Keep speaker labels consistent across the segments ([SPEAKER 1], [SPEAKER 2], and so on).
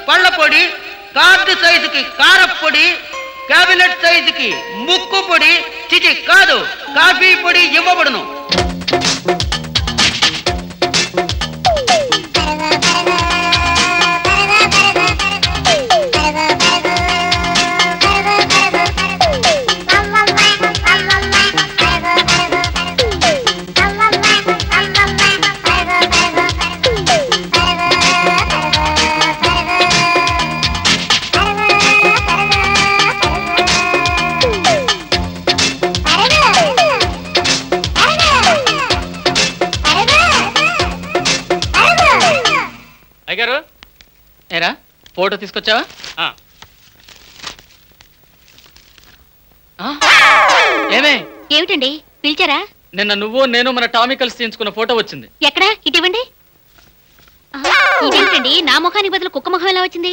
[SPEAKER 1] పళ్ళ పొడి card సైజుకి కారప్పొడి cabinet సైజుకి ముక్కు పొడి చిచి కాదు కాఫీ పొడి ఇవ్వబడును
[SPEAKER 2] అయ్యారు ఏరా ఫోటో తీసుకొచ్చావా ఆ, ఏమే
[SPEAKER 3] ఏమిటండి పిలిచారా
[SPEAKER 2] నిన్న నువ్వు నేను మన టామీ కలిసి తీయించుకున్న ఫోటో వచ్చింది
[SPEAKER 3] ఎక్కడా ఇటు ఇవ్వండి ఆహా, ఇదేమిటండి నా ముఖానికి బదులు కుక్క ముఖం ఎలా వచ్చింది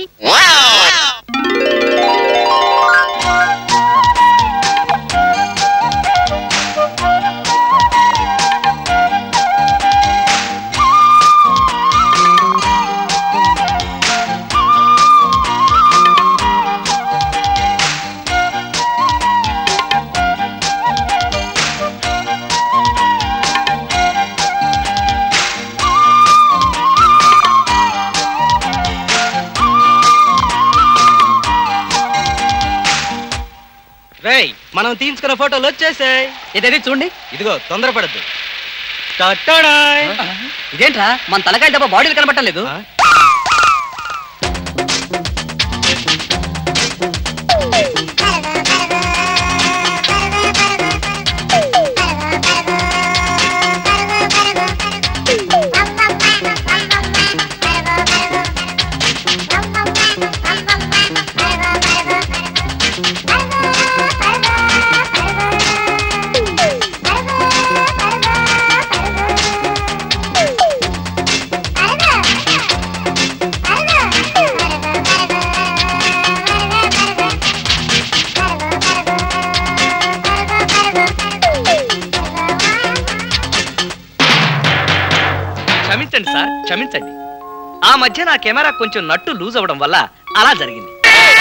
[SPEAKER 1] రేయ్ మనం తీసుకున్న ఫోటోలు వచ్చేసాయి
[SPEAKER 4] ఇదేది చూడండి
[SPEAKER 1] ఇదిగో తొందరపడద్దు
[SPEAKER 4] ఇదేంట్రా మన తలకాయ దెబ్బ బాడీలు కనబట్టలేదు
[SPEAKER 5] క్షమించండి సార్ క్షమించండి ఆ మధ్య నా కెమెరా కొంచెం నట్టు లూజ్ అవ్వడం వల్ల అలా జరిగింది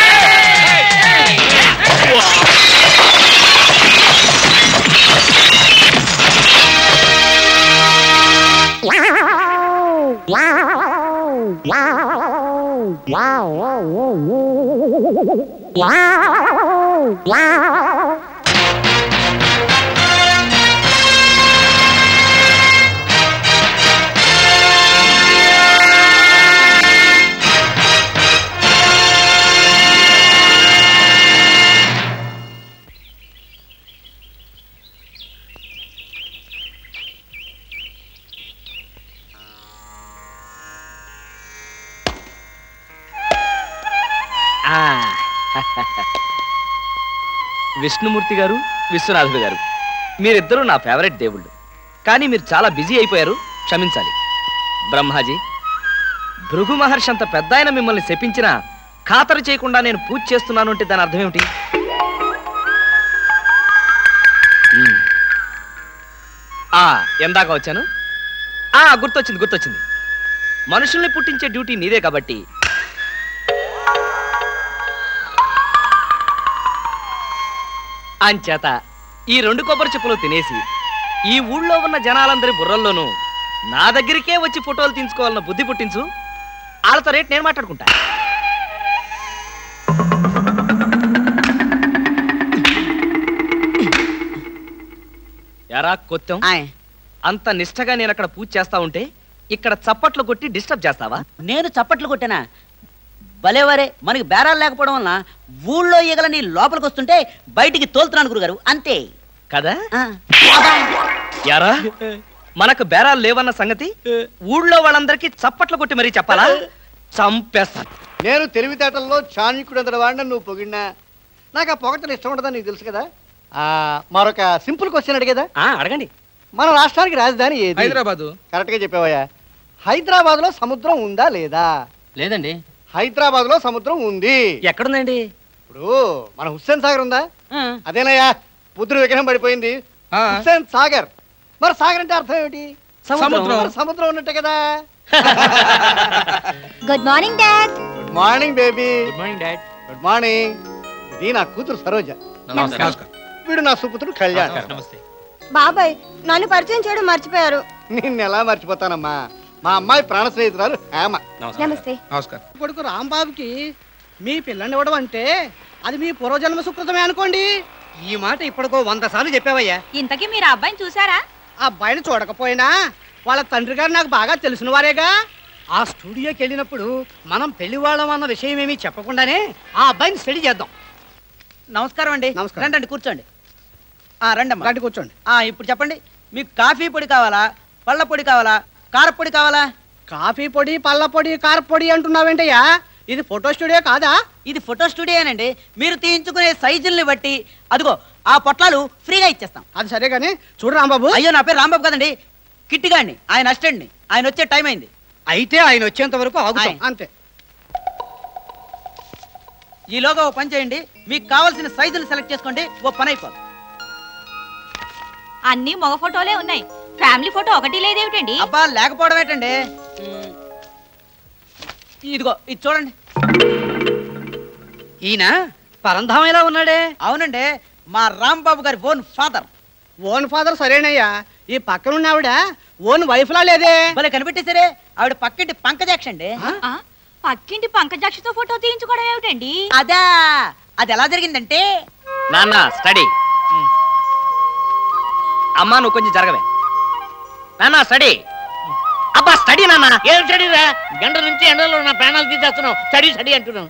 [SPEAKER 5] ఆ. విష్ణుమూర్తి గారు విశ్వనాథుడు గారు మీరిద్దరూ నా ఫేవరెట్ దేవుళ్ళు కానీ మీరు చాలా బిజీ అయిపోయారు క్షమించాలి బ్రహ్మాజీ భృగు మహర్షి అంత పెద్ద ఆయన మిమ్మల్ని శపించినా ఖాతరు చేయకుండా నేను పూజ చేస్తున్నాను అంటే దాని అర్థం ఏమిటి మ్మ్. ఆ ఎందాక వచ్చాను ఆ గుర్తొచ్చింది గుర్తొచ్చింది మనుషుల్ని పుట్టించే డ్యూటీ నీదే కాబట్టి అంచేత ఈ రెండు కొబ్బరి చెప్పులు తినేసి ఈ ఊళ్ళో ఉన్న జనాలందరి బుర్రల్లోనూ నా దగ్గరికే వచ్చి ఫోటోలు తీయించుకోవాలన్న బుద్ధి పుట్టించు వాళ్ళతో రేట్ నేను మాట్లాడుకుంటా ఎరా కొత్తం అంత నిష్టగా నేను అక్కడ పూజ చేస్తా ఉంటే ఇక్కడ చప్పట్లు కొట్టి డిస్టర్బ్ చేస్తావా
[SPEAKER 4] నేను చప్పట్లు కొట్టానా భలేవరే మనకి బేరాలు లేకపోవడం వలన ఊళ్ళో ఈగలని లోపలికి వస్తుంటే బయటికి తోలుతున్నాను గురుగారు అంతే
[SPEAKER 5] కదా యారా మనకు బేరాలు లేవన్న సంగతి ఊళ్ళో వాళ్ళందరికీ చప్పట్లు కొట్టి మరీ చెప్పాలా చంపేస్తాను
[SPEAKER 6] నేను తెలివితేటల్లో చాణిక్యుడు అంతటి వాడిని నువ్వు పొగిడినా నాకు ఆ పొగటలు ఇష్టం ఉండదని నీకు తెలుసు కదా ఆ మరొక సింపుల్ క్వశ్చన్ అడిగేదా
[SPEAKER 5] అడగండి
[SPEAKER 6] మన రాష్ట్రానికి రాజధాని ఏది
[SPEAKER 7] హైదరాబాదు
[SPEAKER 6] కరెక్ట్ గా చెప్పావయ్యా హైదరాబాద్ లో సముద్రం ఉందా లేదా
[SPEAKER 4] లేదండి
[SPEAKER 6] హైదరాబాద్ లో సముద్రం ఉంది
[SPEAKER 5] ఎక్కడుందండి
[SPEAKER 6] ఇప్పుడు మన హుస్సేన్ సాగర్ ఉందా అదేనయ్యా బుద్ధుడు విగ్రహం పడిపోయింది హుస్సేన్ సాగర్ మరి సాగర్ అంటే అర్థం ఏమిటి
[SPEAKER 7] సముద్రం.
[SPEAKER 6] మరి సముద్రం ఉన్నట్టే కదా
[SPEAKER 3] good morning dad
[SPEAKER 6] good morning baby
[SPEAKER 2] good morning dad
[SPEAKER 6] good morning ఇది నా కూతురు సరోజ వీడు నా సుపుత్రుడు కళ్యాణ్
[SPEAKER 2] నమస్తే
[SPEAKER 7] బాబాయ్ నన్ను పరిచయం చేయడం మర్చిపోయారు
[SPEAKER 6] నిన్ను ఎలా మర్చిపోతానమ్మా మా అమ్మాయి ప్రాణ స్నేహితురాలు హేమ
[SPEAKER 7] నమస్తే
[SPEAKER 8] నమస్కారం
[SPEAKER 9] కొడుకు రాంబాబుకి మీ పిల్లని ఇవ్వడం అంటే అది మీ పూర్వజన్మ సుకృతమే అనుకోండి
[SPEAKER 1] ఈ మాట ఇప్పటికో వంద సార్లు చెప్పావయ్యా
[SPEAKER 3] ఇంతకీ మీరు ఆ అబ్బాయిని చూసారా
[SPEAKER 9] ఆ అబ్బాయిని చూడకపోయినా వాళ్ళ తండ్రి గారు నాకు బాగా తెలిసిన వారేగా ఆ స్టూడియోకి వెళ్ళినప్పుడు మనం పెళ్లి వాళ్ళం అన్న విషయం ఏమీ చెప్పకుండానే ఆ అబ్బాయిని స్టడీ చేద్దాం
[SPEAKER 4] నమస్కారం అండి
[SPEAKER 9] నమస్కారం.
[SPEAKER 4] రండి రండి, కూర్చోండి ఆ రండి అమ్మా
[SPEAKER 9] రండి కూర్చోండి
[SPEAKER 4] ఆ ఇప్పుడు చెప్పండి మీకు కాఫీ పొడి కావాలా పళ్ళ పొడి కావాలా కారపొడి కావాలా
[SPEAKER 9] కాఫీ పొడి పళ్ళ పొడి కారపొడి అంటున్నావేంటయ్యా ఇది ఫోటో స్టూడియో కాదా
[SPEAKER 4] ఇది ఫోటో స్టూడియోనండి మీరు తీయించుకునే సైజుల్ని బట్టి అదిగో ఆ పొట్లాలు ఫ్రీగా ఇచ్చేస్తాం
[SPEAKER 9] అది సరే కానీ చూడు రాంబాబు
[SPEAKER 4] అయ్యో నా పేరు రాంబాబు కదండి కిట్టిగాండి ఆయన అసిస్టెంట్ని ఆయన వచ్చే టైం అయింది
[SPEAKER 1] అయితే ఆయన వచ్చేంత వరకు ఆగుతాం
[SPEAKER 4] ఆయ్.
[SPEAKER 9] అంతే
[SPEAKER 4] ఈలోగా ఓ పని చేయండి మీకు కావాల్సిన సైజులు సెలెక్ట్ చేసుకోండి ఓ పని అయిపోతుంది
[SPEAKER 3] అన్ని మగ ఫోటోలే ఉన్నాయి ఫ్యామిలీ ఫోటో ఒకటి లేదేమిటండి
[SPEAKER 4] అబ్బా లేకపోవడం ఏంటండి ఉమ్, ఇదిగో ఇది చూడండి
[SPEAKER 1] ఈయన పరంధాం ఎలా ఉన్నాడే
[SPEAKER 4] అవునండి మా రాంబాబు గారి ఓన్ ఫాదర్
[SPEAKER 9] ఓన్ ఫాదర్ సరేనయ్యా ఈ పక్కనున్న ఆవిడ ఓన్ వైఫ్ లా లేదే
[SPEAKER 4] భలే కనిపెట్టేసరే ఆవిడ పక్కింటి పంకజాక్ష అండి
[SPEAKER 3] ఆ, పక్కింటి పంకజాక్షితో ఫోటో తీయించుకోవడం ఏమిటండి
[SPEAKER 4] అదా అది ఎలా జరిగిందంటే
[SPEAKER 5] నాన్న స్టడీ అమ్మా నువ్వు కొంచెం జరగవే నాన్న స్టడీ అబ్బా స్టడీ నాన్న
[SPEAKER 1] ఏం స్టడీరా గంట నుంచి ఎండలో నా ప్రాణాలు తీసేస్తున్నావు స్టడీ స్టడీ అంటున్నావు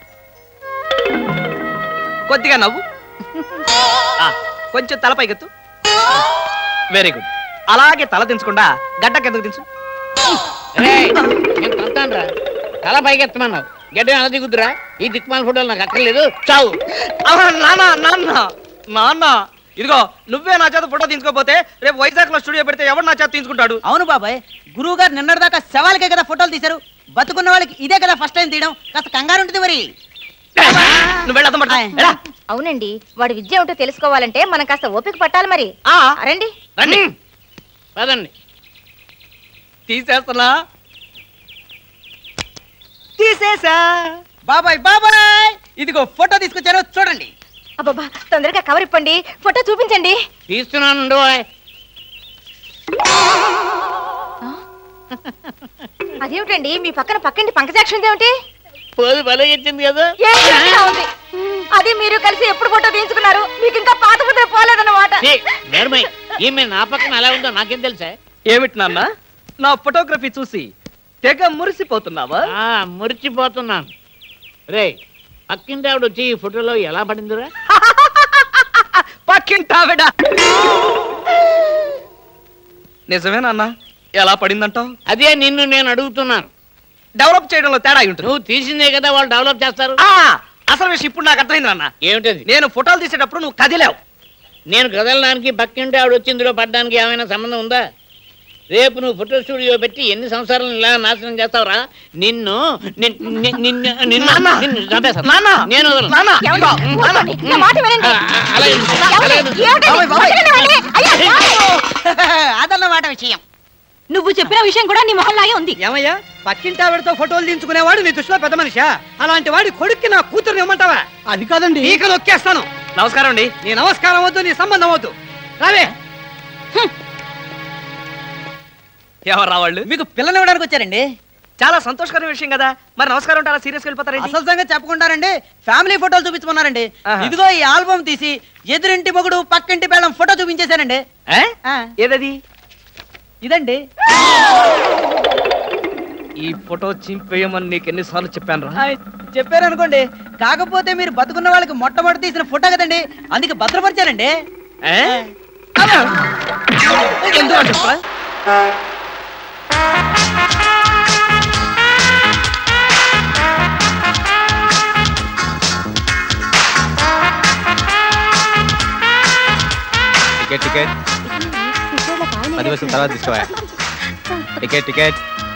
[SPEAKER 5] కొద్దిగా నవ్వు ఆ, కొంచెం తల పైకెత్తు వెరీ గుడ్ అలాగే తల దించకుండా గడ్డ కిందకు దించు
[SPEAKER 1] రేయ్, నేను తంతానురా తల పైకెత్తమన్నావు గడ్డ ఎలా దిగుద్దురా ఈ దిక్మాల ఫోటోలు నాకు అక్కర్లేదు చావు
[SPEAKER 5] ఆ, నాన్న నాన్న నాన్న ఇదిగో నువ్వే నా చేత ఫోటో తీసుకోపోతే రేపు వైజాగ్ లో స్టూడియో పెడితే ఎవరు నా చేత తీసుకుంటాడు
[SPEAKER 4] అవును బాబాయ్ గురువు గారు నిన్నటిదాకా శవాలకే కదా ఫోటోలు తీశారు బతుకున్న వాళ్ళకి ఇదే కదా ఫస్ట్ టైం తీయడం కాస్త కంగారు ఉంటుంది మరి
[SPEAKER 5] నువ్వు వెళ్ళదు
[SPEAKER 4] ఆయ్.
[SPEAKER 7] అవునండి వాడి విద్య ఏమిటో తెలుసుకోవాలంటే మనం కాస్త ఓపిక పట్టాలి మరి
[SPEAKER 4] ఆ,
[SPEAKER 7] రండి
[SPEAKER 5] రండి
[SPEAKER 1] పదండి
[SPEAKER 5] తీసేస్తున్నా తీసేసా
[SPEAKER 4] బాబాయ్ బాబాయ్ ఇదిగో ఫోటో తీసుకొచ్చాను చూడండి
[SPEAKER 7] అబ్బబ్బా తొందరగా కవర్ ఇప్పండి ఫోటో చూపించండి
[SPEAKER 1] తీస్తున్నాను ఉండు ఓయ్.
[SPEAKER 7] అదేమిటండి మీ పక్కన పక్కండి పంకజాక్షి ఏమిటి
[SPEAKER 1] పోదు బలం ఇచ్చింది కదా
[SPEAKER 7] ఏం చేసినా ఉంది అది మీరు కలిసి ఎప్పుడు ఫోటో తీయించుకున్నారు మీకు ఇంకా పాత ముద్ర పోలేదన్నమాట
[SPEAKER 1] ఛీ, నేర్మయ్ ఈమె నా పక్కన ఎలా ఉందో నాకేం తెలుసా
[SPEAKER 5] ఏమిటి నాన్న నా ఫోటోగ్రఫీ చూసి తెగ మురిసిపోతున్నావా
[SPEAKER 1] ఆ, మురిచిపోతున్నాను రే పక్కింటి ఆవిడ వచ్చి ఈ ఫోటోలో ఎలా పడిందిరా
[SPEAKER 5] పక్కింటావిడ నిజమే నాన్న ఎలా పడిందంటావు
[SPEAKER 1] అదే నిన్ను నేను అడుగుతున్నాను
[SPEAKER 5] డెవలప్ చేయడంలో తేడా అయి ఉంటుంది
[SPEAKER 1] నువ్వు తీసిందే కదా వాళ్ళు డెవలప్ చేస్తారు
[SPEAKER 5] ఆ, అసలు విషయం ఇప్పుడు నాకు అర్థమైంది నాన్న
[SPEAKER 1] ఏమిటది
[SPEAKER 5] నేను ఫోటోలు తీసేటప్పుడు నువ్వు కదిలావు
[SPEAKER 1] నేను కదలడానికి పక్కింటి ఆవిడ వచ్చి ఇందులో పడ్డానికి ఏమైనా సంబంధం ఉందా రేపు నువ్వు ఫోటో స్టూడియో పెట్టి ఎన్ని సంవత్సరాలను ఇలా నాశనం చేస్తావురా నిన్ను నిన్- నిన్- నిన్ను నిన్ను
[SPEAKER 5] నాన్న!
[SPEAKER 1] నిన్ను చంపేస్తాను.
[SPEAKER 5] నాన్న!
[SPEAKER 1] నేను వదలను.
[SPEAKER 5] నాన్న!
[SPEAKER 7] ఏమండి?
[SPEAKER 5] ఇదిగో, నాన్న!
[SPEAKER 7] ఊరుకోండి. నా మాట వినండి
[SPEAKER 1] ఆ, ఆ, అలాగే ఉంది. అలాగే ఉంది.
[SPEAKER 7] ఏమిటండి?
[SPEAKER 4] బాబాయ్, బాబాయ్.
[SPEAKER 7] పక్కనే ఉండండి. అయ్యో,
[SPEAKER 4] అదన్నమాట విషయం
[SPEAKER 3] నువ్వు చెప్పిన విషయం కూడా నీ మొహల్లాగే ఉంది
[SPEAKER 9] ఏమయ్యా పక్కింటి ఆవిడతో ఫోటోలు తీయించుకునేవాడు నీ దృష్టిలో పెద్ద మనిషా అలాంటి వాడి కొడుక్కి నా కూతురు ఇవ్వమంటావా అది కాదండి ఈక నొక్కేస్తాను
[SPEAKER 5] నమస్కారం అండి
[SPEAKER 9] నీ నమస్కారం వద్దు నీ సంబంధం వద్దు రావే
[SPEAKER 5] ఎవరు రావాళ్ళు
[SPEAKER 4] మీకు పిల్లనివ్వడానికి వచ్చారండి
[SPEAKER 5] చాలా సంతోషకరమైన విషయం కదా మరి నమస్కారం అంటే అలా సీరియస్ వెళ్ళిపోతారండి
[SPEAKER 4] అసలు సంగతి చెప్పకుండారండి ఫ్యామిలీ ఫోటోలు చూపించమన్నారండి
[SPEAKER 5] ఆహా.
[SPEAKER 4] ఇదిగో ఈ ఆల్బమ్ తీసి ఎదురింటి మొగుడు పక్కింటి బేళం ఫోటో చూపించేశానండి
[SPEAKER 5] ఏ?
[SPEAKER 4] ఆ,
[SPEAKER 5] ఏదది
[SPEAKER 4] ఇదండి
[SPEAKER 5] ఈ ఫోటో చింపేయమని నీకు ఎన్నిసార్లు చెప్పాను రా
[SPEAKER 4] ఆ, చెప్పారనుకోండి కాకపోతే మీరు బతుకున్న వాళ్ళకి మొట్టమొదటి తీసిన ఫోటో కదండి అందుకే భద్రపరిచారండి
[SPEAKER 5] ఎందుకు చెప్పరా
[SPEAKER 8] టికెట్ టికెట్ పది ವರ್ಷದ తర్వాత తీసుకోవా టికెట్ టికెట్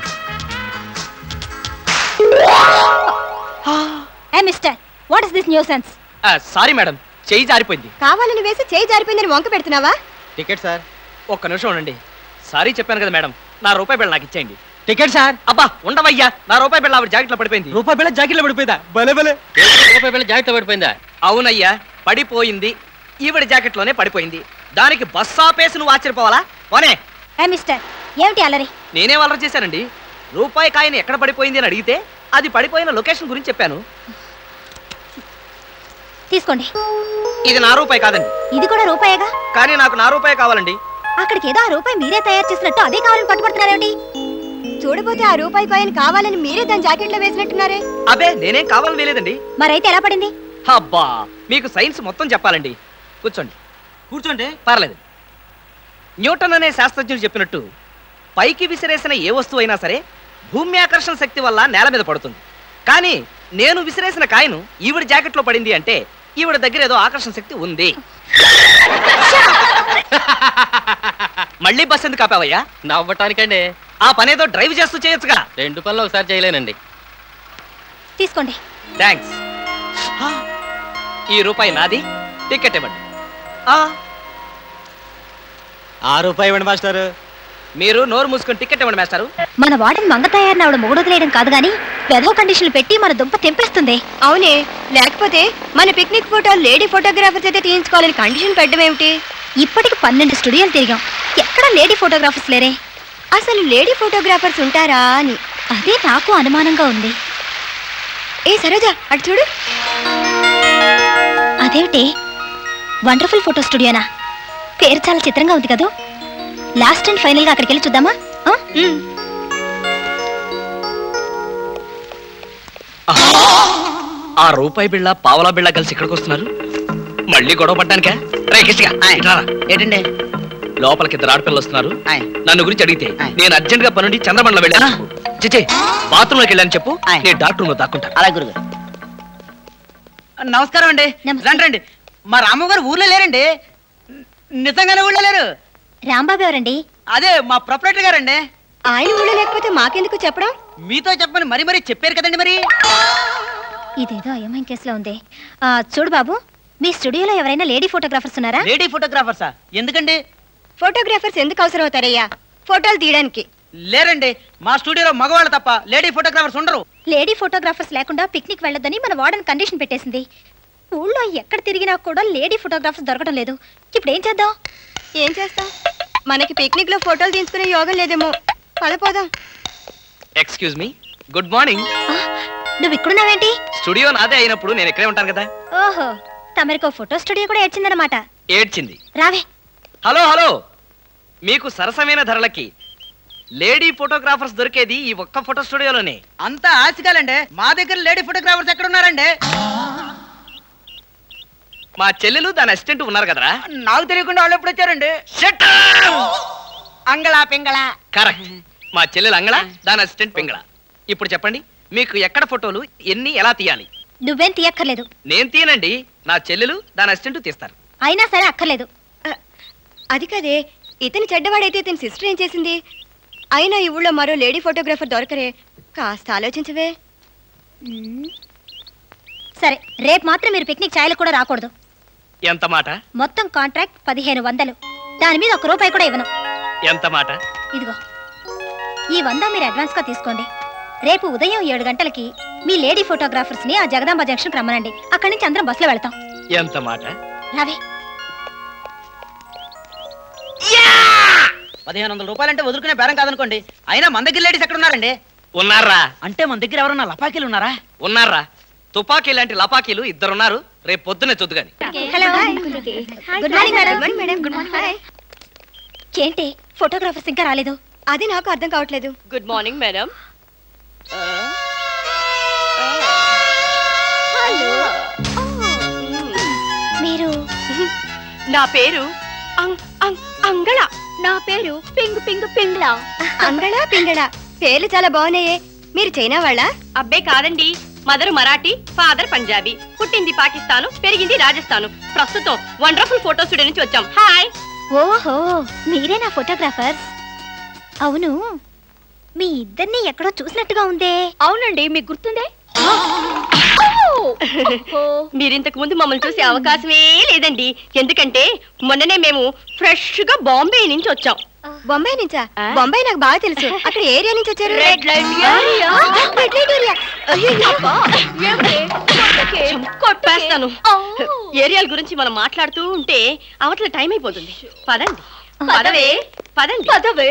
[SPEAKER 7] ఏ mister what is this nonsense
[SPEAKER 5] sorry madam చెయ్యి జారిపోయింది
[SPEAKER 7] కావాలని వేసి చేయి జారిపోయిందని వంక పెడుతున్నావా
[SPEAKER 8] టికెట్ సార్
[SPEAKER 5] ఒక్క నిమిషం ఉండండి సారీ చెప్పాను కదా మేడం నా రూపాయి బిళ్ళ నాకు ఇచ్చేయండి
[SPEAKER 9] టికెట్ సార్
[SPEAKER 5] అబ్బా ఉండవయ్యా నా రూపాయి బిళ్ళ ఆవిడ జాకెట్లో పడిపోయింది
[SPEAKER 9] రూపాయి బిళ్ళ జాకెట్లో పడిపోయిందా భలే భలే
[SPEAKER 2] రూపాయి బిళ్ళ జాగ్రత్త పడిపోయిందా
[SPEAKER 5] అవునయ్యా పడిపోయింది ఈవిడ జాకెట్లోనే పడిపోయింది దానికి బస్ ఆపేసి నువ్వు ఆశ్చర్యపోవాలా పోనే
[SPEAKER 3] ఏ మిస్టర్ ఏమిటి అలరి
[SPEAKER 5] నేనే వలర చేశానండి రూపాయి కాయని ఎక్కడ పడిపోయింది అని అడిగితే అది పడిపోయిన లొకేషన్ గురించి చెప్పాను
[SPEAKER 3] తీసుకోండి
[SPEAKER 5] ఇది నా రూపాయి కాదండి
[SPEAKER 3] ఇది కూడా రూపాయేగా
[SPEAKER 5] కానీ నాకు నా రూపాయి కావాలండి
[SPEAKER 3] అక్కడికి ఏదో ఆ రూపాయి మీరే తయారు చేసినట్టు అదే కావాలని పట్టుబడుతున్నారేమిటి
[SPEAKER 7] చూడబోతే ఆ రూపాయి కాయిన్ కావాలని మీరే దాని జాకెట్లో వేసినట్టున్నారే
[SPEAKER 5] అబే నేనేం కావాలని వేయలేదండి
[SPEAKER 3] మరైతే ఎలా పడింది
[SPEAKER 5] అబ్బా మీకు సైన్స్ మొత్తం చెప్పాలండి కూర్చోండి
[SPEAKER 9] కూర్చోండి
[SPEAKER 5] పర్లేదు న్యూటన్ అనే శాస్త్రజ్ఞుడు చెప్పినట్టు పైకి విసిరేసిన ఏ వస్తువు అయినా సరే భూమి ఆకర్షణ శక్తి వల్ల నేల మీద పడుతుంది కానీ నేను విసిరేసిన కాయను ఈవిడ జాకెట్లో పడింది అంటే ఈవిడ దగ్గర ఏదో ఆకర్షణ శక్తి ఉంది మళ్ళీ బస్ ఎందుకు ఆపావయ్యా
[SPEAKER 2] నవ్వటానికండి
[SPEAKER 5] ఆ పనేదో డ్రైవ్ చేస్తూ చేయొచ్చుగా
[SPEAKER 2] రెండు పనులు ఒకసారి చేయలేనండి
[SPEAKER 3] తీసుకోండి
[SPEAKER 5] థ్యాంక్స్ ఈ రూపాయి నాది టికెట్ ఇవ్వండి ఆ,
[SPEAKER 9] ఆ రూపాయి ఇవ్వండి మాస్టర్
[SPEAKER 5] మీరు నోరు మూసుకొని టికెట్ ఇవ్వండి మాస్టారు
[SPEAKER 3] మన వాడని మంగతాయారిని ఆవిడ మొగుడొదిలేయడం కాదు గాని వెధవ కండిషన్లు పెట్టి మన దుంప తెంపేస్తుంది
[SPEAKER 7] అవునే లేకపోతే మన పిక్నిక్ ఫోటో లేడీ ఫోటోగ్రాఫర్స్ అయితే తీయించుకోవాలని కండిషన్ పెట్టడం ఏమిటి
[SPEAKER 3] ఇప్పటికి పన్నెండు స్టూడియోలు తిరిగాం ఎక్కడ లేడీ ఫోటోగ్రాఫర్స్ లేరే
[SPEAKER 7] అసలు లేడీ ఫోటోగ్రాఫర్స్ ఉంటారా అని
[SPEAKER 3] అదే నాకు అనుమానంగా ఉంది
[SPEAKER 7] ఏ సరోజా అటు చూడు
[SPEAKER 3] అదేమిటి వండర్ఫుల్ ఫోటో స్టూడియోనా పేరు చాలా చిత్రంగా ఉంది కదూ లాస్ట్ అండ్ ఫైనల్ గా అక్కడికి వెళ్ళి చూద్దామా ఆ?
[SPEAKER 5] ఆ రూపాయి బిళ్ళ పావలా బిళ్ళ కలిసి ఇక్కడికి వస్తున్నారు మళ్ళీ గొడవ పడ్డానికా రే కిష్టిగా, ఇటు రారా.
[SPEAKER 4] ఏంటండి
[SPEAKER 5] లోపలికి ఇద్దరు ఆడపిల్లలు వస్తున్నారు
[SPEAKER 4] ఆయ్.
[SPEAKER 5] నన్ను గురించి అడిగితే
[SPEAKER 4] ఆయ్.
[SPEAKER 5] నేను అర్జెంట్ గా పనుండి చంద్రమండలో వెళ్ళాను చెప్పు. చిచ్చే బాత్రూమ్ లోకి వెళ్ళాను చెప్పు
[SPEAKER 4] ఆయ్.
[SPEAKER 5] నేను డాక్టర్ నువ్వు దాక్కుంటాను
[SPEAKER 4] అలా గురుగారు నమస్కారం అండి
[SPEAKER 3] నమస్తే.
[SPEAKER 4] రండి రండి మా రాము గారు ఊర్లో లేరండి నిజంగానే ఊళ్ళో లేరు
[SPEAKER 3] రాంబాబు ఎవరండి
[SPEAKER 4] అదే మా ప్రొపరేటర్ గారండి
[SPEAKER 7] ఆయన ఊళ్ళో లేకపోతే మాకెందుకు చెప్పడం
[SPEAKER 4] మీతో చెప్పమని మరీ మరీ చెప్పారు కదండి మరి
[SPEAKER 3] ఇదేదో అయోమయం కేసులో ఉంది ఆ, చూడు బాబు మీ స్టూడియోలో ఎవరైనా లేడీ ఫోటోగ్రాఫర్స్ ఉన్నారా
[SPEAKER 4] లేడీ ఫోటోగ్రాఫర్సా ఎందుకండి
[SPEAKER 7] ఫోటోగ్రాఫర్స్ ఎందుకు అవసరం అవుతారయ్యా ఫోటోలు తీయడానికి
[SPEAKER 4] లేరండి మా స్టూడియోలో మగవాళ్ళు తప్ప లేడీ ఫోటోగ్రాఫర్స్ ఉండరు
[SPEAKER 3] లేడీ ఫోటోగ్రాఫర్స్ లేకుండా పిక్నిక్ వెళ్ళొద్దని మన వార్డెన్ కండిషన్ పెట్టేసింది ఊళ్ళో ఎక్కడ తిరిగినా కూడా లేడీ ఫోటోగ్రాఫర్స్ దొరకడం లేదు ఇప్పుడు ఏం చేద్దాం
[SPEAKER 7] ఏం చేస్తాం మనకి పిక్నిక్ లో ఫోటోలు తీసుకునే యోగం లేదేమో పదపోదాం
[SPEAKER 5] ఎక్స్క్యూజ్ మీ గుడ్ మార్నింగ్
[SPEAKER 3] ఆ, నువ్వు ఇక్కడున్నావేంటి
[SPEAKER 5] స్టూడియో నాదే అయినప్పుడు నేను ఇక్కడే ఉంటాను కదా
[SPEAKER 3] ఓహో తమరికో ఫోటో స్టూడియో కూడా ఏడ్చిందనమాట
[SPEAKER 5] ఏడ్చింది
[SPEAKER 3] రావే
[SPEAKER 5] హలో హలో మీకు సరసమైన ధరలకి లేడీ ఫోటోగ్రాఫర్స్ దొరికేది ఈ ఒక్క ఫోటో స్టూడియోలోనే
[SPEAKER 4] అంతా ఆశకాలండి మా దగ్గర లేడీ ఫోటోగ్రాఫర్స్ ఎక్కడ ఉన్నారండి
[SPEAKER 5] మా చెల్లెలు దాని అసిస్టెంట్ ఉన్నారు కదరా
[SPEAKER 4] నాకు తెలియకుండా వాళ్ళు ఎప్పుడు వచ్చారండి అంగళా పింగళా
[SPEAKER 5] కరెక్ట్ మా చెల్లెలు అంగళ దాని అసిస్టెంట్ పింగళ ఇప్పుడు చెప్పండి మీకు ఎక్కడ ఫోటోలు ఎన్ని ఎలా తీయాలి
[SPEAKER 3] నువ్వేం తీయక్కర్లేదు
[SPEAKER 5] నేను తీయనండి నా చెల్లెలు దాని అసిస్టెంట్ తీస్తారు
[SPEAKER 3] అయినా సరే అక్కర్లేదు
[SPEAKER 7] అది కదే ఇతను చెడ్డవాడైతే ఇతని సిస్టర్ ఏం చేసింది అయినా ఈ ఊళ్ళో మరో లేడీ ఫోటోగ్రాఫర్ దొరకరే కాస్త ఆలోచించవే
[SPEAKER 3] మ్మ్. సరే రేపు మాత్రం మీరు పిక్నిక్ ఛాయలకు కూడా రాకూడదు
[SPEAKER 5] ఎంత మాట
[SPEAKER 3] మొత్తం కాంట్రాక్ట్ పదిహేను వందలు దాని మీద ఒక రూపాయి కూడా ఇవ్వను
[SPEAKER 5] ఎంత మాట
[SPEAKER 3] ఇదిగో ఈ వంద మీరు అడ్వాన్స్ గా తీసుకోండి రేపు ఉదయం ఏడు గంటలకి మీ లేడీ ఫోటోగ్రాఫర్స్ ని ఆ జగదాంబ జంక్షన్ రమ్మనండి అక్కడి నుంచి అందరం బస్సులో వెళ్తాం
[SPEAKER 5] ఎంత మాట
[SPEAKER 3] రావే
[SPEAKER 4] పదిహేను వందల రూపాయలంటే వదులుకునే బేరం కాదనుకోండి అయినా మన దగ్గర లేడీస్ ఎక్కడ ఉన్నారండి
[SPEAKER 5] ఉన్నారా
[SPEAKER 4] అంటే మన దగ్గర ఎవరన్నా లపాకీలు ఉన్నారా
[SPEAKER 5] ఉన్నారా తుపాకీ లాంటి లపాకీలు ఇద్దరున్నారు రేపు పొద్దునే చొద్దుగాని
[SPEAKER 7] hello good morning madam good madam good morning hi
[SPEAKER 3] ఏంటి ఫోటోగ్రాఫర్స్ ఇంకా రాలేదు
[SPEAKER 7] అది నాకు అర్థం కావట్లేదు
[SPEAKER 10] గుడ్ మార్నింగ్ మేడం
[SPEAKER 3] మీరు
[SPEAKER 10] నా పేరు అం- అం- అంగళ నా పేరు పింగు పింగు పింగ్లా
[SPEAKER 7] అంగళ పింగళ పేర్లు చాలా బాగున్నాయే మీరు చైనా వాళ్ళ
[SPEAKER 10] అబ్బే కాదండి మదర్ మరాఠీ ఫాదర్ పంజాబీ పుట్టింది పాకిస్తాను పెరిగింది రాజస్థాను ప్రస్తుతం వండర్ఫుల్ ఫోటో స్టూడియో నుంచి వచ్చాం హాయ్
[SPEAKER 3] ఓహో మీరే నా ఫోటోగ్రాఫర్స్ అవును మీ ఇద్దరిని ఎక్కడో చూసినట్టుగా ఉందే
[SPEAKER 10] అవునండి మీకు గుర్తుందే మీరింతకు ముందు మమ్మల్ని చూసే అవకాశమే లేదండి ఎందుకంటే మొన్ననే మేము ఫ్రెష్ గా బాంబే నుంచి వచ్చాం
[SPEAKER 7] బొంబాయి నుంచా బొంబాయి నాకు బాగా తెలుసు అక్కడ ఏరియా నుంచి వచ్చారు
[SPEAKER 10] red light
[SPEAKER 7] red light area
[SPEAKER 10] కొట్టేస్తాను ఏరియాల గురించి మనం మాట్లాడుతూ ఉంటే అవతల టైం అయిపోతుంది పదండి పదవే పదండి పదవే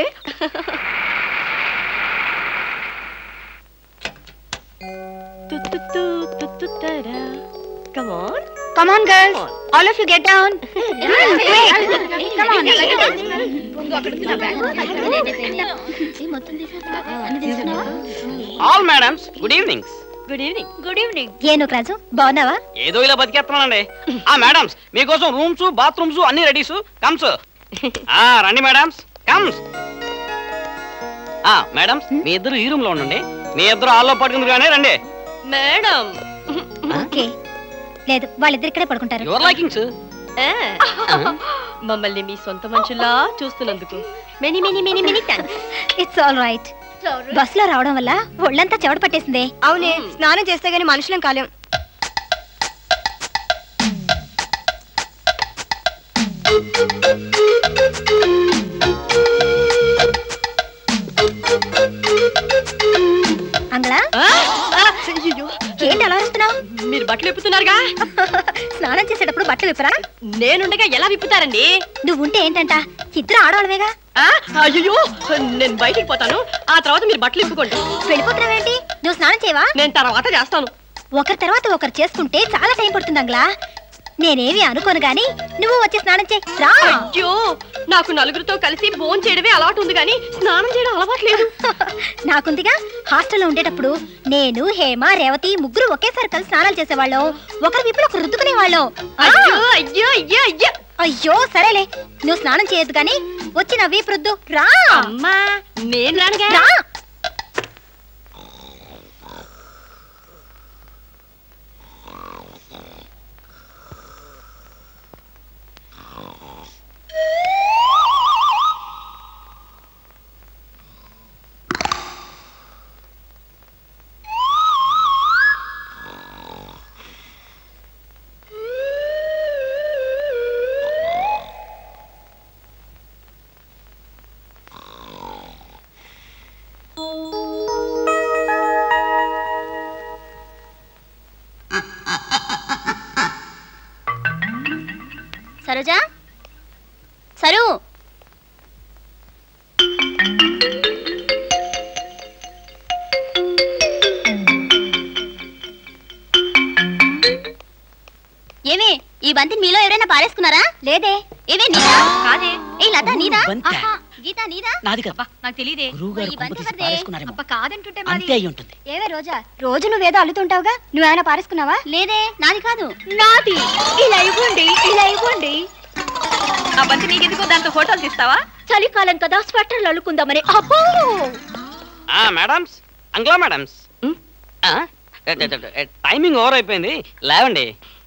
[SPEAKER 10] Come on.
[SPEAKER 7] Come on, girls. All of you get down. Come on.
[SPEAKER 11] All madams good evening
[SPEAKER 10] good evening
[SPEAKER 3] good evening ఏ నువ్వు రాజు బాగున్నావా
[SPEAKER 11] ఏదో ఇలా బతికేస్తున్నానండి ఆ మేడమ్స్ మీకోసం రూమ్స్ బాత్రూమ్స్ అన్ని రెడీస్ కమ్స్ ఆ రండి మేడమ్స్ కమ్స్ ఆ మేడమ్స్ మీ ఇద్దరు ఈ రూమ్ లో ఉండండి మీ ఇద్దరు హాల్లో పడుకుంది కానీ రండి
[SPEAKER 10] మేడం
[SPEAKER 3] ఓకే లేదు వాళ్ళిద్దరు ఇక్కడే పడుకుంటారు
[SPEAKER 11] యువర్ లైకింగ్స్
[SPEAKER 10] మమ్మల్ని మీ సొంత మనుషుల్లా చూస్తున్నందుకు many many many many thanks
[SPEAKER 3] it's all right bus లో రావడం వల్ల ఒళ్ళంతా చెవడ పట్టేసిందే
[SPEAKER 7] అవునే స్నానం చేస్తే గానీ మనుషులం కాలేం
[SPEAKER 3] అంగళా ఏంటి అలా అరుస్తున్నావు
[SPEAKER 10] మీరు బట్టలు విప్పుతున్నారుగా
[SPEAKER 3] స్నానం చేసేటప్పుడు బట్టలు విప్పరా
[SPEAKER 10] నేనుండగా ఎలా విప్పుతారండి
[SPEAKER 3] నువ్వు ఉంటే ఏంటంట ఇద్దరు ఆడవాళ్ళమేగా
[SPEAKER 10] ఆ, అయ్యో నేను బయటికి పోతాను ఆ తర్వాత మీరు బట్టలు ఇప్పుకోండి
[SPEAKER 3] వెళ్ళిపోతున్నావేంటి నువ్వు స్నానం చేయవా
[SPEAKER 10] నేను తర్వాత చేస్తాను
[SPEAKER 3] ఒకరి తర్వాత ఒకరు చేసుకుంటే చాలా టైం పడుతుంది అంగళా నేనేమి అనుకోను గాని నువ్వు వచ్చి స్నానం చేయి రా
[SPEAKER 10] అయ్యో నాకు నలుగురితో కలిసి భోజనం చేయడమే అలవాటు ఉంది కానీ స్నానం చేయడం అలవాటు లేదు
[SPEAKER 3] నాకుందిగా హాస్టల్లో ఉండేటప్పుడు నేను హేమ రేవతి ముగ్గురు ఒకేసారి కలిసి స్నానాలు చేసేవాళ్ళం ఒకరి విప్పులు ఒకరు రుద్దుకునేవాళ్ళం ఆ!
[SPEAKER 10] అయ్యో అయ్యో అయ్యో అయ్యో
[SPEAKER 3] అయ్యో సరేలే నువ్వు స్నానం చేయొద్దు గాని వచ్చి నా వీపు రుద్దు రా
[SPEAKER 10] అమ్మా నేను రానుగా
[SPEAKER 3] రా సరోజా సరు ఏమే ఈ బంతిని మీలో ఎవరైనా పారేసుకున్నారా లేదే ఏవే నీదా కాదే ఏ లత నీదా
[SPEAKER 4] బంతా?
[SPEAKER 3] ఆహా, గీత నీదా
[SPEAKER 4] నాది కదా
[SPEAKER 3] నాకు తెలియదే
[SPEAKER 4] గురువుగారు
[SPEAKER 3] ఈ బంతి
[SPEAKER 4] కొంప తీసి
[SPEAKER 3] ఎవరిదే?
[SPEAKER 4] పారేసుకున్నారేమో.
[SPEAKER 3] అబ్బా, కాదంటుంటే
[SPEAKER 4] అంతే అయి ఉంటుంది
[SPEAKER 3] ఏవే రోజా రోజు నువ్వేదో అల్లుతుంటావుగా నువ్వేమైనా పారేసుకున్నావా లేదే నాది కాదు నాది ఇలా ఇవ్వండి ఇలా ఇవ్వండి
[SPEAKER 10] ఆ బంతి నీకెందుకో దాంతో ఫోటోలు తీస్తావా
[SPEAKER 3] చలికాలం కదా స్వెటర్లు అల్లుకుందామని అబ్బో
[SPEAKER 11] ఆ మేడమ్స్ అంగ్లా మేడమ్స్ ఆ, ట- ట- ట- టైమింగ్ ఓవర్ అయిపోయింది లేవండి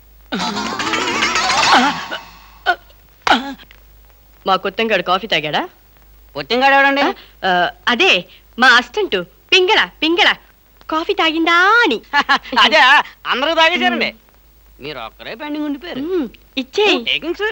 [SPEAKER 10] మా కొత్తంగాడు కాఫీ తాగాడా
[SPEAKER 11] వచ్చింగాడు ఎవడండి
[SPEAKER 10] ఆ, అదే మా అసిస్టెంట్ పింగళ పింగళ కాఫీ తాగిందా అని
[SPEAKER 11] అదే అందరూ తాగేశారండి మీరు ఒక్కరే పెండింగ్ ఉండిపోయారు
[SPEAKER 10] మ్మ్, ఇచ్చే
[SPEAKER 11] టేకింగ్స్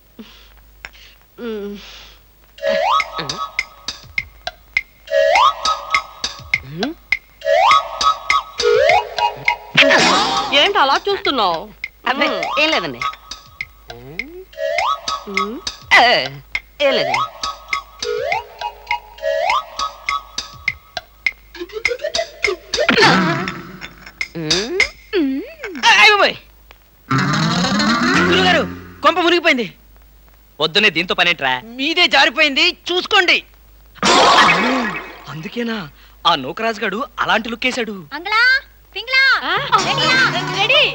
[SPEAKER 10] ఏంటి అలా చూస్తున్నావు
[SPEAKER 11] అబ్బే ఏం లేదండి ఏ, ఏం లేదండి అయిపోయి
[SPEAKER 4] గురుగారు కొంప మునిగిపోయింది
[SPEAKER 5] పొద్దునే దీంతో పనేట్రా
[SPEAKER 4] మీదే జారిపోయింది చూసుకోండి
[SPEAKER 5] అందుకేనా ఆ నూకరాజు గడు అలాంటి లుక్ వేశాడు
[SPEAKER 3] అంగళా పింగళా
[SPEAKER 10] రెడీ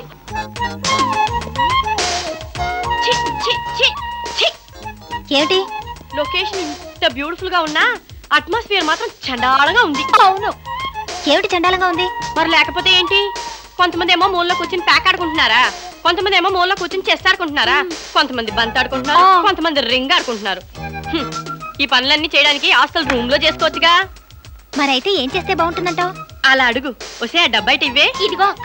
[SPEAKER 10] ఛీ, ఛీ, ఛీ, ఛీ.
[SPEAKER 3] ఏమిటి
[SPEAKER 10] లొకేషన్ ఇంత బ్యూటిఫుల్ గా ఉన్నా అట్మాస్ఫియర్ మాత్రం చండాలంగా ఉంది
[SPEAKER 3] అవును ఏమిటి చండాలంగా ఉంది
[SPEAKER 10] మరి లేకపోతే ఏంటి కొంతమంది ఏమో మూలలో కూర్చుని ప్యాక్ ఆడుకుంటున్నారా కొంతమంది ఏమో మూలలో కూర్చుని చెస్ ఆడుకుంటున్నారా కొంతమంది బంత్ ఆడుకుంటున్నారు
[SPEAKER 3] ఆ.
[SPEAKER 10] కొంతమంది రింగ్ ఆడుకుంటున్నారు హ్మ్. ఈ పనులన్నీ చేయడానికి హాస్టల్ రూమ్ లో చేసుకోవచ్చుగా
[SPEAKER 3] మరైతే ఏం చేస్తే బాగుంటుందంటావు
[SPEAKER 10] అలా అడుగు వసే ఆ డబ్బైట ఇవ్వే
[SPEAKER 3] ఇదిగో అక్క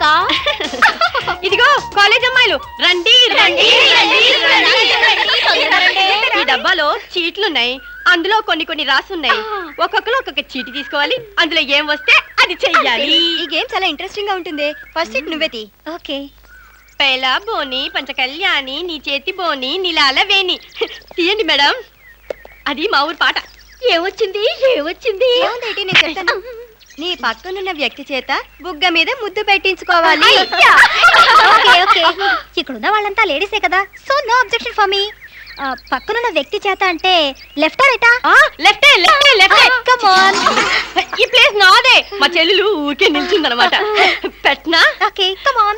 [SPEAKER 10] ఇదిగో కాలేజ్ అమ్మాయిలు రండి రండి రండి, రండి. ఈ డబ్బాలో చీట్లున్నాయి అందులో కొన్ని కొన్ని రాసున్నాయి ఒక్కొక్కరు ఒక్కొక్క చీటి తీసుకోవాలి అందులో ఏం వస్తే అది చెయ్యాలి
[SPEAKER 7] ఈ గేమ్ చాలా ఇంట్రెస్టింగ్ గా ఉంటుంది ఫస్ట్ ఇట్ నువ్వే తీ
[SPEAKER 3] ఓకే
[SPEAKER 10] పేల బోని పంచకళ్యాణి నీ చేతి బోని నీలాల వేణి తీయండి మేడం అది మా ఊరు పాట ఏమొచ్చింది ఏమొచ్చింది
[SPEAKER 7] ఏముందేటి నేను చెప్తాను నీ పక్కనున్న వ్యక్తి చేత బుగ్గ మీద ముద్దు పెట్టించుకోవాలి
[SPEAKER 3] ఓకే ఓకే ఇక్కడ ఉన్న వాళ్ళంతా లేడీసే కదా సో నో అబ్జెక్షన్ ఫర్ మీ పక్కనున్న వ్యక్తి చేత అంటే లెఫ్ట్ రైటా
[SPEAKER 10] లెఫ్టే లెఫ్టే లెఫ్టే
[SPEAKER 3] కమ్ ఆన్
[SPEAKER 10] ఈ ప్లేస్ నాదే మా చెల్లెలు ఊరికే నిల్చుందనమాట పెట్టనా
[SPEAKER 3] okay come on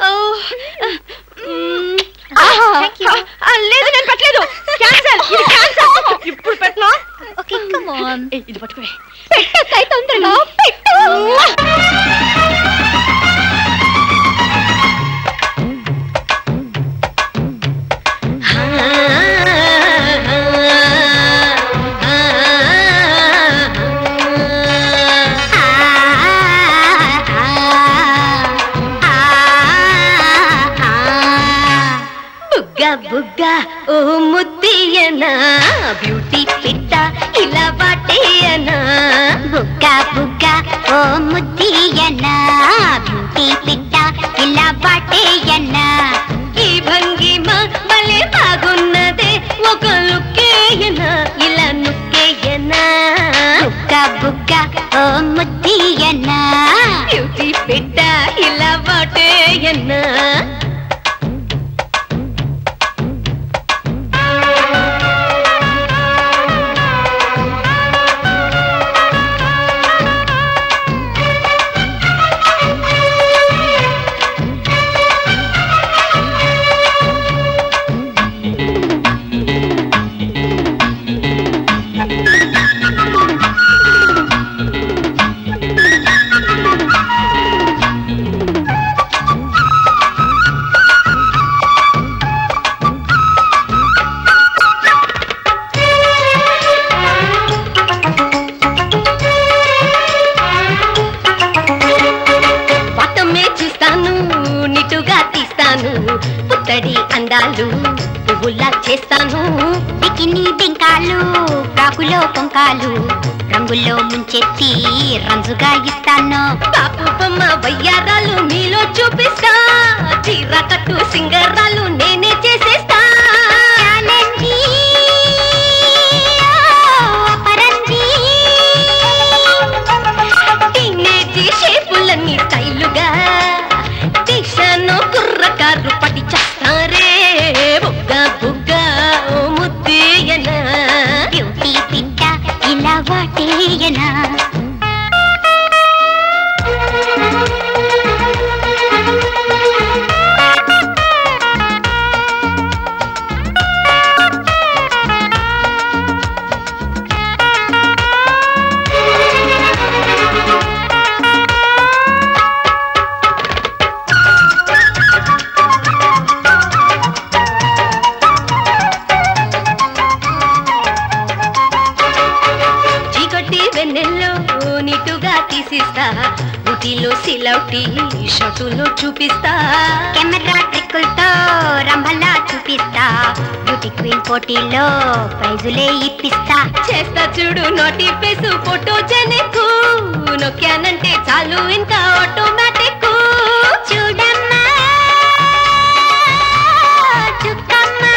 [SPEAKER 10] Thank you. లేదు నేను పెట్టలేదు క్యాన్సల్ ఇది క్యాన్సల్ ఇప్పుడు పెట్టనా
[SPEAKER 3] ఓకే కమ్ ఆన్
[SPEAKER 10] ఇది పట్టుకునే
[SPEAKER 3] పెట్టకై తొందరగా పెట్టు
[SPEAKER 12] బుగ్గ బుగ్గ ఓ ముద్దియనా బ్యూటీ పిట్ట ఇలా వాటేయనా బుగ్గ బుగ్గ ఓ ముద్దియనా బ్యూటీ పిట్ట ఇలా వాటేయనా ఈ భంగిమ భలే బాగున్నదే ఒక లుక్కేయనా ఇలా నుక్కేయనా బుగ్గ బుగ్గ ఓ ముద్దియనా బ్యూటీ పిట్ట ఇలా వాటేయనా వాటమే చూస్తాను నిటుగా తీస్తాను పుత్తడి అందాలు పువ్వులా చేస్తాను బికిని బెంకాలు ఫ్రాకులో పొంకాలు రంగుల్లో ముంచెత్తి రంజుగా ఇస్తాను బాపు బొమ్మ వయ్యారాలు మీలో చూపిస్తా చీర కట్టు సింగరాలు నేనే చేసేస్తా ఛాలెంజీ, అపరంజీ. టీనేజీ షేపులన్నీ స్టైలుగా తీశాను కుర్రకారు పటి చేస్తారే బుగ్గ బుగ్గ ఓ ముద్దీయనా బ్యూటీ పిట్ట ఇలా వాటేయనా చీకటి వెన్నెల్లో నిటుగా తీసిస్తా బుద్ధిలో సిలౌటి షటులో చూపిస్తా కెమెరా ట్రిక్కులతో రంభలా చూపిస్తా బ్యూటీ క్వీన్ పోటీలో ప్రైజులే ఇప్పిస్తా చేస్తా చూడు నోటి ఫేసు ఫోటో జనకు నొక్కానంటే చాలు ఇంకా ఆటోమేటిక్ చూడమ్మా చుక్కమ్మా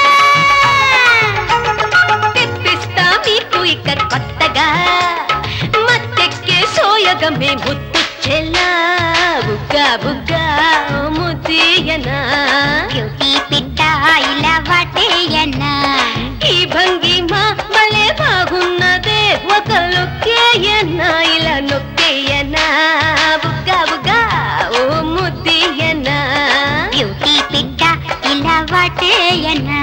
[SPEAKER 12] తెప్పిస్తా మీకు ఇక కొత్తగా మత్తెక్కే సోయగమే ముత్తు చెల్లా బుగ్గ బుగ్గ ముద్దీయనా బ్యూటీ పిట్ట ఇలా వాటేయనా ఈ భంగిమ భలే బాగున్నదే ఒక లొక్కేయనా ఇలా నొక్కేయనా బుగ్గ బుగ్గ ఓ ముద్దీయనా బ్యూటీ పిట్ట ఇలా వాటేయనా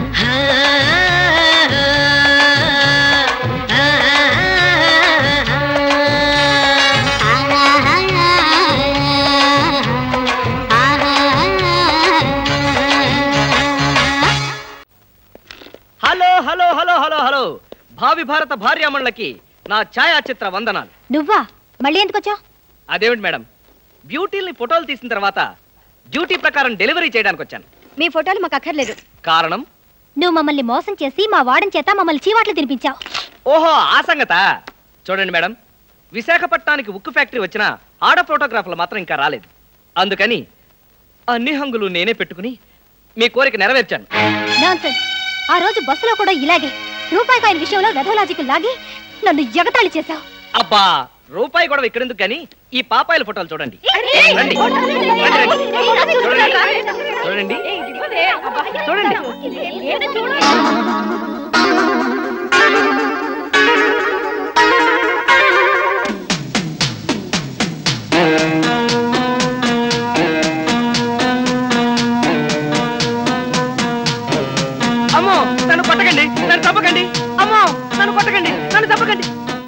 [SPEAKER 5] hello hello hello hello hello భావి భారత భార్యామణులకి నా ఛాయాచిత్ర వందనాలు
[SPEAKER 3] నువ్వా మళ్ళీ ఎందుకు వచ్చావు
[SPEAKER 5] అదేమిటి మేడం బ్యూటీల్ని ఫోటోలు తీసిన తర్వాత డ్యూటీ ప్రకారం డెలివరీ చేయడానికి వచ్చాను
[SPEAKER 7] మీ ఫోటోలు మాకు అక్కర్లేదు
[SPEAKER 5] కారణం
[SPEAKER 3] నువ్వు మమ్మల్ని మోసం చేసి మా వాడని చేత మమ్మల్ని చీవాట్లు తినిపించావు
[SPEAKER 5] ఓహో ఆ సంగత చూడండి మేడం విశాఖపట్నానికి ఉక్కు ఫ్యాక్టరీ వచ్చిన ఆడ ఫోటోగ్రాఫర్లు మాత్రం ఇంకా రాలేదు అందుకని అన్ని హంగులు నేనే పెట్టుకుని మీ కోరిక నెరవేర్చాను
[SPEAKER 3] నాన్సెన్స్ ఆ రోజు బస్సులో కూడా ఇలాగే రూపాయి కాయిన్ విషయంలో వెధవలాజికల్ లాగి నన్ను ఎగతాళి చేశావు
[SPEAKER 5] అబ్బా రూపాయి గొడవ ఇక్కడెందుకు కానీ ఈ పాపాయిల ఫోటోలు చూడండి రండి. చూడండి చూడండి అమ్మో నన్ను కొట్టకండి నన్ను చంపకండి అమ్మో నన్ను కొట్టకండి నన్ను చంపకండి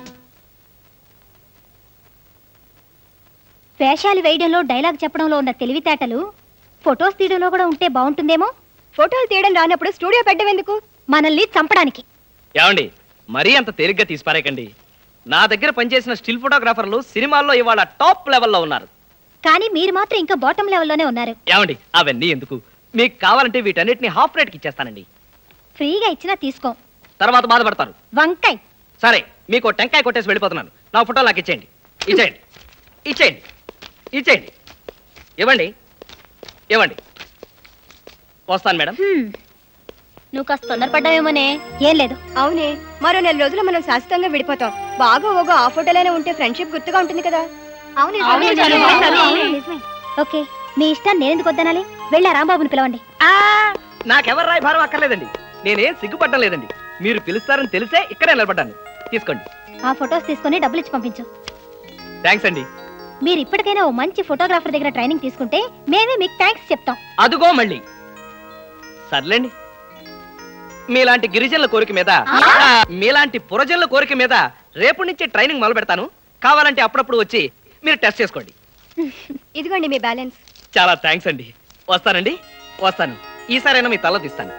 [SPEAKER 3] వేషాలు వేయడంలో డైలాగ్ చెప్పడంలో ఉన్న తెలివితేటలు ఫొటోస్ తీయడంలో కూడా ఉంటే బాగుంటుందేమో
[SPEAKER 7] ఫోటోలు తీయడం రానప్పుడు స్టూడియో పెట్టడం ఎందుకు
[SPEAKER 3] మనల్ని చంపడానికి
[SPEAKER 5] ఏమండి మరీ అంత తేలిగ్గా తీసిపారేకండి నా దగ్గర పనిచేసిన స్టిల్ ఫోటోగ్రాఫర్లు సినిమాల్లో ఇవాళ టాప్ లెవెల్లో ఉన్నారు
[SPEAKER 3] కానీ మీరు మాత్రం ఇంకా బాటమ్ లెవెల్లోనే ఉన్నారు
[SPEAKER 5] ఏమండి అవన్నీ ఎందుకు మీకు కావాలంటే వీటన్నిటిని హాఫ్ రేట్కి ఇచ్చేస్తానండి
[SPEAKER 3] ఫ్రీగా ఇచ్చినా తీసుకో
[SPEAKER 5] తర్వాత బాధపడతారు
[SPEAKER 3] వంకాయ్
[SPEAKER 5] సరే మీకు ఓ టెంకాయ కొట్టేసి వెళ్ళిపోతున్నాను నా ఫోటో నాకు ఇచ్చేయండి ఇచ్చేయండి ఇచ్చేయండి ఇచ్చేయండి ఇవ్వండి ఇవ్వండి వస్తాను మేడం
[SPEAKER 3] హ్మ్. నువ్వు కాస్త తొందరపడ్డావేమోనే ఏం లేదు
[SPEAKER 7] అవునే మరో నెల రోజులు మనం శాశ్వతంగా విడిపోతాం బాగా ఓగో ఆ ఫోటోలోనే ఉంటే ఫ్రెండ్షిప్ గుర్తుగా ఉంటుంది కదా
[SPEAKER 3] అవును
[SPEAKER 7] అవును,
[SPEAKER 3] నిజమే,
[SPEAKER 7] నిజమే,
[SPEAKER 3] నిజమే,
[SPEAKER 7] నిజమే.
[SPEAKER 3] నిజమే. ఓకే మీ ఇష్టాన్ని నేనెందుకు వద్దనాలి వెళ్ళి ఆ రాంబాబుని పిలవండి
[SPEAKER 5] నాకెవరు రాయి భారం అక్కర్లేదండి నేనేం సిగ్గుపడడం లేదండి మీరు పిలుస్తారని తెలిసే ఇక్కడే నిలబడ్డాను తీసుకోండి
[SPEAKER 3] ఆ ఫొటోస్ తీసుకొని డబ్బులు ఇచ్చి పంపించు
[SPEAKER 5] థ్యాంక్స్ అండి
[SPEAKER 3] మీరు ఇప్పటికైనా ఓ మంచి ఫోటోగ్రాఫర్ దగ్గర ట్రైనింగ్ తీసుకుంటే మేమే మీకు థ్యాంక్స్ చెప్తాం
[SPEAKER 5] అదుగో మళ్ళీ సర్లేండి మీలాంటి గిరిజనుల కోరిక మీద ఆ, మీలాంటి పురజనుల కోరిక మీద రేపు నుంచి ట్రైనింగ్ మొదలు పెడతాను కావాలంటే అప్పుడప్పుడు వచ్చి మీరు టెస్ట్ చేసుకోండి
[SPEAKER 7] ఇదిగోండి మీ బ్యాలెన్స్
[SPEAKER 5] చాలా థ్యాంక్స్ అండి వస్తానండి వస్తాను ఈసారైనా మీ తల తీస్తాను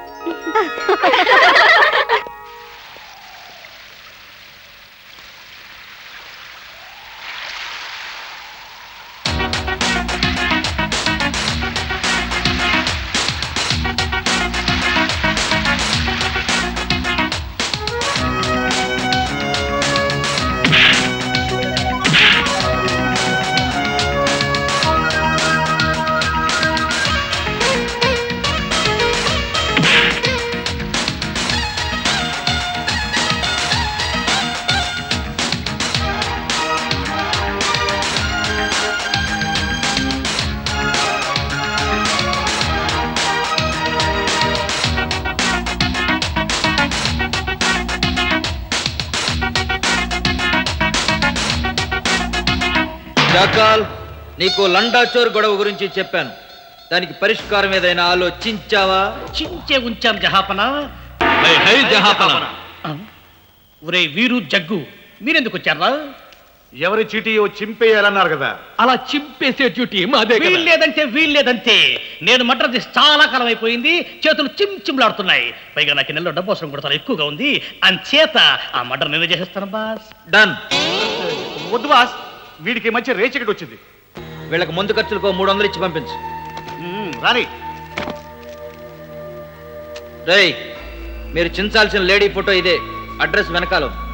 [SPEAKER 13] జాకాల్ నీకు లండాచోర్ గొడవ గురించి చెప్పాను దానికి పరిష్కారం ఏదైనా ఆలోచించావా
[SPEAKER 14] చించే ఉంచాం జహాపన
[SPEAKER 13] హై జహాపన.
[SPEAKER 14] ఒరే వీరు జగ్గు మీరెందుకు వచ్చారా
[SPEAKER 15] ఎవరి చీటీయో చింపేయాలన్నారు కదా
[SPEAKER 14] అలా చింపేసే డ్యూటీ మాదే వీల్లేదంటే వీల్లేదంతే నేను మటర్ చేసి చాలా కాలం అయిపోయింది చేతులు చిమ్ చిమ్లాడుతున్నాయి పైగా నాకు ఈ నెలలో డబ్బు అవసరం కూడా చాలా ఎక్కువగా ఉంది అంచేత ఆ మటర్ నేను చేసేస్తాను బాస్
[SPEAKER 13] డన్
[SPEAKER 15] వద్దు బాస్ వీడికి మంచి రేచకటి వచ్చింది
[SPEAKER 13] వీళ్ళకి ముందు ఖర్చులకు మూడు వందలు ఇచ్చి పంపించు
[SPEAKER 15] రాని
[SPEAKER 13] రేయ్ మీరు చించాల్సిన లేడీ ఫోటో ఇదే అడ్రస్ వెనకాల ఉంది.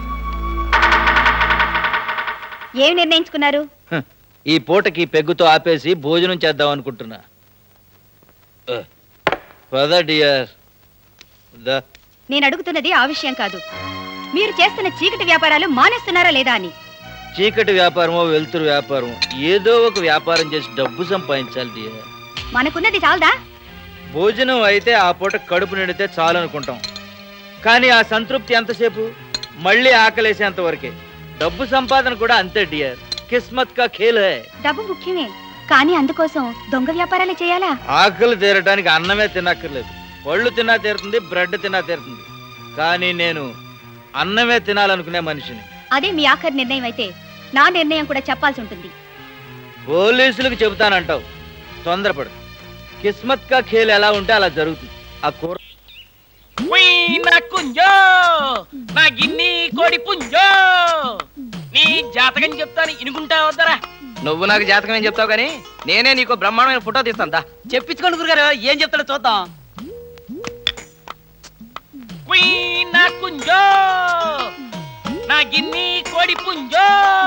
[SPEAKER 3] ఏం నిర్ణయించుకున్నారు
[SPEAKER 13] హ, ఈ పూటకి పెగ్గుతో ఆపేసి భోజనం చేద్దాం అనుకుంటున్నా Uh, పద డియర్ ద
[SPEAKER 7] నేను అడుగుతున్నది ఆ విషయం కాదు మీరు చేస్తున్న చీకటి వ్యాపారాలు మానేస్తున్నారా లేదా అని
[SPEAKER 13] చీకటి వ్యాపారమో వెలుతురు వ్యాపారమో ఏదో ఒక వ్యాపారం చేసి డబ్బు సంపాదించాలి డియర్
[SPEAKER 3] మనకున్నది చాలదా
[SPEAKER 13] భోజనం అయితే ఆ పూట కడుపు నిండితే చాలు అనుకుంటాం కానీ ఆ సంతృప్తి ఎంతసేపు మళ్ళీ ఆకలేసేంత వరకే డబ్బు సంపాదన కూడా అంతే డియర్ కిస్మత్ కా ఖేల్ హై
[SPEAKER 3] డబ్బు ముఖ్యమే కానీ అందుకోసం దొంగ వ్యాపారాలే చేయాలా
[SPEAKER 13] ఆకలి తీరడానికి అన్నమే తినక్కర్లేదు పళ్ళు తిన్నా తీరుతుంది బ్రెడ్ తిన్నా తీరుతుంది కానీ నేను అన్నమే తినాలనుకునే మనిషిని
[SPEAKER 3] అదే మీ ఆఖరి నిర్ణయం అయితే నా నిర్ణయం కూడా చెప్పాల్సి ఉంటుంది
[SPEAKER 13] పోలీసులకు చెబుతానంటావు తొందరపడు కిస్మత్ కా ఖేల్ ఎలా ఉంటే అలా జరుగుతుంది ఆ కూర
[SPEAKER 1] నా కుంజో నా గిన్ని కోడి పుంజో నీ జాతకం చెప్తాను ఇనుకుంటా వద్దరా
[SPEAKER 5] నువ్వు నాకు జాతకం ఏం చెప్తావు కానీ నేనే నీకు బ్రహ్మాండమైన ఫోటో తీస్తాను దా
[SPEAKER 4] చెప్పించుకోండి గురుగారు ఏం చెప్తాడో చూద్దాం
[SPEAKER 16] కుయ్ నా కుంజో నా గిన్ని కోడి పుంజో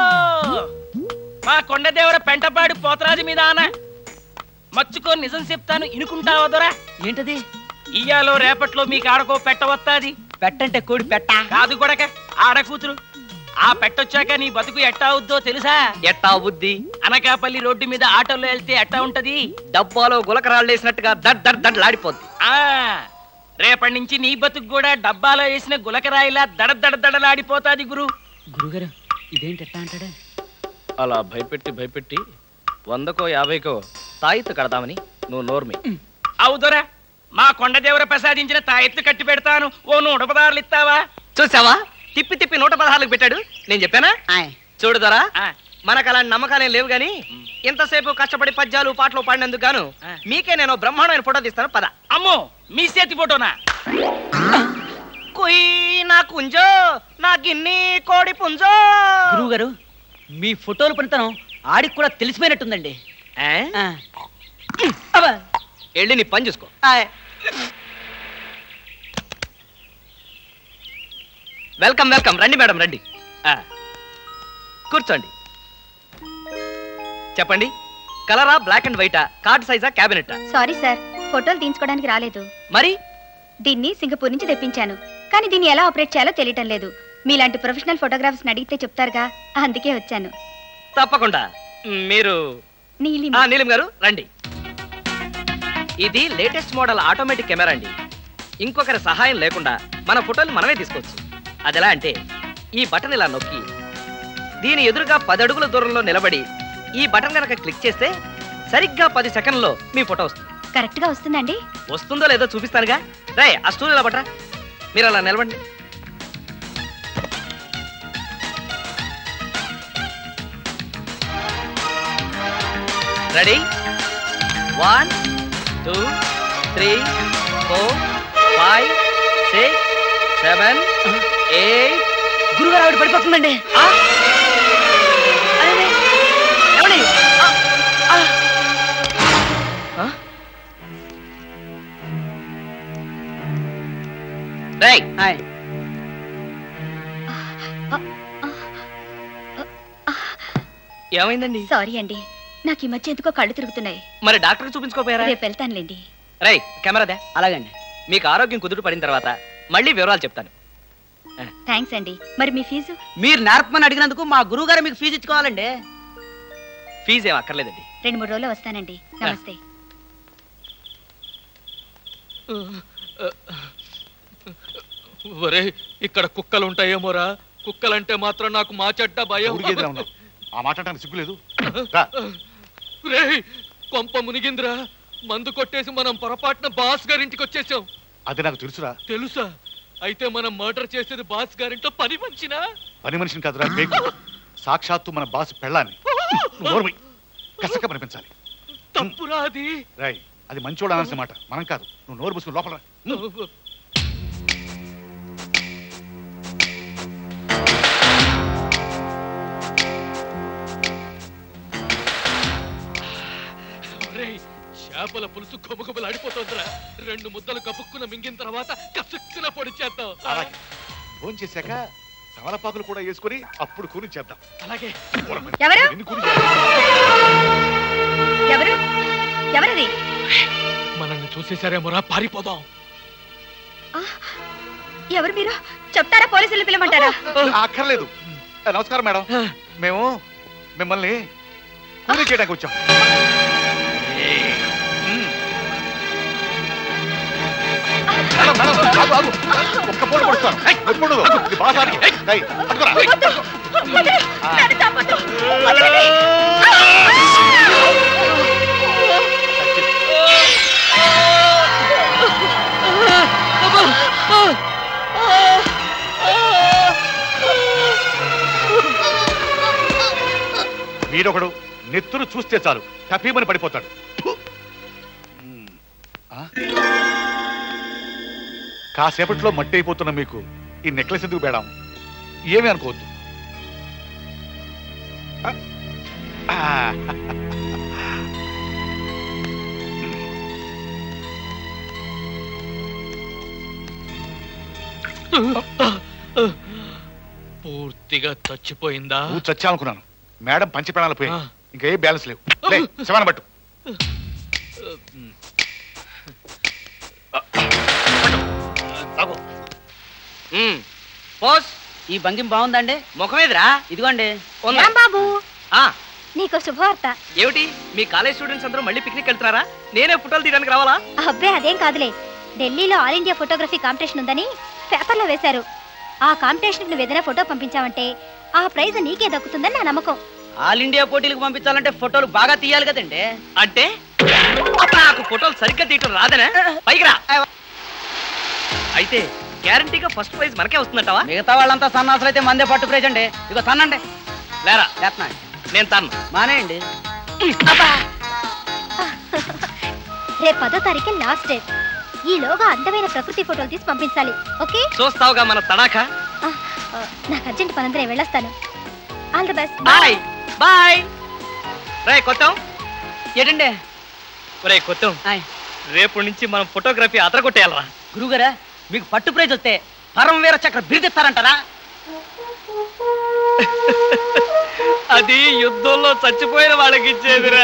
[SPEAKER 16] మా కొండదేవర పెంటపాడు పోతరాజు మీద ఆన మచ్చుకో నిజం చెప్తాను ఇనుకుంటావా దొరా
[SPEAKER 4] ఏంటది
[SPEAKER 16] ఇయ్యాలో రేపట్లో మీకు ఆడకో పెట్టవత్తాది
[SPEAKER 4] పెట్టంటే కోడి పెట్ట
[SPEAKER 16] కాదు కొడక ఆడ కూతురు ఆ పెట్టొచ్చాక నీ బతుకు ఎట్టా అవుద్దో తెలుసా
[SPEAKER 5] ఎట్టా బుద్ధి
[SPEAKER 16] అనకాపల్లి రోడ్డు మీద ఆటోలో వెళ్తే ఎట్టా ఉంటది
[SPEAKER 5] డబ్బాలో గులకరాళ్ళేసినట్టుగా దడ్ దడ్ దడ్ లాడిపోద్ది
[SPEAKER 16] ఆ రేపటి నుంచి నీ బతుకు కూడా డబ్బాలో వేసిన గులకరాయిలా దడ దడ దడలాడిపోతాది గురు
[SPEAKER 4] గురుగారు ఇదేంటి ఎట్టా అంటాడు
[SPEAKER 5] అలా భయపెట్టి భయపెట్టి వందకో యాభైకో తాయిత్తు కడదామని నువ్వు నోర్మి
[SPEAKER 16] అవుదొరా మా కొండదేవర ప్రసాదించిన తాయెత్తు కట్టి పెడతాను ఓ నూట పదార్లు ఇస్తావా
[SPEAKER 5] చూసావా తిప్పి తిప్పి నూట పదహారులకు పెట్టాడు నేను చెప్పానా చూడుదరా మనకు అలాంటి నమ్మకాలేం లేవు గాని ఇంతసేపు కష్టపడి పద్యాలు పాటలు పాడినందుకు గాను మీకే నేను బ్రహ్మాండమైన ఫోటో తీస్తాను పద
[SPEAKER 16] అమ్మో మీ చేతి ఫోటోనా
[SPEAKER 5] కుయ్ నా కుంజో నా గిన్ని కోడి పుంజో
[SPEAKER 4] గురువుగారు మీ ఫోటోలు పనితనం ఆడికి కూడా తెలిసిపోయినట్టుందండి
[SPEAKER 5] ఆ? వెళ్ళి నీ పని చూసుకో వెల్కమ్ వెల్కమ్ రండి మేడం రండి ఆ, కూర్చోండి చెప్పండి కలరా బ్లాక్ అండ్ వైటా కార్డ్ సైజా క్యాబినెట్
[SPEAKER 3] సారీ సార్ ఫోటోలు తీయించుకోవడానికి రాలేదు
[SPEAKER 5] మరి
[SPEAKER 3] దీన్ని సింగపూర్ నుంచి తెప్పించాను కానీ దీన్ని ఎలా ఆపరేట్ చేయాలో తెలియటం లేదు మీలాంటి ప్రొఫెషనల్ ఫోటోగ్రాఫర్స్ అడిగితే చెప్తారుగా అందుకే వచ్చాను
[SPEAKER 5] తప్పకుండా మీరు
[SPEAKER 3] నీలిమ
[SPEAKER 5] ఆ, నీలిం గారు రండి ఇది లేటెస్ట్ మోడల్ ఆటోమేటిక్ కెమెరా అండి ఇంకొకరి సహాయం లేకుండా మన ఫోటోలు మనమే తీసుకోవచ్చు అది ఎలా అంటే ఈ బటన్ ఇలా నొక్కి దీని ఎదురుగా పది అడుగుల దూరంలో నిలబడి ఈ బటన్ కనుక క్లిక్ చేస్తే సరిగ్గా పది సెకండ్లో మీ ఫోటో వస్తుంది
[SPEAKER 3] కరెక్ట్ గా వస్తుందండి
[SPEAKER 5] వస్తుందో లేదో చూపిస్తానుగా రే ఆ స్టూల్ ఇలా బట్రా మీరు అలా నిలబడి ready one two three four five six seven eight
[SPEAKER 4] గురుగారు ఆవిడ పడిపోతుందండి
[SPEAKER 5] రేయ్ ఏమైందండి
[SPEAKER 3] సారీ అండి నాకు ఈ మధ్య ఎందుకో కళ్ళు తిరుగుతున్నాయి
[SPEAKER 5] మరి డాక్టర్ చూపించుకోపోయారా
[SPEAKER 3] రేపు వెళ్తానులేండి
[SPEAKER 5] రై కెమెరా దే
[SPEAKER 4] అలాగండి
[SPEAKER 5] మీకు ఆరోగ్యం కుదుట పడిన తర్వాత మళ్ళీ వివరాలు చెప్తాను
[SPEAKER 3] థ్యాంక్స్ అండి మరి మీ ఫీజు
[SPEAKER 4] మీరు నేర్పమని అడిగినందుకు మా గురువు గారు మీకు ఫీజు ఇచ్చుకోవాలండి
[SPEAKER 5] ఫీజు ఏం అక్కర్లేదండి
[SPEAKER 3] రెండు మూడు రోజులు వస్తానండి నమస్తే
[SPEAKER 17] ఒరే ఇక్కడ కుక్కలు ఉంటాయేమోరా కుక్కలంటే మాత్రం నాకు మా చెడ్డ భయం
[SPEAKER 15] ఊరికేదిరా ఉన్నావు? ఆ మాట అంటానికి సిగ్గులేదు రా.
[SPEAKER 17] రేయ్ కొంప మునిగిందిరా మందు కొట్టేసి మనం పొరపాటున బాస్ గారింటికి వచ్చేసాం
[SPEAKER 15] అది నాకు తెలుసురా
[SPEAKER 17] తెలుసా అయితే మనం మర్డర్ చేసేది బాస్ గారింట్లో పని మంచినా
[SPEAKER 15] పని మనిషిని కాదురా బేకు సాక్షాత్తు మన బాస్ పెళ్ళాన్ని నోర్మై కసక కనిపించాలి
[SPEAKER 17] తప్పురా అది
[SPEAKER 15] రాయ్ అది మంచోడు అనాల్సిన మాట మనం కాదు నువ్వు నోరు మూసుకుని లోపల రా.
[SPEAKER 17] ఒరేయ్, చేపల పులుసు కొమ్మకొమ్మలు ఆడిపోతుందిరా రెండు ముద్దలు కపుక్కున మింగిన తర్వాత కసుక్కున పొడి చేద్దాం
[SPEAKER 15] అలాగే ఫోన్ చేశాక తమలపాకులు కూడా వేసుకొని అప్పుడు కూని చేద్దాం
[SPEAKER 17] అలాగే
[SPEAKER 3] ఎవరు
[SPEAKER 15] ఎన్ని కూని
[SPEAKER 3] ఎవరు ఎవరది
[SPEAKER 17] మనల్ని చూసేసారేమోరా పారిపోదాం
[SPEAKER 3] ఎవరు మీరు చెప్తారా పోలీసులు పిలమంటారా
[SPEAKER 15] అక్కర్లేదు ఏ, నమస్కారం మేడం మేము మిమ్మల్ని కూలీ చేయడానికి వచ్చాం మ్మ్. మేడం, మేడం, ఆగు, ఆగు. ఒక్క పూట కొడుతాను ఎప్పుడు ఇది బాగా ఆడి. ఏయ్, పట్టుకోరా. వీడొకడు నెత్తురు చూస్తే చాలు తప్పీమని పడిపోతాడు మ్మ్. ఆ? కాసేపట్లో మట్టి అయిపోతున్న మీకు ఈ నెక్లెస్ ఎందుకు బేడం ఏమీ అనుకోవద్దు ఆ? ఆ.
[SPEAKER 17] పూర్తిగా చచ్చిపోయిందా
[SPEAKER 15] నువ్వు చచ్చావనుకున్నాను మేడం పంచి ప్రాణాలు పోయి ఇంకా ఏ బ్యాలెన్స్ లేవు లే, శవాన్ని పట్టు
[SPEAKER 4] పోస్ ఈ భంగిం బాగుందండి ముఖం ఎదురా ఇదిగోండి
[SPEAKER 3] బాబు
[SPEAKER 5] ఆ,
[SPEAKER 3] నీకు శుభవార్త
[SPEAKER 5] ఏమిటి మీ కాలేజ్ స్టూడెంట్స్ అందరూ మళ్ళీ పిక్నిక్ వెళ్తున్నారా నేనే ఫోటోలు తీయడానికి రావాలా
[SPEAKER 3] అబ్బే అదేం కాదులే ఢిల్లీలో ఆల్ ఇండియా ఫోటోగ్రఫీ కాంపిటీషన్ ఉందని పేపర్లో వేశారు ఆ కాంపిటీషన్ నువ్వు ఏదైనా ఫోటో పంపించావంటే ఆ ప్రైజ్ నీకే దక్కుతుందని నా నమ్మకం
[SPEAKER 4] ఆల్ ఇండియా పోటీలకు పంపించాలంటే ఫోటోలు బాగా తీయాలి కదండి
[SPEAKER 5] అంటే నాకు ఫోటోలు సరిగ్గా తీయటం రాదనే పైకి రా అయితే గ్యారంటీగా ఫస్ట్ ప్రైజ్ మనకే వస్తుందంటావా
[SPEAKER 4] మిగతా వాళ్ళంతా సన్నాసులు అయితే మందే పట్టు ప్రైజ్ అండి ఇగో తన్నండి
[SPEAKER 5] లేరా
[SPEAKER 4] చేస్తున్నా
[SPEAKER 5] నేను తాను
[SPEAKER 4] మానేయండి
[SPEAKER 3] రేపు పదో తారీఖు లాస్ట్ డే ఈలోగా అందమైన ప్రకృతి ఫోటోలు తీసి పంపించాలి ఓకే
[SPEAKER 5] చూస్తావుగా మన తడాకా
[SPEAKER 3] ఆ, ఆ, నాకు అర్జెంట్ పనందరే వెళ్ళొస్తాను all the best
[SPEAKER 5] bye bye రే కొత్తం
[SPEAKER 4] ఏంటండి
[SPEAKER 5] రే కొత్తం రేపు నుంచి మనం ఫోటోగ్రఫీ అదరగొట్టేయాలరా
[SPEAKER 4] గురుగారా మీకు పట్టు ప్రైజ్ వస్తే పరమ వీర చక్ర బిరుదిస్తారంటారా
[SPEAKER 5] అది యుద్ధంలో చచ్చిపోయిన వాళ్ళకి ఇచ్చేదిరా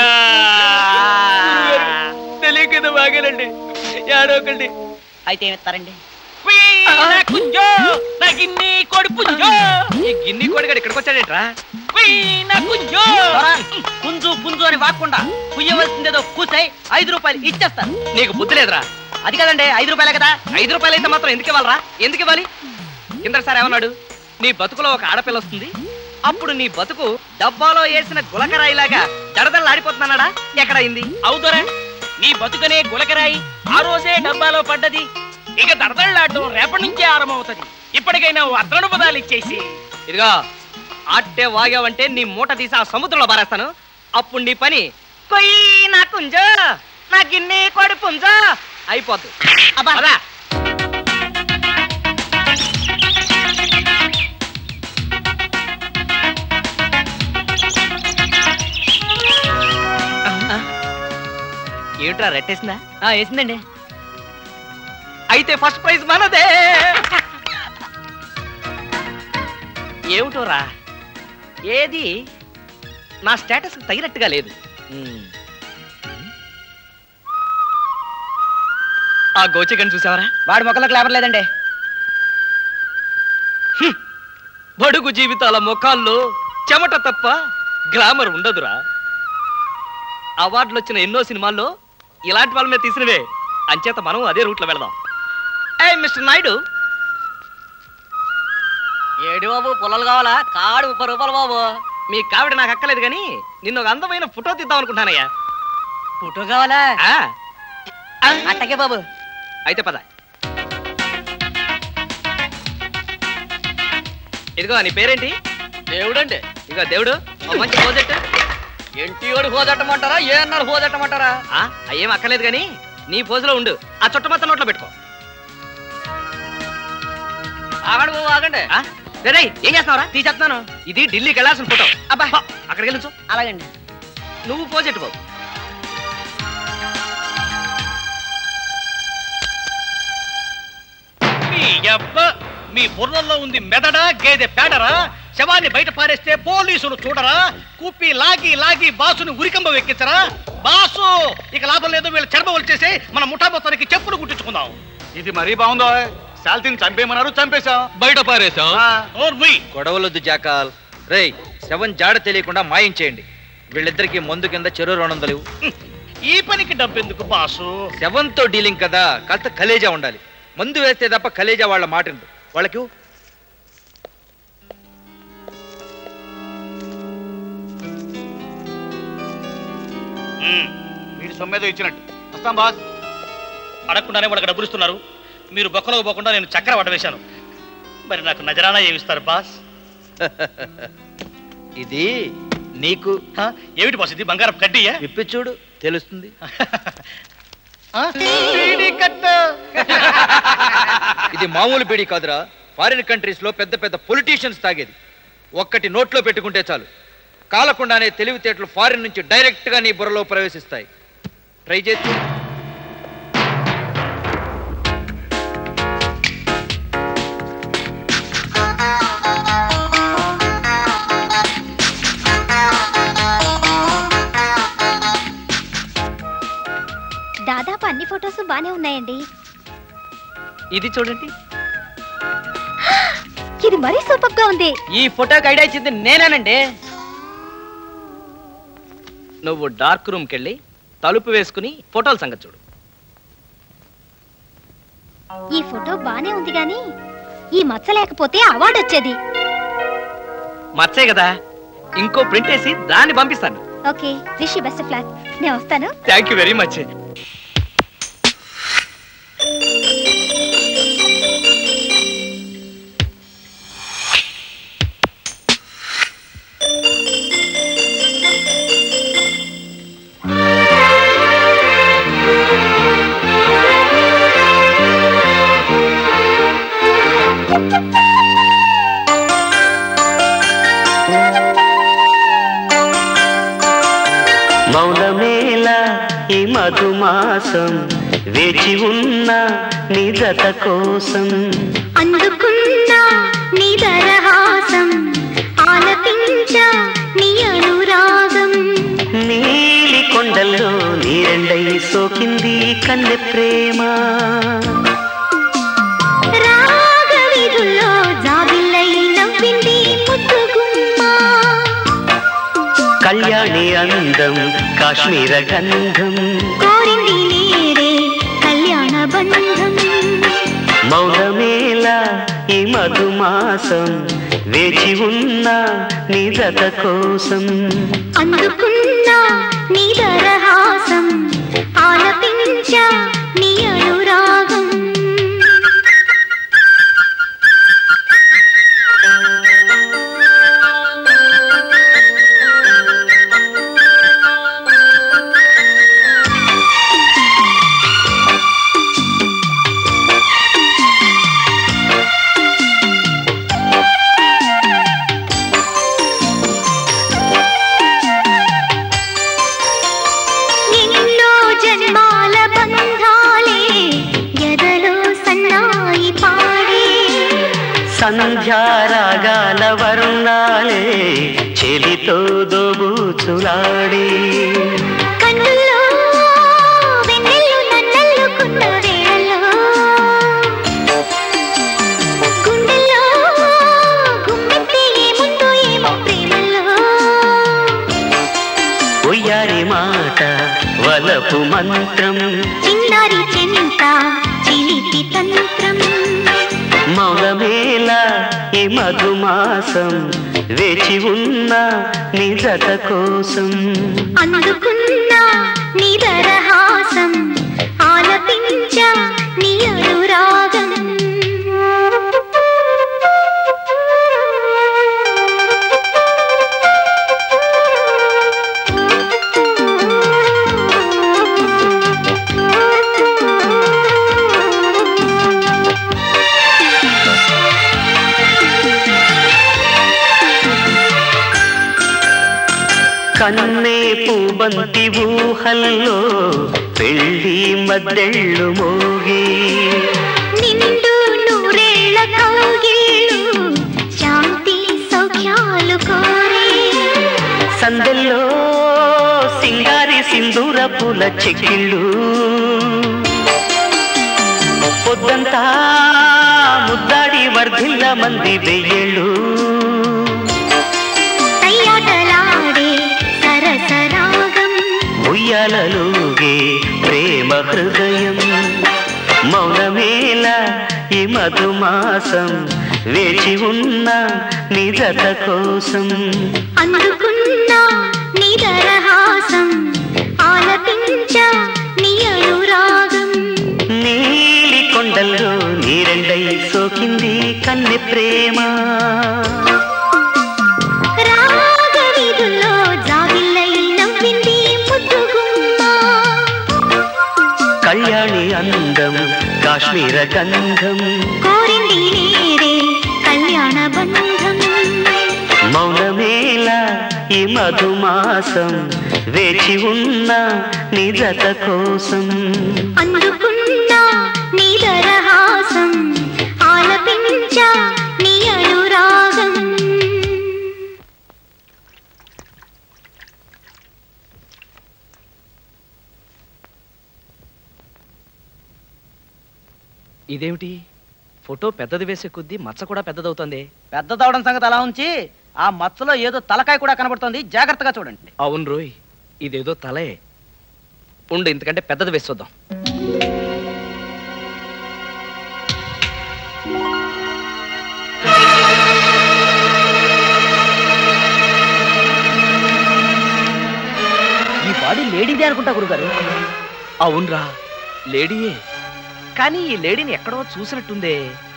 [SPEAKER 5] తెలియకుండా బాగానండి ఏడోకండి
[SPEAKER 4] అయితే ఏమిస్తారండి
[SPEAKER 16] నా కుంజో నా గిన్ని కోడి పుంజో
[SPEAKER 5] ఈ గిన్ని కోడిగాడు ఇక్కడికి వచ్చాడేట్రా
[SPEAKER 16] నా కుంజో
[SPEAKER 4] త్వర, పుంజు పుంజు అని వాక్కుండా కుయ్యవలసిందేదో కూసాయి ఐదు రూపాయలు ఇచ్చేస్తాను
[SPEAKER 5] నీకు బుద్ధి లేదురా
[SPEAKER 4] అది కదండి ఐదు రూపాయలే కదా
[SPEAKER 5] ఐదు రూపాయలు అయితే మాత్రం ఎందుకు ఇవ్వాలరా ఎందుకు ఇవ్వాలి కింద సార్ ఏమన్నాడు నీ బతుకులో ఒక ఆడపిల్ల వస్తుంది అప్పుడు నీ బతుకు డబ్బాలో వేసిన గులకరాయిలాగా దడదల్లాడిపోతున్నాడా ఎక్కడ అయింది
[SPEAKER 16] అవుదరా నీ బతుకనే గులకరాయి ఆ రోజే డబ్బాలో పడ్డది ఇక దడదళ్ళాడటం రేపటి నుంచే ఆరంభమవుతుంది ఇప్పటికైనా ఓ అర్ధను పదాలు ఇచ్చేసి
[SPEAKER 5] ఇదిగో ఆట్టే వాగావంటే నీ మూట తీసి ఆ సముద్రంలో పారేస్తాను అప్పుడు నీ పని కొయ్యి నా కుంజ నా గిన్నె కోడి పుంజ అయిపోద్ది అబ్బా ఏమిట్రా రెట్టేసిందా
[SPEAKER 4] వేసిందండి
[SPEAKER 5] అయితే ఫస్ట్ ప్రైజ్ మనదే ఏమిటోరా ఏది నా స్టేటస్ తగినట్టుగా లేదు ఆ గోచికని చూసావరా
[SPEAKER 4] వాడి మొక్కలకు లేబర్ లేదండి
[SPEAKER 5] బడుగు జీవితాల ముఖాల్లో చెమట తప్ప గ్లామర్ ఉండదురా అవార్డులు వచ్చిన ఎన్నో సినిమాల్లో ఇలాంటి వాళ్ళ మీద తీసినవే అంచేత మనం అదే రూట్లో వెళదాం ఏ మిస్టర్ నాయుడు
[SPEAKER 4] ఏడు బాబు పొలాలు కావాలా కాడు ముప్పై రూపాయలు బాబు
[SPEAKER 5] మీ కావిడ నాకు అక్కలేదు కానీ నిన్ను ఒక అందమైన ఫోటో తీద్దాం అనుకుంటానయ్యా
[SPEAKER 4] ఫోటో కావాలా
[SPEAKER 5] ఆ,
[SPEAKER 4] అట్టకే బాబు
[SPEAKER 5] అయితే పద ఇదిగో నీ పేరేంటి
[SPEAKER 4] దేవుడండి
[SPEAKER 5] ఇదిగో దేవుడు ఓ మంచి ప్రాజెక్ట్
[SPEAKER 4] ఎన్టీఓడు హోదట్టమంటారా ఏ అన్నారు హోదట్టమంటారా
[SPEAKER 5] ఆ ఏం అక్కర్లేదు కానీ నీ పోజులో ఉండు ఆ చుట్ట మొత్తం నోట్లో పెట్టుకో
[SPEAKER 4] ఆగండి బాబు ఆగండి
[SPEAKER 5] ఆ? రేయ్, రేయ్, ఏం చేస్తున్నావురా తీసేస్తున్నాను ఇది ఢిల్లీకి వెళ్ళాల్సిన ఫోటో అబ్బా అక్కడికి వెళ్ళచ్చు
[SPEAKER 4] అలాగండి
[SPEAKER 5] నువ్వు పోజెట్టు బాబు
[SPEAKER 14] మీ యబ్బ మీ బుర్రలో ఉంది మెదడా గేదె పేడరా శవాన్ని బయట పారేస్తే పోలీసులు చూడరా కుప్పి లాగి లాగి బాసుని ఉరికంబ ఎక్కించరా బాసు ఇక లాభం లేదు వీళ్ళ చర్మ వచ్చేసి మన ముఠా మొత్తానికి చెప్పులు కుట్టించుకుందాం
[SPEAKER 15] ఇది మరీ బాగుందో శాల్తీని చంపేయమన్నారు చంపేశాం
[SPEAKER 17] బయట పారేశాం
[SPEAKER 13] గొడవలొద్దు జాకాల్ రేయ్ శవం జాడ తెలియకుండా మాయించేయండి వీళ్ళిద్దరికి మందు కింద చెరు రెండు వందలు ఇవ్వు.
[SPEAKER 14] ఈ పనికి డబ్బెందుకు బాసు
[SPEAKER 13] శవంతో డీలింగ్ కదా కాస్త కలేజా ఉండాలి మందు వేస్తే తప్ప కలేజా వాళ్ళ మాట వినరు. వాళ్ళకి ఇవ్వు.
[SPEAKER 15] వీడి సొమ్మేదో ఇచ్చినట్టు వస్తాం బాస్
[SPEAKER 14] అడగకుండానే వాళ్ళకి డబ్బులు ఇస్తున్నారు మీరు బొక్కలో పోకుండా నేను చక్కెర పట్ట వేశాను మరి నాకు నజరానా ఏమిస్తారు బాస్
[SPEAKER 13] ఇది నీకు
[SPEAKER 14] ఏమిటి బాస్ ఇది బంగారం కడ్డీయా
[SPEAKER 13] విప్పి చూడు తెలుస్తుంది ఇది మామూలు బీడీ కాదురా ఫారిన్ కంట్రీస్ లో పెద్ద పెద్ద పొలిటీషియన్స్ తాగేది ఒక్కటి నోట్లో పెట్టుకుంటే చాలు కాలకుండానే తెలివితేటలు ఫారిన్ నుంచి డైరెక్ట్ గా నీ బుర్రలో ప్రవేశిస్తాయి ట్రై చేసి చూడు.
[SPEAKER 3] అన్ని ఫొటోస్ బానే ఉన్నాయండి
[SPEAKER 5] ఇది చూడండి
[SPEAKER 3] ఇది మరీ సూపర్ గా ఉంది
[SPEAKER 5] ఈ ఫోటోకి ఐడియా ఇచ్చింది నేనేనండి నువ్వు డార్క్ రూమ్కి వెళ్ళి తలుపు వేసుకుని ఫోటోల సంగతి చూడు
[SPEAKER 3] ఈ ఫోటో బానే ఉంది గాని ఈ మచ్చ లేకపోతే అవార్డు వచ్చేది
[SPEAKER 5] మచ్చే కదా ఇంకో ప్రింట్ వేసి దాన్ని పంపిస్తాను
[SPEAKER 3] ఓకే విష్ బెస్ట్ ఫ్లాట్ నేను వస్తాను
[SPEAKER 5] థ్యాంక్ యూ వెరీ మచ్
[SPEAKER 18] మౌనమేళ ఈ మధుమాసం వేచి ఉన్న నీ జత కోసం
[SPEAKER 12] అందుకున్నా నీ దరహాసం ఆలపించా నీ అనురాగం
[SPEAKER 18] నీలి కొండల్లో నీరెండై సోకింది కన్నె ప్రేమ
[SPEAKER 12] రాగవిధుల్లో జాబిల్లై నవ్వింది ముద్దుగుమ్మ
[SPEAKER 18] కళ్యాణి అందం కాశ్మీర గంధం
[SPEAKER 12] కోరింది నేరే కళ్యాణ బంధం
[SPEAKER 18] మౌనమేళ ఈ మధుమాసం వేచి ఉన్న నీ జత కోసం
[SPEAKER 12] అందుకున్నా నీ దరహాసం ఆలపించా నీ అనురాగం ఎన్నో జన్మాల బంధాలే ఎదలో సన్నాయి పాడే
[SPEAKER 18] సంధ్యారాగాల వర్ణాలే చెలితో దోబూచులాడి
[SPEAKER 12] కన్నుల్లో వెన్నెల్లు నన్నల్లుకున్న వేళలో గుండెల్లో గుమ్మెత్తి ఏముందో ఏమో ప్రేమలో
[SPEAKER 18] ఉయ్యారి మాట వలపు మంత్రం
[SPEAKER 12] చిన్నారి చెంత చిలిపి తంత్రం
[SPEAKER 18] మౌనమేళ ఈ మధుమాసం వేచి ఉన్న నీ జత కోసం
[SPEAKER 12] అందుకున్నా నీ దరహాసం ఆలపించా నీ అనురాగం
[SPEAKER 18] కన్నే పూబంతి ఊహల్లో పెళ్ళి మద్దెళ్ళు మోగి
[SPEAKER 12] నిండు నూరేళ్ల కౌగిళ్ళు శాంతి సౌఖ్యాలు కోరే
[SPEAKER 18] సందెల్లో సింగారి సింధూర పూల చెక్కిళ్ళు పొద్దంతా ముద్దాడి వర్ధిల్ల మంది వెయ్యేళ్ళు
[SPEAKER 12] తయ్యాటలాడే సరసరాగం
[SPEAKER 18] ఉయ్యాలలుగే ప్రేమ హృదయం మౌనమేళ ఈ మధుమాసం వేచి ఉన్న నీ జత కోసం
[SPEAKER 12] అందుకున్నా నీ దరహాసం ఆలపించా నీ అనురాగం
[SPEAKER 18] నీలి కొండల్లో నీరెండై సోకింది కన్నె ప్రేమ
[SPEAKER 12] రాగవీధుల్లో జాబిల్లై నవ్వింది ముద్దుగుమ్మ
[SPEAKER 18] కళ్యాణి అందం కాశ్మీర గంధం
[SPEAKER 12] కోరింది నేరే కళ్యాణ బంధం
[SPEAKER 18] మౌనమేళ ఈ మధుమాసం వేచి ఉన్న నీ జత కోసం
[SPEAKER 12] అందుకున్నా నీ దరహాసం ఆలపించా నీ అనురాగం
[SPEAKER 5] ఇదేమిటి ఫోటో పెద్దది వేసే కొద్దీ మచ్చ కూడా పెద్దదవుతుంది
[SPEAKER 4] పెద్దదవడం సంగతి అలా ఉంచి ఆ మచ్చలో ఏదో తలకాయ కూడా కనబడుతోంది జాగ్రత్తగా చూడండి
[SPEAKER 5] అవును రోయ్ ఇదేదో తలే ఉండు ఇంతకంటే పెద్దది వేసి చూద్దాం
[SPEAKER 4] ఈ బాడీ లేడీదే అనుకుంటా గురుగారు
[SPEAKER 5] అవునరా లేడీయే కానీ ఈ లేడీని ఎక్కడో చూసినట్టుందే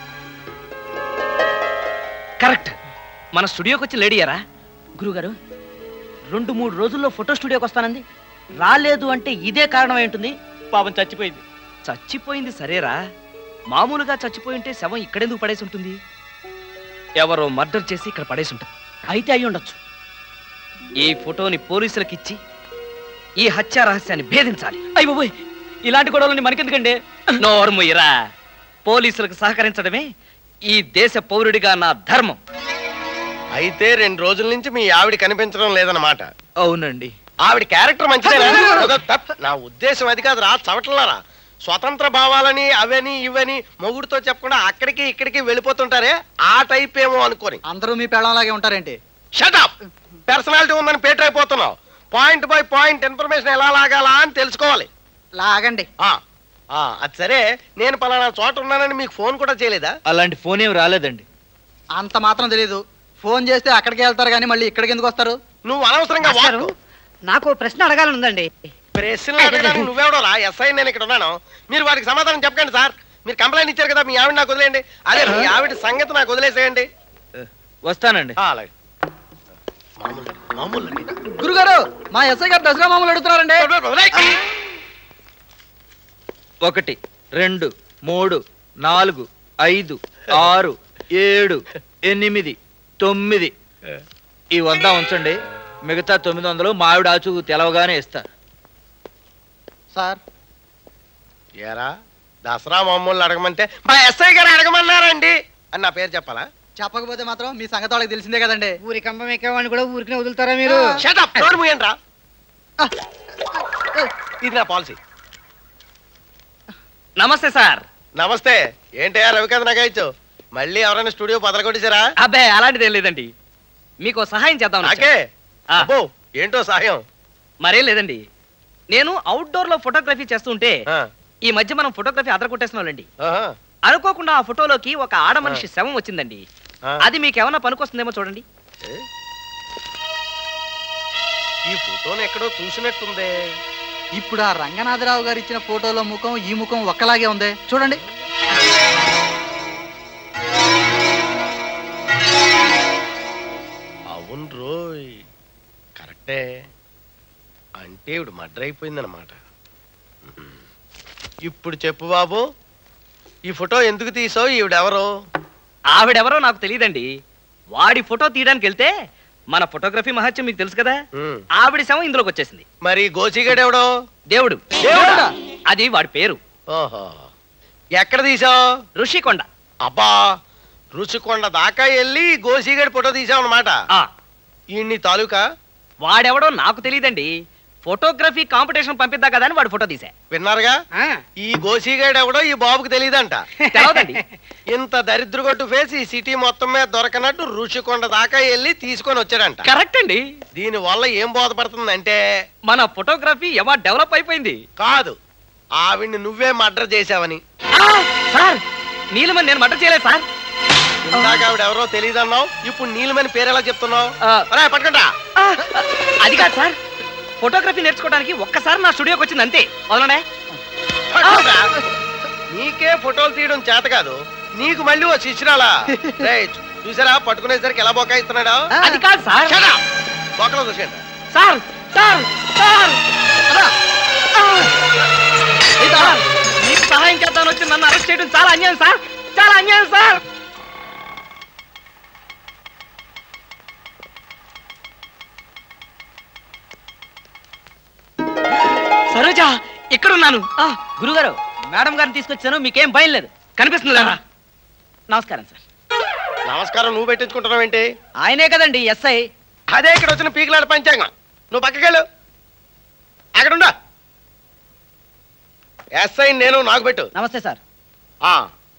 [SPEAKER 5] కరెక్ట్ మన స్టూడియోకి వచ్చి లేడీయారా
[SPEAKER 4] గురుగారు రెండు మూడు రోజుల్లో ఫోటో స్టూడియోకి వస్తానంది రాలేదు అంటే ఇదే కారణం అయి ఉంటుంది పాపం చచ్చిపోయింది
[SPEAKER 5] చచ్చిపోయింది సరేరా మామూలుగా చచ్చిపోయి ఉంటే శవం ఇక్కడెందుకు పడేసి ఉంటుంది ఎవరో మర్డర్ చేసి ఇక్కడ పడేసి ఉంటారు
[SPEAKER 4] అయితే అయి ఉండొచ్చు
[SPEAKER 5] ఈ ఫోటోని పోలీసులకు ఇచ్చి ఈ హత్య రహస్యాన్ని భేదించాలి అయ్య బాబోయ్ ఇలాంటి గొడవలని మనకెందుకండి నోర్ముయ్యరా పోలీసులకు సహకరించడమే ఈ దేశ పౌరుడిగా నా ధర్మం
[SPEAKER 19] అయితే రెండు రోజుల నుంచి మీ ఆవిడ కనిపించడం లేదన్నమాట
[SPEAKER 5] అవునండి
[SPEAKER 19] ఆవిడ క్యారెక్టర్ మంచిదేనా అదో తప్. నా ఉద్దేశం అది కాదు రా చవటలారా స్వతంత్ర భావాలని అవని ఇవని మొగుడుతో చెప్పకుండా అక్కడికి ఇక్కడికి వెళ్ళిపోతుంటారే ఆ టైప్ ఏమో అనుకోని
[SPEAKER 6] అందరూ మీ పెళ్ళంలాగే ఉంటారేంటి
[SPEAKER 19] షటప్ పర్సనాలిటీ ఉందని పేటర్ అయిపోతున్నావు పాయింట్ బై పాయింట్ ఇన్ఫర్మేషన్ ఎలా లాగాలా అని తెలుసుకోవాలి
[SPEAKER 6] లాగండి
[SPEAKER 19] ఆ, ఆ, అది సరే నేను పలానా చోట ఉన్నానని మీకు ఫోన్ కూడా చేయలేదా
[SPEAKER 13] అలాంటి ఫోన్ ఏం రాలేదండి
[SPEAKER 6] అంత మాత్రం తెలియదు ఫోన్ చేస్తే అక్కడికి వెళ్తారు కానీ మళ్ళీ ఇక్కడికి ఎందుకు వస్తారు
[SPEAKER 19] నువ్వు అనవసరంగా
[SPEAKER 9] మాస్టారు, నాకు ఓ ప్రశ్న అడగాలని ఉందండి
[SPEAKER 19] ప్రశ్నలు అడగడానికి నువ్వెవడో రా ఎస్ఐ నేను ఇక్కడ ఉన్నాను మీరు వాడికి సమాధానం చెప్పకండి సార్ మీరు కంప్లైంట్ ఇచ్చారు కదా మీ ఆవిడ నాకు వదిలేయండి అదే మీ ఆవిడ సంగతి నాకు వదిలేసేయండి
[SPEAKER 13] వస్తానండి
[SPEAKER 19] అలాగే మామూలు
[SPEAKER 6] గురుగారు మా ఎస్ఐ గారు దసరా మామూలు అడుగుతున్నారండి
[SPEAKER 13] ఒకటి రెండు మూడు నాలుగు ఐదు ఆరు ఏడు ఎనిమిది తొమ్మిది ఈ వంద ఉంచండి మిగతా తొమ్మిది వందలు మావిడ ఆచు తెలవగానే ఇస్తా
[SPEAKER 6] సార్
[SPEAKER 19] ఏరా దసరా మామూలు అడగమంటే మా ఎస్ఐ గారు అడగమన్నారండి అని నా పేరు చెప్పాలా
[SPEAKER 6] చెప్పకపోతే మాత్రం మీ సంగతి వాళ్ళకి తెలిసిందే కదండి
[SPEAKER 9] ఊరి కంబం ఎక్కేవాడిని కూడా ఊరికినే వదులుతారా మీరు
[SPEAKER 19] షటప్ నోరు మూయండి రా ఇది నా పాలసీ
[SPEAKER 5] నమస్తే సార్
[SPEAKER 19] నమస్తే ఏంటయ్యా రవికాంత్ నగాయిచ్చు మళ్ళీ ఎవరైనా స్టూడియో బదలగొట్టేశారా
[SPEAKER 5] అబ్బే అలాంటిది ఏం లేదండి మీకు సహాయం చేద్దాం
[SPEAKER 19] నాకే అబ్బో ఏంటో సహాయం
[SPEAKER 5] మరేం లేదండి నేను అవుట్డోర్ లో ఫోటోగ్రఫీ చేస్తుంటే ఈ మధ్య మనం ఫోటోగ్రఫీ అదర కొట్టేస్తున్నాండి అనుకోకుండా ఆ ఫోటోలోకి ఒక ఆడ మనిషి శవం వచ్చిందండి అది మీకు ఏమైనా పనికొస్తుందేమో చూడండి
[SPEAKER 19] ఈ ఫోటోని ఎక్కడో చూసినట్టుందే
[SPEAKER 6] ఇప్పుడు ఆ రంగనాథరావు గారు ఇచ్చిన ఫోటోలో ముఖం ఈ ముఖం ఒక్కలాగే ఉంది చూడండి
[SPEAKER 19] అవును రోయ్ కరెక్టే అంటే ఇప్పుడు మర్డర్ అయిపోయిందన్నమాట ఉమ్. ఇప్పుడు చెప్పు బాబు ఈ ఫోటో ఎందుకు తీసావు ఈవిడెవరు
[SPEAKER 5] ఆవిడెవరో నాకు తెలియదండి వాడి ఫోటో తీయడానికి వెళ్తే మన ఫోటోగ్రఫీ మహత్యం మీకు తెలుసు కదా ఆవిడ శవం ఇందులోకి వచ్చేసింది
[SPEAKER 19] మరి గోచిగాడు ఎవడో
[SPEAKER 5] దేవుడు
[SPEAKER 19] దేవుడా?
[SPEAKER 5] అది వాడి పేరు
[SPEAKER 19] ఓహో ఎక్కడ తీసావు
[SPEAKER 5] ఋషికొండ
[SPEAKER 19] అబ్బా రుచికొండ దాకా వెళ్ళి గోసిగడి ఫోటో తీసావు అనమాట ఈ తాలూకా
[SPEAKER 5] వాడెవడో నాకు తెలియదండి ఫోటోగ్రఫీ కాంపిటీషన్ పంపిద్దా కదా అని వాడు ఫోటో తీసా
[SPEAKER 19] విన్నారుగా ఈ గోసిగాడు ఎవడో ఈ బాబుకి తెలియదంట
[SPEAKER 5] తెలవదండి.
[SPEAKER 19] ఇంత దరిద్రగొట్టు ఫేస్ ఈ సిటీ మొత్తం మీద దొరకనట్టు రుచికొండ దాకా వెళ్ళి తీసుకొని వచ్చాడంట
[SPEAKER 5] కరెక్ట్ అండి
[SPEAKER 19] దీని వల్ల ఏం బోధపడుతుందంటే
[SPEAKER 5] మన ఫోటోగ్రఫీ ఎవా డెవలప్ అయిపోయింది
[SPEAKER 19] కాదు ఆవిడ్ని నువ్వే మర్డర్ చేశావని
[SPEAKER 5] సార్ నీలమని నేను మర్డర్ చేయలేదు సార్
[SPEAKER 19] ఇందాక ఆవిడ ఎవరో తెలియదన్నావు ఇప్పుడు నీలమని పేరు ఎలా చెప్తున్నావు అరే పట్టుకుంటా
[SPEAKER 5] అది కాదు సార్ ఫోటోగ్రఫీ నేర్చుకోవడానికి ఒక్కసారి నా స్టూడియోకి వచ్చింది అంతే వదలండి
[SPEAKER 19] పట్టుకుంటా. నీకే ఫోటోలు తీయడం చేత కాదు నీకు మళ్ళీ ఓ శిష్యురాలా రేయ్, చూసారా పట్టుకునేసరికి ఎలా బొకాయిస్తున్నాడా
[SPEAKER 5] అది కాదు సార్
[SPEAKER 19] బొక్కలో చూసేయండి
[SPEAKER 5] సార్ సార్ సార్ సార్, మీకు సహాయం చేద్దామని వచ్చి నన్ను అరెస్ట్ చేయడం చాలా అన్యాయం సార్ చాలా అన్యాయం సార్ సరోజా ఇక్కడున్నాను
[SPEAKER 4] గురుగారు మేడం గారిని తీసుకొచ్చాను మీకేం భయం లేదు
[SPEAKER 5] కనిపిస్తుందా
[SPEAKER 4] నమస్కారం సార్
[SPEAKER 19] నమస్కారం నువ్వు పెట్టించుకుంటున్నావు ఏంటి
[SPEAKER 4] ఆయనే కదండి ఎస్ఐ
[SPEAKER 19] అదే ఇక్కడ వచ్చిన పీకిలాడ పంచాంగం నువ్వు పక్కకెళ్ళు అక్కడ ఉండా ఎస్ఐ నేను నాకు పెట్టు
[SPEAKER 4] నమస్తే సార్
[SPEAKER 19] ఆ,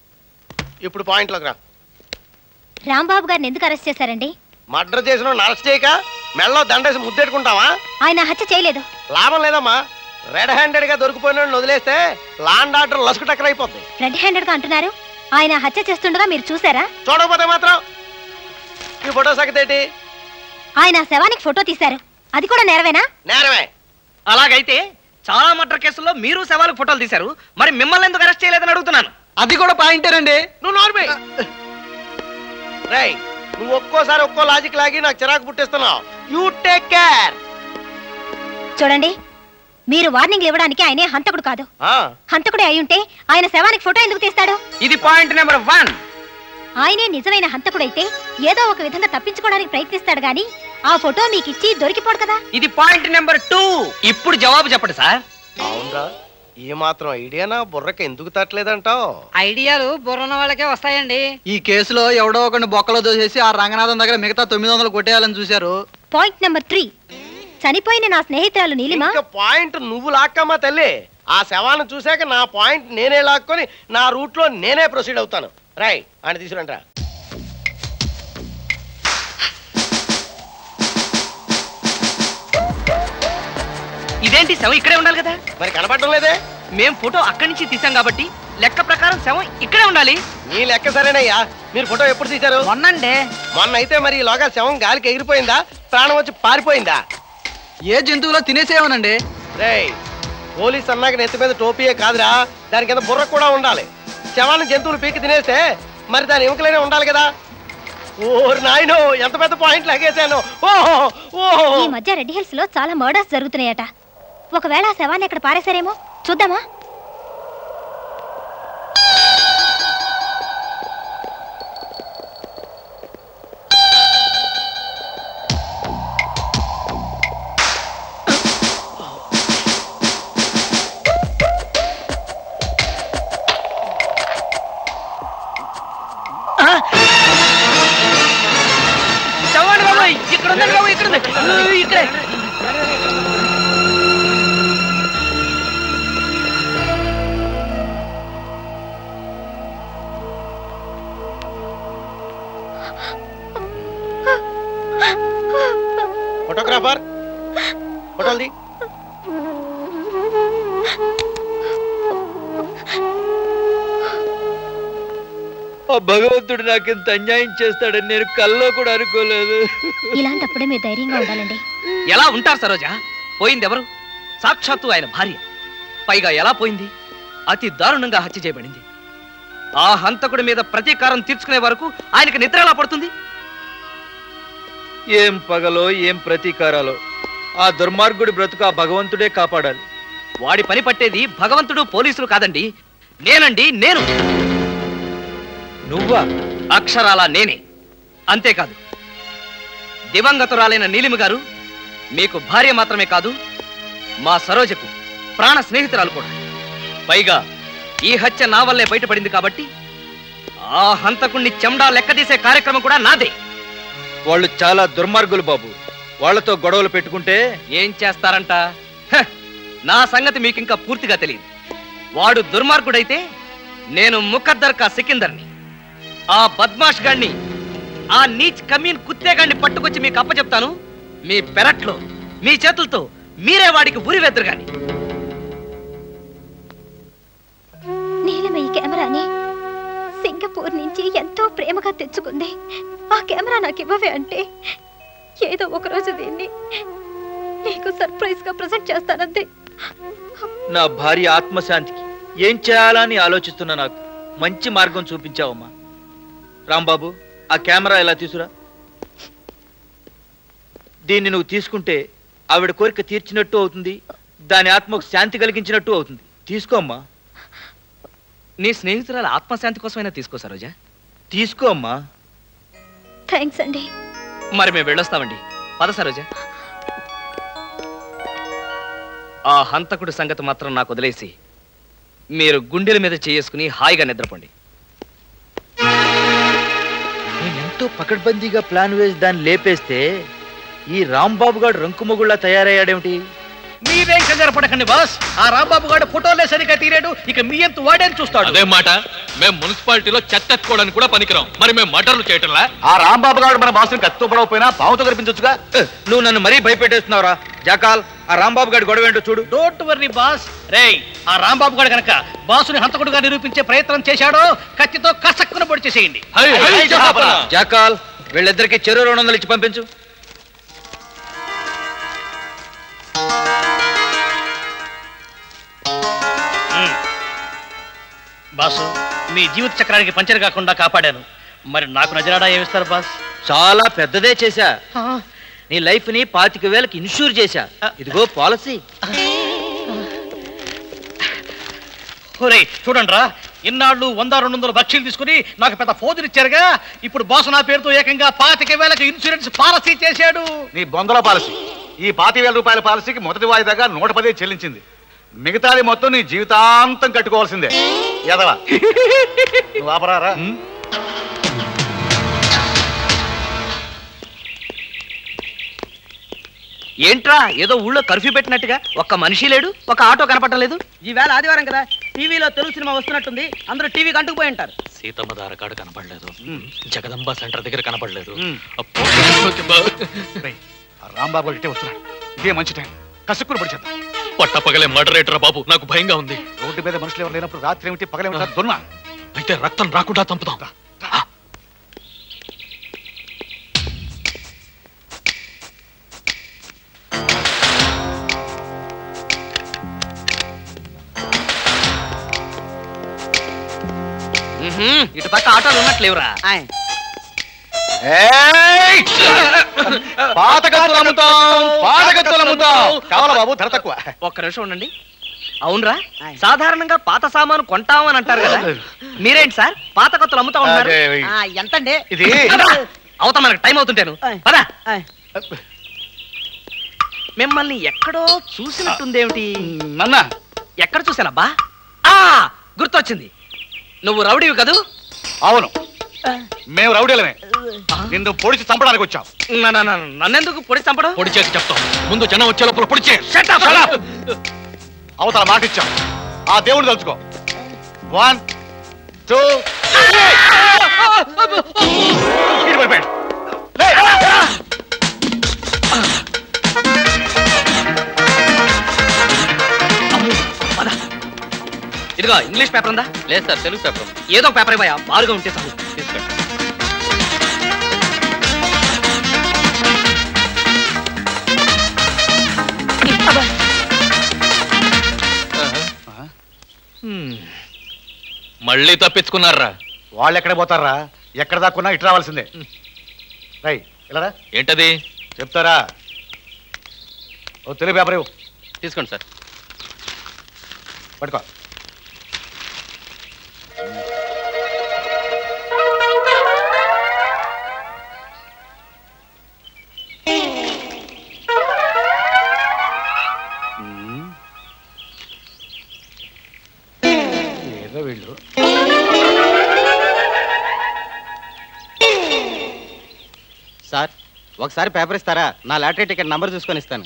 [SPEAKER 19] ఇప్పుడు పాయింట్లోకి రా
[SPEAKER 3] రాంబాబు గారిని ఎందుకు అరెస్ట్ చేశారండి
[SPEAKER 19] మర్డర్ చేసిన అరెస్ట్ చేయక మెళ్ళలో దండేసి ముద్దెట్టుకుంటావా
[SPEAKER 3] ఆయన హత్య చేయలేదు
[SPEAKER 19] లాభం లేదమ్మా రెడ్ హ్యాండెడ్ గా దొరికిపోయిన వాడిని వదిలేస్తే లాండ్ ఆర్డర్ లసుకు టక్కర్ అయిపోద్ది
[SPEAKER 3] రెడ్ హ్యాండెడ్ గా అంటున్నారు ఆయన హత్య చేస్తుండగా మీరు చూసారా
[SPEAKER 19] చూడకపోతే మాత్రం ఈ ఫోటో సంగతి ఏంటి
[SPEAKER 3] ఆయన ఆ శవానికి ఫోటో తీశారు అది కూడా నేరవేనా
[SPEAKER 19] నేరమే
[SPEAKER 5] అలాగైతే చాలా మర్డర్ కేసుల్లో మీరు శవాలకు ఫోటోలు తీశారు మరి మిమ్మల్ని ఎందుకు అరెస్ట్ చేయలేదని అడుగుతున్నాను
[SPEAKER 6] అది కూడా పాయింటేనండి
[SPEAKER 19] నువ్వు నార్మే రేయ్ నువ్వు ఒక్కోసారి ఒక్కో లాజిక్ లాగి నాకు చిరాకు పుట్టిస్తున్నావు యూ టేక్ కేర్
[SPEAKER 3] చూడండి మీరు వార్నింగ్లు ఇవ్వడానికి ఆయనే హంతకుడు కాదు హంతకుడే అయి ఉంటే ఆయన శవానికి ఫోటో ఎందుకు తీస్తాడు
[SPEAKER 5] ఇది పాయింట్ నెంబర్ వన్
[SPEAKER 3] ఆయనే నిజమైన హంతకుడైతే ఏదో ఒక విధంగా తప్పించుకోవడానికి ప్రయత్నిస్తాడు గాని ఆ ఫోటో మీకు ఇచ్చి దొరికిపోడు కదా
[SPEAKER 5] ఇది పాయింట్ నెంబర్ టూ ఇప్పుడు జవాబు చెప్పండి సార్
[SPEAKER 19] అవునరా ఈ మాత్రం ఐడియానా బుర్రకి ఎందుకు తట్టలేదంటావు
[SPEAKER 9] ఐడియాలు బుర్రన్న వాళ్ళకే వస్తాయండి
[SPEAKER 6] ఈ కేసులో ఎవడో ఒకరిని బొక్కలో దోసేసి ఆ రంగనాథం దగ్గర మిగతా తొమ్మిది వందలు కొట్టేయాలని చూశారు
[SPEAKER 3] పాయింట్ నెంబర్ త్రీ చనిపోయిన నా స్నేహితురాలు నీలిమ
[SPEAKER 19] ఇంకా పాయింట్ నువ్వు లాక్కమ్మా తల్లి ఆ శవాన్ని చూశాక నా పాయింట్ నేనే లాక్కొని నా రూట్ లో నేనే ప్రొసీడ్ అవుతాను రై అని తీసుకురంట్రా
[SPEAKER 5] ఇదేంటి శవం ఇక్కడే ఉండాలి కదా
[SPEAKER 19] మరి కనపడడం లేదే
[SPEAKER 5] మేం ఫోటో అక్కడి నుంచి తీసాం కాబట్టి లెక్క ప్రకారం శవం ఇక్కడే ఉండాలి
[SPEAKER 19] నీ లెక్క సరేనయ్యా మీరు ఫోటో ఎప్పుడు తీశారు
[SPEAKER 9] మొన్నండి
[SPEAKER 19] మొన్న అయితే మరి ఈలోగా శవం గాలికి ఎగిరిపోయిందా ప్రాణం వచ్చి పారిపోయిందా
[SPEAKER 6] ఏ జంతువులో తినేసేవనండి
[SPEAKER 19] రేయ్ పోలీస్ అన్నాక నెత్తి మీద టోపీయే కాదురా దాని కింద బుర్ర కూడా ఉండాలి శవాలను జంతువులు పీకి తినేస్తే మరి దాని ఎముకలైనా ఉండాలి కదా ఓరి నాయనో ఎంత పెద్ద పాయింట్ లాగేశాను ఓహో ఓహో
[SPEAKER 3] ఈ మధ్య రెడ్ హిల్స్ లో చాలా మర్డర్స్ జరుగుతున్నాయట ఒకవేళ ఆ శవాన్ని ఎక్కడ పారేశారేమో చూద్దామా
[SPEAKER 5] శవాన్ని బాబాయ్ ఇక్కడ ఉందండి బాబాయ్ ఇక్కడ ఉంది ఊ, ఇక్కడే
[SPEAKER 19] ఫోటోగ్రాఫర్ ఫోటోలు ది
[SPEAKER 13] ఆ భగవంతుడు నాకు ఇంత అన్యాయం చేస్తాడని నేను కల్లో కూడా అనుకోలేదు
[SPEAKER 3] ఇలాంటప్పుడే మీరు ధైర్యంగా ఉండాలండి
[SPEAKER 5] ఎలా ఉంటారు సరోజ పోయింది ఎవరు సాక్షాత్తు ఆయన భార్య పైగా ఎలా పోయింది అతి దారుణంగా హత్య చేయబడింది ఆ హంతకుడి మీద ప్రతీకారం తీర్చుకునే వరకు ఆయనకి నిద్ర ఎలా పడుతుంది
[SPEAKER 13] ఏం పగలో ఏం ప్రతీకారాలో ఆ దుర్మార్గుడి బ్రతుకు ఆ భగవంతుడే కాపాడాలి
[SPEAKER 5] వాడి పని పట్టేది భగవంతుడు పోలీసులు కాదండి నేనండి నేను
[SPEAKER 13] నువ్వా
[SPEAKER 5] అక్షరాల నేనే అంతేకాదు దివంగతురాలైన నీలిమ గారు మీకు భార్య మాత్రమే కాదు మా సరోజకు ప్రాణ స్నేహితురాలు కూడా పైగా ఈ హత్య నా వల్లే బయటపడింది కాబట్టి ఆ హంతకుణ్ణి చెండా లెక్కదీసే కార్యక్రమం కూడా నాదే
[SPEAKER 13] వాళ్ళు చాలా దుర్మార్గులు బాబు వాళ్ళతో గొడవలు పెట్టుకుంటే
[SPEAKER 5] ఏం చేస్తారంట హ, నా సంగతి మీకు ఇంకా పూర్తిగా తెలియదు వాడు దుర్మార్గుడైతే నేను ముఖద్దర్ కా సికిందర్ని ఆ బద్మాష్ గాడిని ఆ నీచ్ కమీన్ కుత్తేగాడిని పట్టుకొచ్చి మీకు అప్పచెప్తాను మీ పెరట్లో మీ చేతులతో మీరే వాడికి ఉరి వెద్దరు గాని
[SPEAKER 3] నీలమ ఈ కెమెరాని సింగపూర్ నుంచి ఎంతో ప్రేమగా తెచ్చుకుంది ఆ కెమెరా నాకు ఇవ్వవే అంటే ఏదో ఒక రోజు దీన్ని నీకు సర్ప్రైజ్ గా ప్రజెంట్ చేస్తానంతే
[SPEAKER 13] నా భార్య ఆత్మశాంతికి ఏం చేయాలని ఆలోచిస్తున్నా నాకు మంచి మార్గం చూపించావమ్మా రాంబాబు ఆ కెమెరా ఎలా తీసురా దీన్ని నువ్వు తీసుకుంటే ఆవిడ కోరిక తీర్చినట్టు అవుతుంది దాని ఆత్మకు శాంతి కలిగించినట్టు అవుతుంది తీసుకోమ్మా
[SPEAKER 5] నీ స్నేహితురాల ఆత్మశాంతి కోసమైనా తీసుకో సరోజా
[SPEAKER 13] తీసుకో అమ్మా
[SPEAKER 3] థ్యాంక్స్ అండి
[SPEAKER 5] మరి మేము వెళ్ళొస్తామండి పద సరోజా ఆ హంతకుడి సంగతి మాత్రం నాకు వదిలేసి మీరు గుండెల మీద చేసుకుని హాయిగా నిద్రపోండి
[SPEAKER 13] నేను ఎంతో పకడ్బందీగా ప్లాన్ వేసి దాన్ని లేపేస్తే ఈ రాంబాబు గారు రంకుమొగుళ్ళ తయారయ్యాడేమిటి
[SPEAKER 14] మీరేం కంగారు పడకండి బాస్ ఆ రాంబాబు గారు ఫోటోలే సరిగ్గా తీరాడు ఇక మీ ఎంత వాడేని చూస్తాడు
[SPEAKER 17] అదే మాట మేము మున్సిపాలిటీలో చెత్త ఎత్తుకోవడానికి కూడా పనికిరాం మరి మేము మటర్లు చేయటంలా
[SPEAKER 15] ఆ రాంబాబు గారు మన బాసుని కత్తితో పడవపోయినా పావుతో కనిపించొచ్చుగా
[SPEAKER 13] నువ్వు నన్ను మరీ భయపెట్టేస్తున్నావురా జాకాల్ ఆ రాంబాబు గారి గొడవ ఏంటో చూడు
[SPEAKER 14] డోంట్ వర్రీ బాస్ రేయ్ ఆ రాంబాబు గారు కనుక బాసుని హంతకుడుగా నిరూపించే ప్రయత్నం చేశాడో కత్తితో కసక్కున పొడి చేసేయండి
[SPEAKER 13] జాకాల్ వీళ్ళిద్దరికి చెరువు రెండు వందలు ఇచ్చి పంపించు
[SPEAKER 14] మ్మ్. బాసు మీ జీవిత చక్రానికి పంచర్ కాకుండా కాపాడాను మరి నాకు నజరాడా ఏమిస్తారు బాస్
[SPEAKER 13] చాలా పెద్దదే చేశా నీ లైఫ్ ని పాతిక వేలకు ఇన్సూర్ చేశా ఇదిగో పాలసీ
[SPEAKER 14] ఒరేయ్ చూడండి రా ఇన్నాళ్ళు వంద రెండు వందల బక్షీలు తీసుకుని నాకు పెద్ద ఫోజులు ఇచ్చారుగా ఇప్పుడు బాసు నా పేరుతో ఏకంగా పాతిక వేలకు ఇన్సూరెన్స్ పాలసీ చేశాడు
[SPEAKER 15] నీ బొందల పాలసీ ఈ పాతి వేల రూపాయల పాలసీకి మొదటి వాయిదాగా నూట పదే చెల్లించింది మిగతాది మొత్తం నీ జీవితాంతం కట్టుకోవాల్సిందే ఎదవా నువ్వు ఆపరారా
[SPEAKER 5] ఏంట్రా ఏదో ఊళ్ళో కర్ఫ్యూ పెట్టినట్టుగా ఒక్క మనిషి లేడు ఒక ఆటో కనపడటం లేదు
[SPEAKER 4] ఈవేళ ఆదివారం కదా టీవీలో తెలుగు సినిమా వస్తున్నట్టుంది అందరూ టీవీకి అంటుకుపోయి ఉంటారు
[SPEAKER 17] సీతమ్మ దారకాడు కనపడలేదు జగదంబ సెంటర్ దగ్గర కనపడలేదు
[SPEAKER 15] రేయ్, ఆ రాంబాబు గారు ఇటే వస్తున్నాడు ఇదే మంచి టైం కసుక్కుని పడిచేద్దాం
[SPEAKER 17] పట్టపగలే మర్డరేటర్ బాబు నాకు భయంగా ఉంది
[SPEAKER 15] రోడ్డు మీద మనుషులు ఎవరు లేనప్పుడు రాత్రి ఏమిటి పగలేమిటి దొన్నా
[SPEAKER 17] అయితే రక్తం రాకుండా చంపుతాం
[SPEAKER 5] మ్మ్హ్మ్, ఇటు పక్క ఆటోలు ఉన్నట్లేవురా
[SPEAKER 15] పాతకత్తులు అమ్ముతాం పాతకత్తులు అమ్ముతాం కావాలా బాబు ధర తక్కువ
[SPEAKER 5] ఒక్క నిమిషం ఉండండి అవునరా సాధారణంగా పాత సామాను కొంటాం అని అంటారు కదా మీరేంటి సార్ పాత కొత్తలు అమ్ముతా ఉన్నారు
[SPEAKER 15] అదే,
[SPEAKER 4] ఆ, ఎంతండి
[SPEAKER 15] ఇది
[SPEAKER 5] అవుతా మనకు టైం అవుతుంటాను పదా మిమ్మల్ని ఎక్కడో చూసినట్టుందేమిటి
[SPEAKER 15] నన్న
[SPEAKER 5] ఎక్కడ చూశానబ్బా ఆ గుర్తొచ్చింది నువ్వు రౌడీవి కదూ
[SPEAKER 15] అవును మేము రౌడీలమే నిన్ను పొడిచి చంపడానికి వచ్చాం
[SPEAKER 5] నన్నెందుకు పొడి చంపడం
[SPEAKER 17] పొడి చేసి చెప్తాం ముందు జనం వచ్చే లోపల పొడి చేయి
[SPEAKER 15] అవతల మాట ఇచ్చాం ఆ దేవుడు తలుచుకో వన్ టూ పడిపోయాడు
[SPEAKER 5] ఇదిగో ఇంగ్లీష్ పేపర్ ఉందా
[SPEAKER 2] లేదు సార్ తెలుగు పేపర్
[SPEAKER 5] ఏదో ఒక పేపర్ ఇవ్వయా బారుగా ఉంటే చాలు
[SPEAKER 2] తీసుకోండి
[SPEAKER 17] హ్మ్. మళ్ళీ తప్పించుకున్నారా
[SPEAKER 15] వాళ్ళు ఎక్కడ పోతారా ఎక్కడ దాక్కున్నా ఇటు రావాల్సిందే రై ఇలా
[SPEAKER 17] ఏంటది
[SPEAKER 15] చెప్తారా ఓ తెలుగు పేపర్ ఇవ్వు
[SPEAKER 2] తీసుకోండి సార్
[SPEAKER 15] పట్టుకో ఏదో వీళ్ళు
[SPEAKER 8] సార్ ఒకసారి పేపర్ ఇస్తారా నా లాటరీ టికెట్ నంబర్ చూసుకొని ఇస్తాను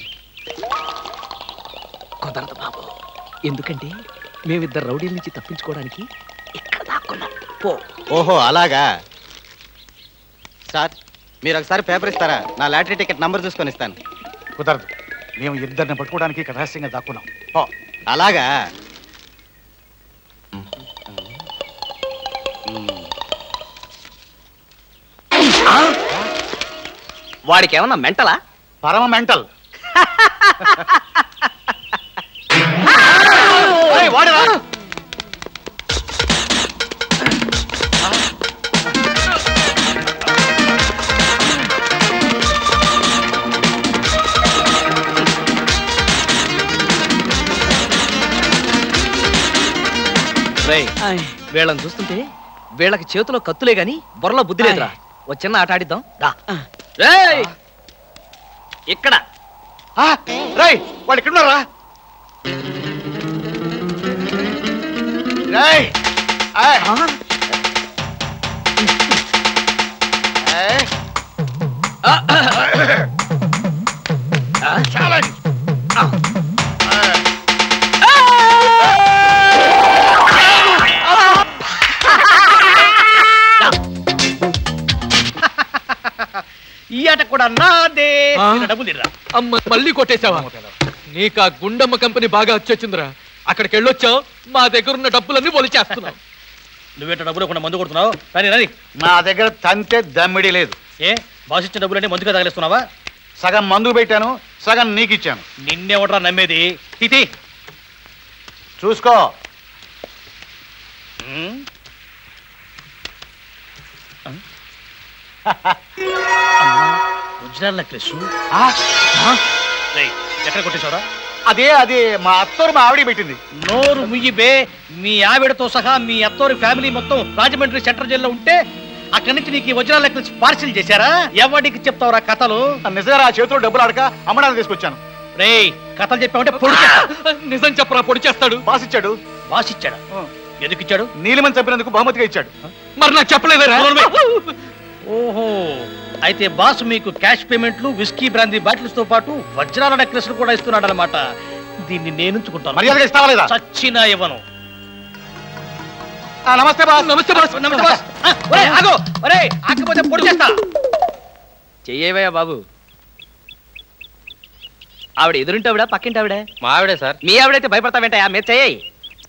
[SPEAKER 5] కుదరదు బాబు ఎందుకంటే మేమిద్దరు రౌడీల నుంచి తప్పించుకోవడానికి ఇక్కడ దాక్కున్నాం పో
[SPEAKER 8] ఓహో అలాగా సార్ మీరు ఒకసారి పేపర్ ఇస్తారా నా లాటరీ టికెట్ నంబర్ చూసుకొని ఇస్తాను
[SPEAKER 15] కుదరదు మేము ఇద్దరిని పట్టుకోవడానికి ఇక్కడ రహస్యంగా దాక్కున్నాం పో
[SPEAKER 8] అలాగా
[SPEAKER 5] వాడికి ఏమన్నా మెంటలా
[SPEAKER 15] పరమ మెంటల్ వాడరా
[SPEAKER 5] రేయ్ వీళ్ళని చూస్తుంటే వీళ్ళకి చేతిలో కత్తులే గాని బుర్రలో బుద్ధి లేదురా ఓ చిన్న ఆట ఆడిద్దాం దా రేయ్ ఇక్కడ
[SPEAKER 15] రై వాడు ఇక్కడ ఉన్నారా రై ఆయ్. ఆయ్. ఛాలెంజ్
[SPEAKER 14] నాదే ఇలా డబ్బులు తిర్రా
[SPEAKER 17] అమ్మ మళ్ళీ కొట్టేశావా నీకు ఆ గుండమ్మ కంపెనీ బాగా వచ్చొచ్చిందిరా అక్కడికి వెళ్ళొచ్చావు మా దగ్గర ఉన్న డబ్బులన్నీ ఒలిచేస్తున్నావు
[SPEAKER 14] నువ్వేట డబ్బులు ఒక మందు కొడుతున్నావు కానీ రని
[SPEAKER 15] నా దగ్గర తంతే దమ్మిడి లేదు
[SPEAKER 14] ఏ బాస్ ఇచ్చిన డబ్బులు అంటే మందుగా తగిలిస్తున్నావా
[SPEAKER 15] సగం మందు పెట్టాను సగం నీకు ఇచ్చాను
[SPEAKER 14] నిన్నెవడరా నమ్మేది తితి
[SPEAKER 15] చూసుకో
[SPEAKER 14] వజ్రాల నెక్లెస్ ఎక్కడ కొట్టేశారా
[SPEAKER 15] అదే అదే మా అత్తోరు మా ఆవిడ పెట్టింది
[SPEAKER 14] నోరు ముయ్యిబే మీ ఆవిడతో సహా మీ అత్తోరి ఫ్యామిలీ మొత్తం రాజమండ్రి సెంట్రల్ జైల్లో ఉంటే అక్కడి నుంచి నీకు ఈ వజ్రాల నెక్లెస్ పార్సిల్ చేశారా ఎవడికి చెప్తావురా కథలు
[SPEAKER 15] నిజంగా ఆ చేతిలో డబ్బులు అడక అమ్మడానికి తీసుకొచ్చాను
[SPEAKER 14] రే కథలు చెప్పామంటే పొడి
[SPEAKER 17] నిజం చెప్పరా పొడి చేస్తాడు
[SPEAKER 15] బాస్ ఇచ్చాడు
[SPEAKER 14] బాస్ ఇచ్చాడా ఎందుకు ఇచ్చాడు
[SPEAKER 15] నీలిమని చంపినందుకు బహుమతిగా ఇచ్చాడు
[SPEAKER 17] మరి నాకు చెప్పలేదురా
[SPEAKER 14] ఓహో అయితే బాస్ మీకు క్యాష్ పేమెంట్లు విస్కీ బ్రాందీ బాటిల్స్ తో పాటు వజ్రాల నెక్లెస్ కూడా ఇస్తున్నాడు అనమాట దీన్ని నేను ఉంచుకుంటాను
[SPEAKER 15] మర్యాదగా ఇస్తావా లేదా?
[SPEAKER 14] చచ్చినా ఇవ్వను
[SPEAKER 15] ఆ, నమస్తే బాస్
[SPEAKER 17] నమస్తే బాస్
[SPEAKER 14] నమస్తే బాస్ ఆ, ఒరేయ్, ఆగు ఒరే ఆకపోతే పొడి చేస్తా
[SPEAKER 5] చెయ్యవయ్యా బాబు ఆవిడ ఎదురుంటే ఆవిడ పక్కింటి ఆవిడ
[SPEAKER 2] మా ఆవిడే సార్
[SPEAKER 5] మీ ఆవిడైతే భయపడతావేంటయా మీరు చెయ్యి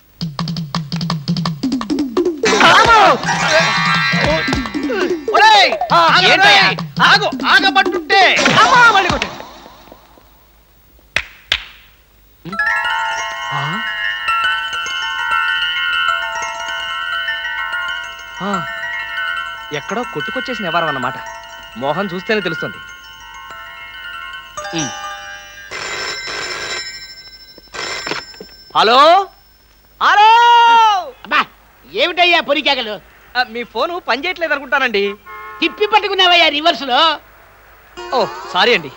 [SPEAKER 14] ఒరేయ్, ఆగు,
[SPEAKER 5] ఏంటయ్యా?
[SPEAKER 14] ఒరేయ్, ఆగు ఆగబట్టుంటే అమ్మా, మళ్ళీ కొట్టు.
[SPEAKER 5] ఆ, ఎక్కడో కొట్టుకొచ్చేసిన వ్యవహారం అన్నమాట మోహన్ చూస్తేనే తెలుస్తుంది ఉమ్. హలో హలో
[SPEAKER 1] అబ్బా ఏమిటయ్యా పొరికాకలు
[SPEAKER 5] ఆ, మీ ఫోను పనిచేయట్లేదు అనుకుంటానండి
[SPEAKER 1] తిప్పి పట్టుకున్నావయ్యా రివర్స్ లో
[SPEAKER 5] ఓ సారీ అండి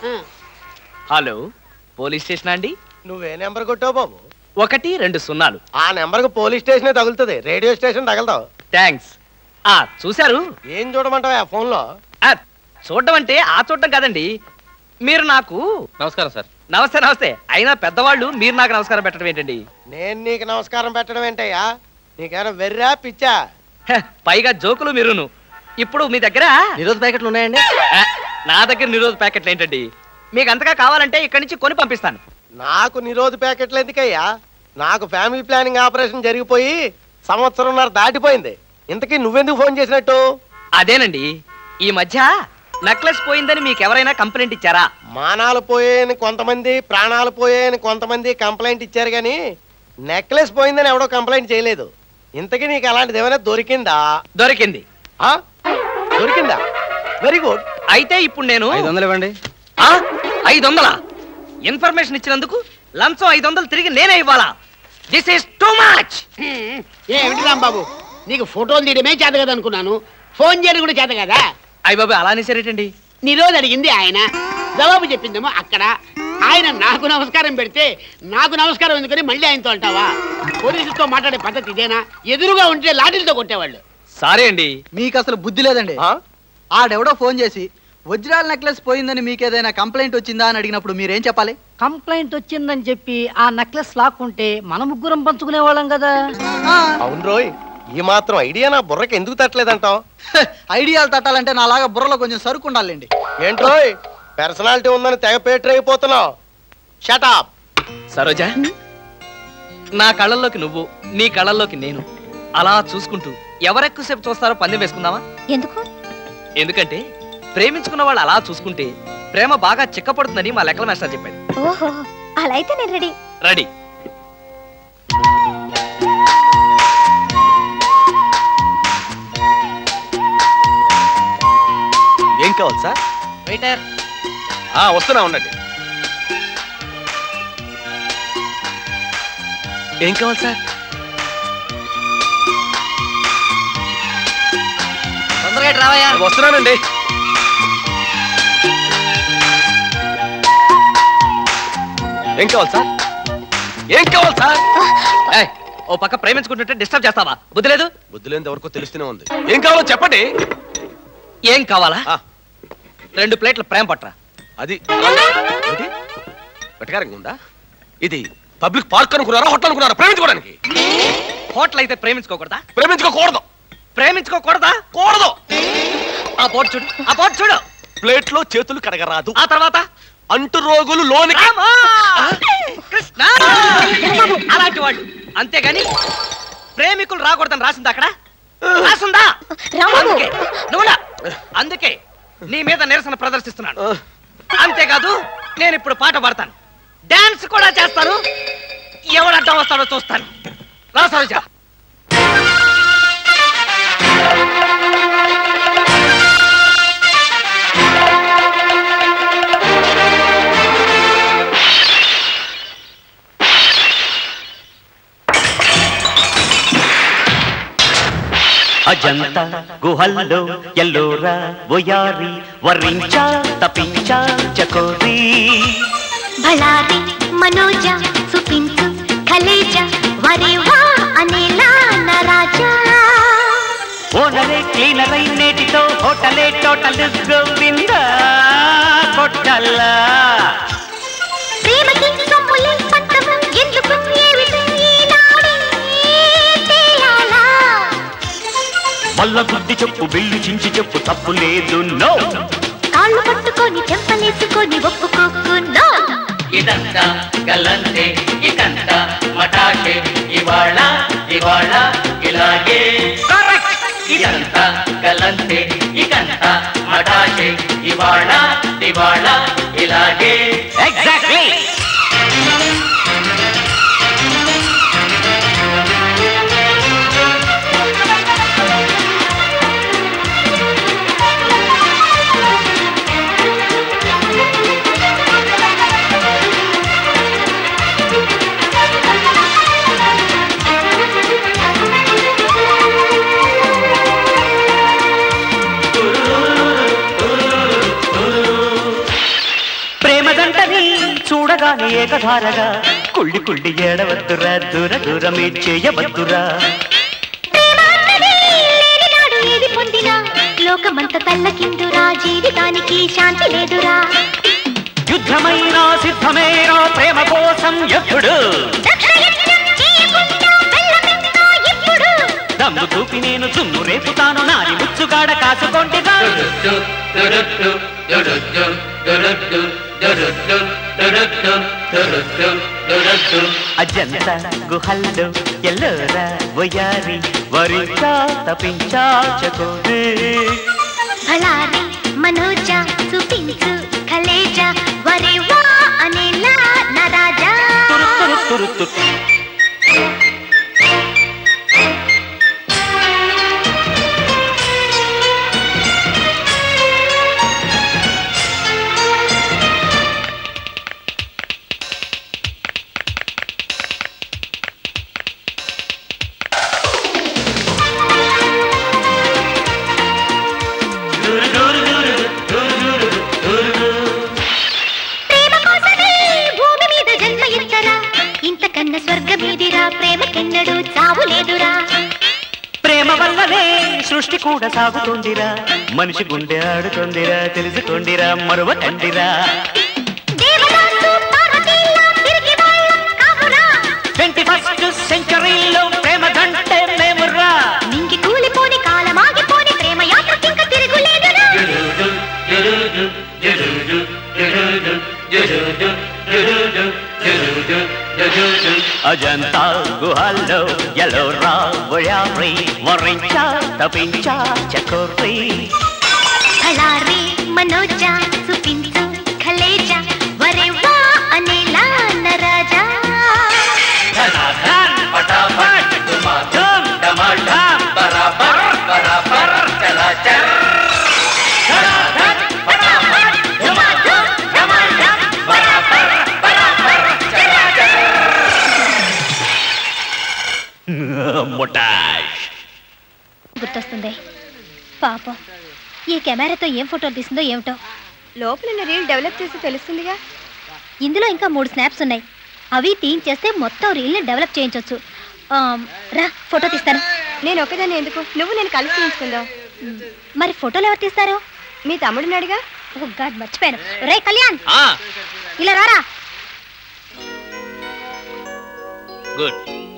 [SPEAKER 5] హలో పోలీస్ స్టేషన్ అండి
[SPEAKER 19] నువ్వే నెంబర్ కొట్టావు బాబు
[SPEAKER 5] ఒకటి రెండు సున్నాలు
[SPEAKER 19] ఆ నెంబర్ కు పోలీస్ స్టేషనే తగులుతుంది రేడియో స్టేషన్ తగలదావు
[SPEAKER 5] థ్యాంక్స్ ఆ చూశారు
[SPEAKER 19] ఏం చూడమంటావు ఆ ఫోన్ లో
[SPEAKER 5] ఆ, చూడడం అంటే ఆ చూడడం కాదండి మీరు నాకు
[SPEAKER 2] నమస్కారం సార్
[SPEAKER 5] నమస్తే నమస్తే అయినా పెద్దవాళ్ళు మీరు నాకు నమస్కారం పెట్టడం ఏంటండి
[SPEAKER 19] నేను నీకు నమస్కారం పెట్టడం ఏంటయ్యా నీకేమైనా వెర్రా పిచ్చా
[SPEAKER 5] హ, పైగా జోకులు మీరును ఇప్పుడు మీ దగ్గర
[SPEAKER 19] నిరోధ ప్యాకెట్లు ఉన్నాయండి
[SPEAKER 5] ఆ, నా దగ్గర నిరోధ ప్యాకెట్లు ఏంటండి మీకు అంతగా కావాలంటే ఇక్కడి నుంచి కొని పంపిస్తాను
[SPEAKER 19] నాకు నిరోధ ప్యాకెట్లు ఎందుకయ్యా నాకు ఫ్యామిలీ ప్లానింగ్ ఆపరేషన్ జరిగిపోయి సంవత్సరంన్నర దాటిపోయింది ఇంతకీ నువ్వెందుకు ఫోన్ చేసినట్టు
[SPEAKER 5] అదేనండి ఈ మధ్య నెక్లెస్ పోయిందని మీకు ఎవరైనా కంప్లైంట్ ఇచ్చారా
[SPEAKER 19] మానాలు పోయాయని కొంతమంది ప్రాణాలు పోయాయని కొంతమంది కంప్లైంట్ ఇచ్చారు కానీ నెక్లెస్ పోయిందని ఎవడో కంప్లైంట్ చేయలేదు ఇంతకీ నీకు అలాంటిది ఏమైనా దొరికిందా
[SPEAKER 5] దొరికింది
[SPEAKER 19] ఆ? దొరికిందా వెరీ గుడ్
[SPEAKER 5] అయితే ఇప్పుడు నేను
[SPEAKER 8] ఐదు వందలు ఇవ్వండి
[SPEAKER 5] ఆ? ఐదు వందలా ఇన్ఫర్మేషన్ ఇచ్చినందుకు లంచం ఐదు వందలు తిరిగి నేనే ఇవ్వాలా దిస్ ఈస్ టూ మచ్
[SPEAKER 1] ఏమిటి రాంబాబు నీకు ఫోటోలు తీయడమే చేత కదా అనుకున్నాను ఫోన్ చేయడం కూడా చేత కదా
[SPEAKER 5] అయ్య బాబు అలా అనేసరేటండి
[SPEAKER 1] నీ రోజు అడిగింది ఆయన జవాబు చెప్పిందేమో అక్కడ ఆయన నాకు నమస్కారం పెడితే నాకు నమస్కారం ఎందుకని మళ్ళీ ఆయనతో అంటావా పోలీసులతో మాట్లాడే పద్ధతి ఇదేనా ఎదురుగా ఉంటే లాఠీలతో కొట్టేవాళ్ళు
[SPEAKER 5] సారీ అండి
[SPEAKER 6] మీకు అసలు బుద్ధి లేదండి ఆడెవడో ఫోన్ చేసి వజ్రాల నెక్లెస్ పోయిందని మీకేదైనా కంప్లైంట్ వచ్చిందా అని అడిగినప్పుడు మీరేం చెప్పాలి
[SPEAKER 9] కంప్లైంట్ వచ్చిందని చెప్పి ఆ నెక్లెస్ లాక్కుంటే మన ముగ్గురం పంచుకునే వాళ్ళం కదా
[SPEAKER 19] అవును రోయ్ ఈ మాత్రం ఐడియా నా బుర్రకి ఎందుకు తట్టలేదంటావు
[SPEAKER 6] ఐడియాలు తట్టాలంటే నాలాగా బుర్రలో కొంచెం సరుకు ఉండాలండి
[SPEAKER 19] ఏంట్రోయ్ పర్సనాలిటీ ఉందని తెగ పేటర్ అయిపోతున్నావు షటాప్
[SPEAKER 5] సరోజా నా కళ్ళల్లోకి నువ్వు నీ కళ్ళల్లోకి నేను అలా చూసుకుంటూ ఎవరెక్కువసేపు చూస్తారో పందెం వేసుకుందామా
[SPEAKER 3] ఎందుకు
[SPEAKER 5] ఎందుకంటే ప్రేమించుకున్న వాళ్ళు అలా చూసుకుంటే ప్రేమ బాగా చిక్కపడుతుందని మా లెక్కల మాస్టర్ చెప్పాడు
[SPEAKER 3] ఓహో అలా అయితే నేను రెడీ
[SPEAKER 5] రెడీ
[SPEAKER 19] ఏం కావాలి సార్
[SPEAKER 5] వెయిటర్
[SPEAKER 19] ఆ, వస్తున్నా ఉండండి ఏం కావాలి సార్
[SPEAKER 5] తొందరగా ఇటు రావయ్యా
[SPEAKER 19] వస్తున్నానండి ఏం కావాలి సార్ ఏం కావాలి సార్
[SPEAKER 5] ఏయ్, ఓ పక్క ప్రేమించుకుంటుంటే డిస్టర్బ్ చేస్తావా బుద్ధి లేదు
[SPEAKER 19] బుద్ధి లేని ఎవరికో తెలుస్తూనే ఉంది ఏం కావాలో చెప్పండి
[SPEAKER 5] ఏం కావాలా రెండు ప్లేట్ల ప్రేమ పట్రా
[SPEAKER 19] అది ఏంటి వెటకారంగా ఉందా ఇది పబ్లిక్ పార్క్ అనుకున్నారా హోటల్ అనుకున్నారా ప్రేమించుకోవడానికి
[SPEAKER 5] హోటల్ అయితే ప్రేమించుకోకూడదా
[SPEAKER 19] ప్రేమించుకోకూడదు
[SPEAKER 5] ప్రేమించుకోకూడదా
[SPEAKER 19] కూడదు
[SPEAKER 5] ఆ బోర్డు చూడు ఆ బోర్డు చూడు
[SPEAKER 20] ప్లేట్లో చేతులు కడగరాదు
[SPEAKER 5] ఆ తర్వాత
[SPEAKER 20] అంటు రోగులు లోని
[SPEAKER 5] కృష్ణ అలాంటి వాళ్ళు అంతేగాని ప్రేమికులు రాకూడదని రాసింది అక్కడ రాసిందా అందుకే నువ్వులా అందుకే నీ మీద నిరసన ప్రదర్శిస్తున్నాను అంతేకాదు నేను ఇప్పుడు పాట పాడతాను డాన్స్ కూడా చేస్తాను ఎవడు అడ్డం వస్తాడో చూస్తాను రా సరోజ
[SPEAKER 18] అజంత గుహల్లో ఎల్లోరా బొయారి వరించా తపించా చకోరీ
[SPEAKER 12] బళారి మనోజ సుపించు ఖలేజ వరేవా అనేలా నరాజా
[SPEAKER 18] ఓనరే క్లీనరై నేటితో హోటలే టోటల్ గోవింద కొట్టల్లా
[SPEAKER 12] ప్రేమకి సొమ్ములే పట్టము ఎందుకు ఏమిటి ఈనాడే తేలాలా
[SPEAKER 18] మల్ల బుద్ధి చెప్పు బిల్లు చించి చెప్పు తప్పు లేదు నో
[SPEAKER 12] కాళ్ళు పట్టుకొని చెంపలేసుకొని ఒప్పుకోకున్నా
[SPEAKER 2] ఇదంతా గల్లంతే ఇకంతా మటాషే ఇవాళ ఇవాళ ఇలాగే ఇదంతా గల్లంతే ఇకంతా మటాషే ఇవాళ ఇవాళ ఇలాగే
[SPEAKER 18] ఎగ్జాక్ట్లీ ప్రేమదంటని చూడగానే ఏకధారగా కుళ్ళి కుళ్ళి ఏడవద్దురా దూర దూరమే చేయవద్దురా
[SPEAKER 12] లేనినాడు ఏది పొందినా లోకమంత తల్లకిందురా జీవితానికి శాంతి లేదురా
[SPEAKER 18] యుద్ధమైన సిద్ధమేరా ప్రేమ కోసం ఎప్పుడు దమ్ము చూపి నేను దుమ్ము రేపుతాను నాని ముచ్చుగాడ కాసుకోండిగా అజంత గుహల్లో ఎల్లోరా బొయారి వరించా తపించా చకోరే
[SPEAKER 12] భళారి మనోజ సుపించు ఖలేజ వరేవా అనేలా నరాజా
[SPEAKER 18] తురు తురు తురు
[SPEAKER 12] ప్రేమ కోసమే భూమి మీద జన్మ ఎత్తరా ఇంతకన్నా స్వర్గమేదిరా ప్రేమకెన్నడూ చావు లేదురా
[SPEAKER 18] ప్రేమ వల్లనే సృష్టి కూడా సాగుతుందిరా మనిషి గుండె ఆడుతుందిరా తెలుసుకోండిరా మరువకండిరా
[SPEAKER 12] దేవదాసు పార్వతీలా తిరిగి వాళ్ళం కావురా
[SPEAKER 18] ట్వంటీ ఫస్ట్ సెంచరీలో ప్రేమ గంటే మేమురా
[SPEAKER 12] నింగి కూలిపోని కాలమాగిపోని ప్రేమ యాత్రకింక తిరుగులేదురా
[SPEAKER 18] అజంతా గుహల్లో ఎలోరా బొయారి వరించా తపించా చకోరీ
[SPEAKER 12] భళారి మనోజ సుపించు ఖలేజ వరేవా అనేలా నరాజా
[SPEAKER 18] మొటాష్
[SPEAKER 3] గుర్తొస్తుంది పాపం ఈ కెమెరాతో ఏం ఫోటోలు తీసిందో ఏమిటో
[SPEAKER 7] లోపల రీల్ డెవలప్ చేసి తెలుస్తుందిగా
[SPEAKER 3] ఇందులో ఇంకా మూడు స్నాప్స్ ఉన్నాయి అవి తీయించేస్తే మొత్తం రీల్ని డెవలప్ చేయించవచ్చు రా ఫోటో తీస్తాను
[SPEAKER 7] నేను ఒకదాన్ని ఎందుకు నువ్వు నేను కలిసి తీయించుకుందాం
[SPEAKER 3] మరి ఫోటోలు ఎవరు తీస్తారు
[SPEAKER 7] మీ తమ్ముడున్నాడుగా
[SPEAKER 3] ఓ గాడ్ మర్చిపోయాను రే కళ్యాణ్ ఇలా రారా
[SPEAKER 2] గుడ్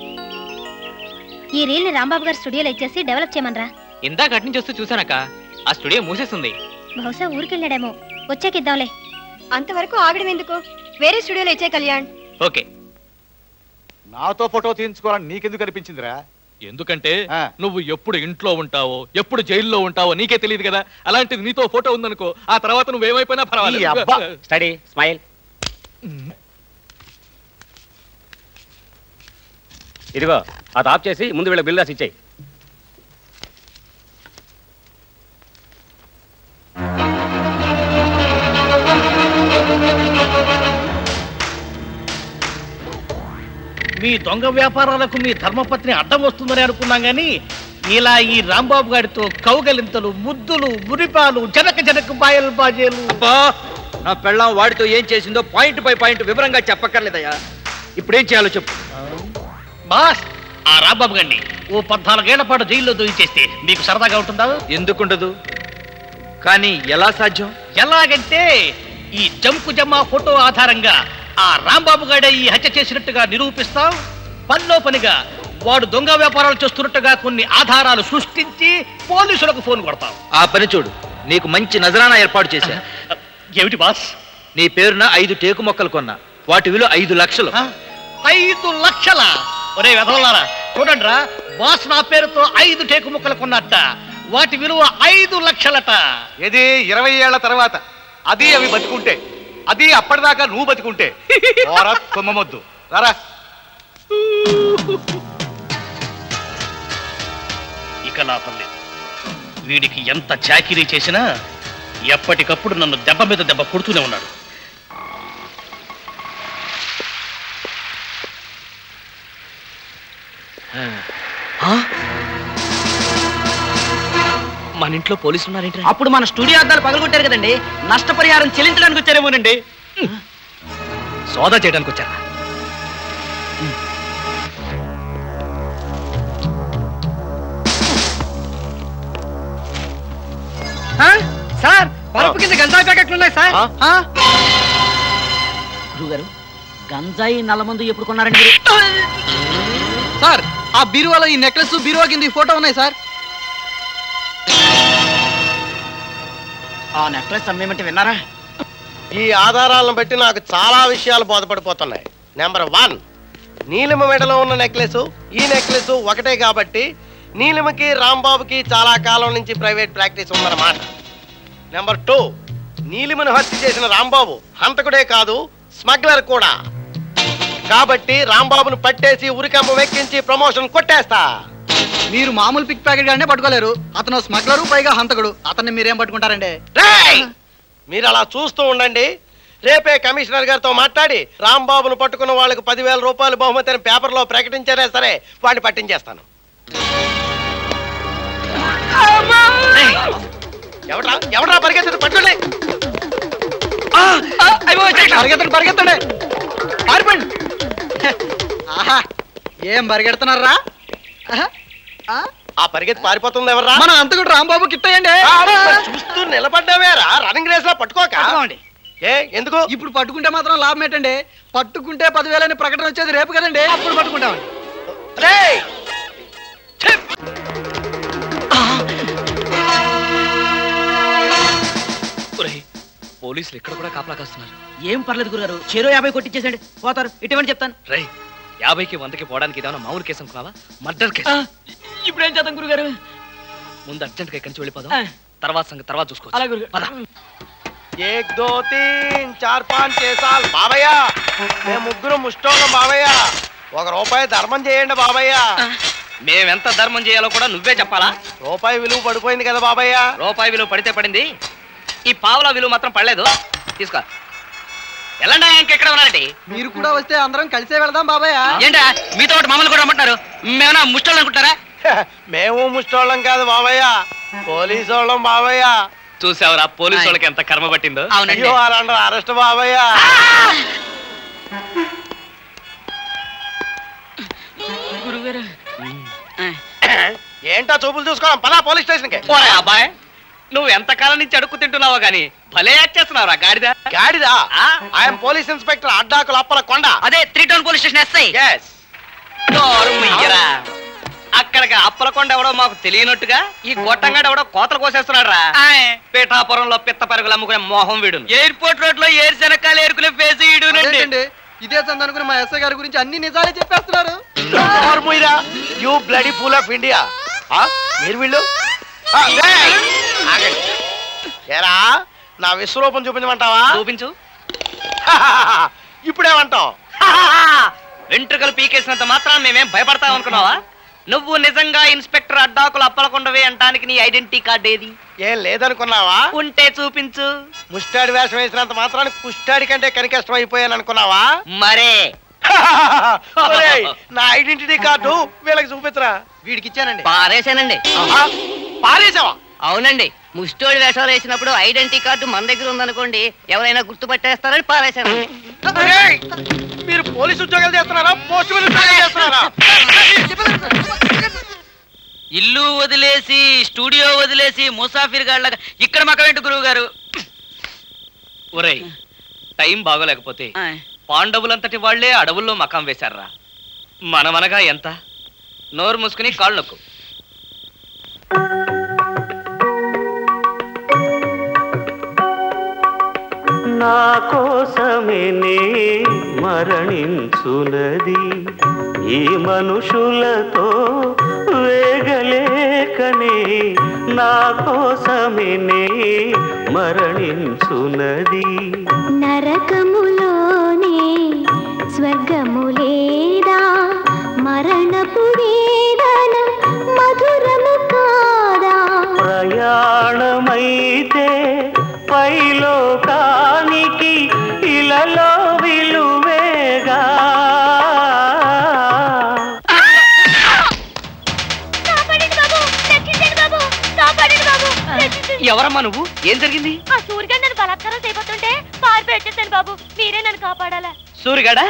[SPEAKER 3] ఈ రీల్ని రాంబాబు గారి స్టూడియోలో ఇచ్చేసి డెవలప్ చేయమనరా
[SPEAKER 2] ఇందాక అటు నుంచి వస్తూ చూసానక్క ఆ స్టూడియో మూసేస్తుంది
[SPEAKER 3] బహుశా ఊరికెళ్ళాడేమో వచ్చాకిద్దాంలే
[SPEAKER 7] అంతవరకు ఆగడం ఎందుకు వేరే స్టూడియోలో ఇచ్చే కళ్యాణ్
[SPEAKER 15] ఓకే నాతో ఫోటో తీయించుకోవాలని నీకెందుకు అనిపించిందిరా
[SPEAKER 17] ఎందుకంటే నువ్వు ఎప్పుడు ఇంట్లో ఉంటావో ఎప్పుడు జైల్లో ఉంటావో నీకే తెలియదు కదా అలాంటిది నీతో ఫోటో ఉందనుకో ఆ తర్వాత నువ్వేమైపోయినా
[SPEAKER 11] ఈ అబ్బా.
[SPEAKER 17] పర్వాలేదు
[SPEAKER 11] స్టడీ స్మైల్ ఇదిగో అది ఆఫ్ చేసి ముందు వీళ్ళ బిల్ రాసి ఇచ్చేయి
[SPEAKER 14] మీ దొంగ వ్యాపారాలకు మీ ధర్మపత్ని అడ్డం వస్తుందని అనుకున్నాం గాని ఇలా ఈ రాంబాబు గారితో కౌగలింతలు ముద్దులు మురిపాలు జనక జనక బాయలు బాజేలు
[SPEAKER 13] నా పెళ్ళాం వాడితో ఏం చేసిందో పాయింట్ బై పాయింట్ వివరంగా చెప్పక్కర్లేదయ్యా ఇప్పుడేం చేయాలో చెప్పు
[SPEAKER 14] బాస్ ఆ రాంబాబు గారిని ఓ పద్నాలుగేళ్ల పాటు జైల్లో దూయించేస్తే మీకు సరదాగా ఉంటుందా
[SPEAKER 13] ఎందుకుండదు కానీ ఎలా సాధ్యం
[SPEAKER 14] ఎలాగంటే ఈ జంకు జమ్మా ఫోటో ఆధారంగా ఆ రాంబాబు గాడే ఈ హత్య చేసినట్టుగా నిరూపిస్తాం పనిలో పనిగా వాడు దొంగ వ్యాపారాలు చేస్తున్నట్టుగా కొన్ని ఆధారాలు సృష్టించి పోలీసులకు ఫోన్ కొడతాం
[SPEAKER 13] ఆ పని చూడు నీకు మంచి నజరానా ఏర్పాటు చేశా
[SPEAKER 14] ఏమిటి బాస్
[SPEAKER 13] నీ పేరున ఐదు టేకు మొక్కలు కొన్నా వాటి విలువ ఐదు లక్షలు
[SPEAKER 14] ఐదు లక్షల ఒరే వెధవలారా చూడండి రా బాస్ నా పేరుతో ఐదు టేకు ముక్కలు కొన్నట్ట వాటి విలువ ఐదు లక్షలట
[SPEAKER 15] ఇది ఇరవై ఏళ్ల తర్వాత అది అవి బతుకుంటే అది అప్పటిదాకా నువ్వు బతుకుంటే ఓరా తుమ్మమొద్దు రారా
[SPEAKER 14] ఇక లాభం లేదు వీడికి ఎంత చాకిరీ చేసినా ఎప్పటికప్పుడు నన్ను దెబ్బ మీద దెబ్బ కొడుతూనే ఉన్నాడు
[SPEAKER 5] మన ఇంట్లో పోలీసులు ఉన్నారేంటి
[SPEAKER 4] అప్పుడు మన స్టూడియో అద్దాలు పగలగొట్టారు కదండి నష్టపరిహారం చెల్లించడానికి వచ్చారేమోనండి
[SPEAKER 5] సోదా చేయడానికి వచ్చారా
[SPEAKER 9] సార్ పరుపు కింద గంజాయి ప్యాకెట్లు ఉన్నాయి సార్ ఆ?
[SPEAKER 4] గురుగారు గంజాయి నల్లమందు ఎప్పుడు కొన్నారండి మీరు
[SPEAKER 9] సార్ ఆ బీరువాలో ఈ నెక్లెస్ బీరువా కింద ఈ ఫోటో ఉన్నాయి సార్
[SPEAKER 4] ఆ నెక్లెస్ అమ్మేమంటే విన్నారా
[SPEAKER 19] ఈ ఆధారాలను బట్టి నాకు చాలా విషయాలు బోధపడిపోతున్నాయి నెంబర్ వన్ నీలిమ మెడలో ఉన్న నెక్లెస్ ఈ నెక్లెస్ ఒకటే కాబట్టి నీలిమకి రాంబాబుకి చాలా కాలం నుంచి ప్రైవేట్ ప్రాక్టీస్ ఉందన్నమాట నెంబర్ టూ నీలిమను హత్య చేసిన రాంబాబు హంతకుడే కాదు స్మగ్లర్ కూడా కాబట్టి రాంబాబును పట్టేసి ఉరికంబం ఎక్కించి ప్రమోషన్ కొట్టేస్తా
[SPEAKER 9] మీరు మామూలు పిక్ ప్యాకెట్ గానే పట్టుకోలేరు అతను స్మగ్లరు పైగా హంతకుడు అతన్ని మీరేం పట్టుకుంటారండి
[SPEAKER 19] రేయ్! మీరు అలా చూస్తూ ఉండండి రేపే కమిషనర్ గారితో మాట్లాడి రాంబాబును పట్టుకున్న వాళ్ళకి పదివేల రూపాయలు బహుమతి అని పేపర్లో ప్రకటించారే సరే వాడిని పట్టించేస్తాను ఎవడ్రా ఎవడ్రా పరిగెత్తదు పట్టుకోండి
[SPEAKER 9] పరిగెత్తండి పరిగెత్తండి పారిపోండి ఆహా ఏం పరిగెడుతున్నారా ఆహా, ఆ?
[SPEAKER 19] ఆ పరిగెత్తి పారిపోతుంది ఎవర్రా
[SPEAKER 9] మన అంతకుడు రాంబాబు కిట్టయండి
[SPEAKER 19] ఆ, మరి చూస్తూ నిలబడ్డావేరా రన్నింగ్ రేస్ లో పట్టుకోక ఏ ఎందుకు
[SPEAKER 9] ఇప్పుడు పట్టుకుంటే మాత్రం లాభం ఏంటండి పట్టుకుంటే పదివేలని ప్రకటన వచ్చేది రేపు కదండి అప్పుడు పట్టుకుంటామండి
[SPEAKER 19] రేయ్!
[SPEAKER 5] ఒరేయ్, పోలీసులు ఇక్కడ కూడా కాపలా కాస్తున్నారు
[SPEAKER 4] ఏం పర్లేదు గురుగారు చెరో యాభై కొట్టించేసండి పోతారు ఇటువంటి చెప్తాను
[SPEAKER 5] రై యాభైకి వందకి పోవడానికి ఏదైనా మామూలు కేసు అనుకున్నావా మర్డర్ కేసు
[SPEAKER 4] ఇప్పుడు ఏం చేద్దాం గురుగారు
[SPEAKER 5] ముందు అర్జెంట్గా ఇక్కడి నుంచి
[SPEAKER 4] ఆ.
[SPEAKER 5] వెళ్ళిపోదాం తర్వాత సంగతి తర్వాత చూసుకోవచ్చు
[SPEAKER 4] అలా గురుగారు
[SPEAKER 5] పద.
[SPEAKER 19] ఏక్ దో తీన్ చార్ పాంచ్ ఛే సాల్ బాబయ్య మేము ముగ్గురు ముష్టోళ్ళం బాబయ్య ఒక రూపాయి ధర్మం చేయండి బాబయ్య
[SPEAKER 11] మేమెంత ధర్మం చేయాలో కూడా నువ్వే చెప్పాలా
[SPEAKER 19] రూపాయి విలువ పడిపోయింది కదా బాబయ్య
[SPEAKER 11] రూపాయి విలువ పడితే పడింది ఈ పావుల విలువ మాత్రం పడలేదు తీసుకో ఎలాంటి ఇంకెక్కడ ఉన్నారండి
[SPEAKER 9] మీరు కూడా వస్తే అందరం కలిసే వెళదాం బాబాయ్
[SPEAKER 11] ఏంటా మీతో పాటు మమ్మల్ని కూడా రమ్మంటారు మేమన్నా ముష్టాలు అనుకుంటారా
[SPEAKER 19] మేము ముష్టోళ్ళం కాదు బాబయ్య పోలీసు వాళ్ళం బాబయ్య
[SPEAKER 11] చూసావురా పోలీసు వాళ్ళకి ఎంత కర్మ పట్టిందో
[SPEAKER 19] అయ్యో అలాంటి అరెస్ట్ బాబయ్య
[SPEAKER 4] గురుగారు
[SPEAKER 19] ఏంటా చూపులు చూసుకోవడం పలా పోలీస్ స్టేషన్ కి
[SPEAKER 11] ఓరే అబ్బాయ్ నువ్వు ఎంత కాలం నుంచి అడుక్కు తింటున్నావో గాని భలే యాక్ట్ చేస్తున్నావురా గాడిద
[SPEAKER 19] గాడిదా ఐఎమ్ పోలీస్ ఇన్స్పెక్టర్ అడ్డాకులు అప్పల కొండ
[SPEAKER 11] అదే three town police station SI
[SPEAKER 19] yes
[SPEAKER 11] ముయ్యరా అక్కడికి అప్పలకొండ ఎవడో మాకు తెలియనట్టుగా ఈ గొట్టంగాడు ఎవడో కోతలు కోసేస్తున్నాడు రా పీఠాపురంలో పిత్త పరుగులు అమ్ముకునే మోహం వీడు ఎయిర్పోర్ట్ రోడ్ లో ఏరు శనక్కాయలు ఏరుకునే ఫేస్
[SPEAKER 19] అదేంటండి? ఇదే సంద అనుకుని మా ఎస్ఐ గారి గురించి అన్ని నిజాలే చెప్పేస్తున్నారు you bloody fool of India మీరు వీళ్ళు ఆ, రేయ్! ఆగండి. ఏరా నా విశ్వరూపం చూపించమంటావా
[SPEAKER 11] చూపించు
[SPEAKER 19] ఇప్పుడేమంటావు
[SPEAKER 11] వెంట్రుకలు పీకేసినంత మాత్రం మేమేం భయపడతాం అనుకున్నావా నువ్వు నిజంగా ఇన్స్పెక్టర్ అడ్డాకులు అప్పలకొండవే అంటానికి నీ ఐడెంటిటీ కార్డ్ ఏది
[SPEAKER 19] ఏం లేదనుకున్నావా
[SPEAKER 11] ఉంటే చూపించు
[SPEAKER 19] ముష్టాడి వేషం వేసినంత మాత్రానికి కుష్టాడి కంటే కనికష్టం అయిపోయాను అనుకున్నావా
[SPEAKER 11] మరే
[SPEAKER 19] ఒరేయ్, నా ఐడెంటిటీ కార్డు వీళ్ళకి చూపించరా వీడికి ఇచ్చానండి
[SPEAKER 11] పారేశానండి
[SPEAKER 19] పారేసావా
[SPEAKER 11] అవునండి ముష్టోడి వేషాలు వేసినప్పుడు ఐడెంటిటీ కార్డు మన దగ్గర ఉందనుకోండి ఎవరైనా గుర్తుపట్టేస్తారని పారేశానండి
[SPEAKER 19] ఒరేయ్, మీరు పోలీసు ఉద్యోగాలు చేస్తున్నారా పోస్ట్ మ్యాన్ ఉద్యోగాలు చేస్తున్నారా
[SPEAKER 4] ఇల్లు వదిలేసి స్టూడియో వదిలేసి ముసాఫిర్ గాళ్ళగా ఇక్కడ మకమేంటి గురువు గారు
[SPEAKER 11] ఒరేయ్ టైం బాగోలేకపోతే పాండవులంతటి వాళ్లే అడవుల్లో మకాం వేశారా మనమనగా ఎంత నోరు మూసుకుని కాళ్ళు నొక్కు
[SPEAKER 18] నా కోసమే నే మరణించునది ఈ మనుషులతో వేగలేకనే నా కోసమే నే మరణించునది
[SPEAKER 12] నరకములోనే స్వర్గము లేదా మరణపు వేదన మధురము కాదా
[SPEAKER 18] ప్రయాణమైతే పైలోకానికి ఇలలో విలువేగా
[SPEAKER 11] ఎవరమ్మా నువ్వు ఏం జరిగింది
[SPEAKER 10] ఆ సూర్యగాడు నన్ను బలాత్కారం చేయబోతుంటే పారి పెట్టేశాను బాబు మీరే నన్ను కాపాడాలా
[SPEAKER 11] సూరిగాడా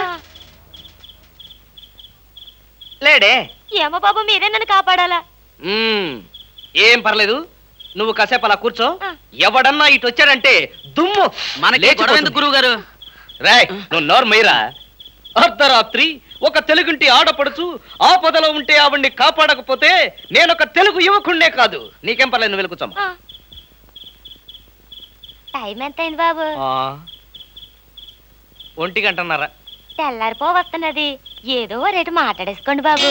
[SPEAKER 11] లేడే
[SPEAKER 10] ఏమో బాబు మీరే నన్ను కాపాడాలా
[SPEAKER 11] మ్మ్. ఏం పర్లేదు నువ్వు కాసేపు అలా కూర్చో ఎవడన్నా ఇటు వచ్చాడంటే దుమ్ము
[SPEAKER 4] మనకి గొడవ ఎందుకు గురువు గారు
[SPEAKER 11] రాయ్ నువ్వు నోరు మొయ్యరా అర్ధరాత్రి ఒక తెలుగుంటి ఆడపడుచు ఆపదలో ఉంటే ఆవిడ్ని కాపాడకపోతే నేనొక తెలుగు యువకుణ్ణే కాదు నీకేం పర్లేదు నువ్వు వెళ్ళి కూర్చోమ్మా.
[SPEAKER 10] టైం ఎంత అయింది బాబు
[SPEAKER 11] ఆ ఒంటి గంటన్నారా
[SPEAKER 10] తెల్లారిపో వస్తున్నది ఏదో ఓ రేటు మాట్లాడేసుకోండి బాబు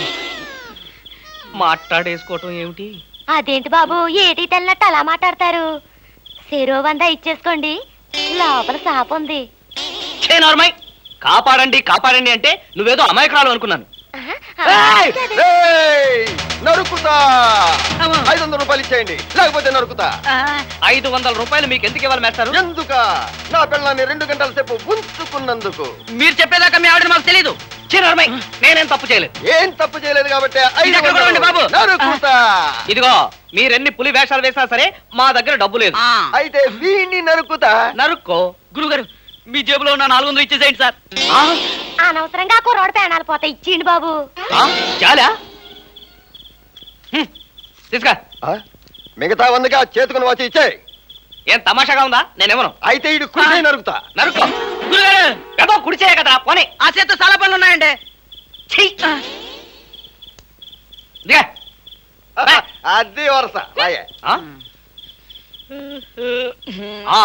[SPEAKER 11] మాట్లాడేసుకోవటం ఏమిటి
[SPEAKER 10] అదేంటి బాబు ఏటి తెల్లట్టు అలా మాట్లాడతారు చెరో వంద ఇచ్చేసుకోండి లోపల సాపు ఉంది
[SPEAKER 11] ఛే, నోర్మై కాపాడండి కాపాడండి అంటే నువ్వేదో అమాయకురాలు అనుకున్నాను
[SPEAKER 19] ఏయ్! ఏయ్! నరుకుతా ఐదు వందల రూపాయలు ఇచ్చేయండి లేకపోతే నరుకుతా
[SPEAKER 11] ఐదు వందల రూపాయలు మీకు ఎందుకు ఇవ్వాలి మేస్తారు
[SPEAKER 19] ఎందుక నా పిల్లాన్ని రెండు గంటల సేపు ఉంచుకున్నందుకు
[SPEAKER 11] మీరు చెప్పేదాకా మీ ఆవిడ మాకు తెలియదు చిన్నర్మై నేనేం తప్పు చేయలేదు
[SPEAKER 19] ఏం తప్పు చేయలేదు కాబట్టి ఐదు
[SPEAKER 11] ఇది ఎక్కడ
[SPEAKER 19] వందలు
[SPEAKER 11] కొనండి బాబు
[SPEAKER 19] నరుకుతా
[SPEAKER 11] ఇదిగో మీరెన్ని పులి వేషాలు వేసినా సరే మా దగ్గర డబ్బు లేదు
[SPEAKER 19] అయితే వీడిని నరుకుతా
[SPEAKER 11] నరుక్కో
[SPEAKER 4] గురుగారు మీ జేబులో ఉన్న నాలుగు వందలు ఇచ్చేసేయండి సార్
[SPEAKER 10] అనవసరంగా కుర్రోడు పేనాలు పోతాయి ఇచ్చిండి బాబు
[SPEAKER 11] చాలా తీసుకా
[SPEAKER 19] మిగతా వందగా చేతుకుని వచ్చి ఇచ్చేయి
[SPEAKER 11] ఏం తమాషాగా ఉందా నేనేమను
[SPEAKER 19] అయితే ఇడు కుడి నరుకుతా
[SPEAKER 11] నరుక్కో గురుగారు ఏదో కుడిచే కదా పోనీ
[SPEAKER 4] ఆ చేత చాలా పనులు ఉన్నాయండి
[SPEAKER 11] దిగా
[SPEAKER 19] అది వరస రాయే
[SPEAKER 11] ఆ? ఆ.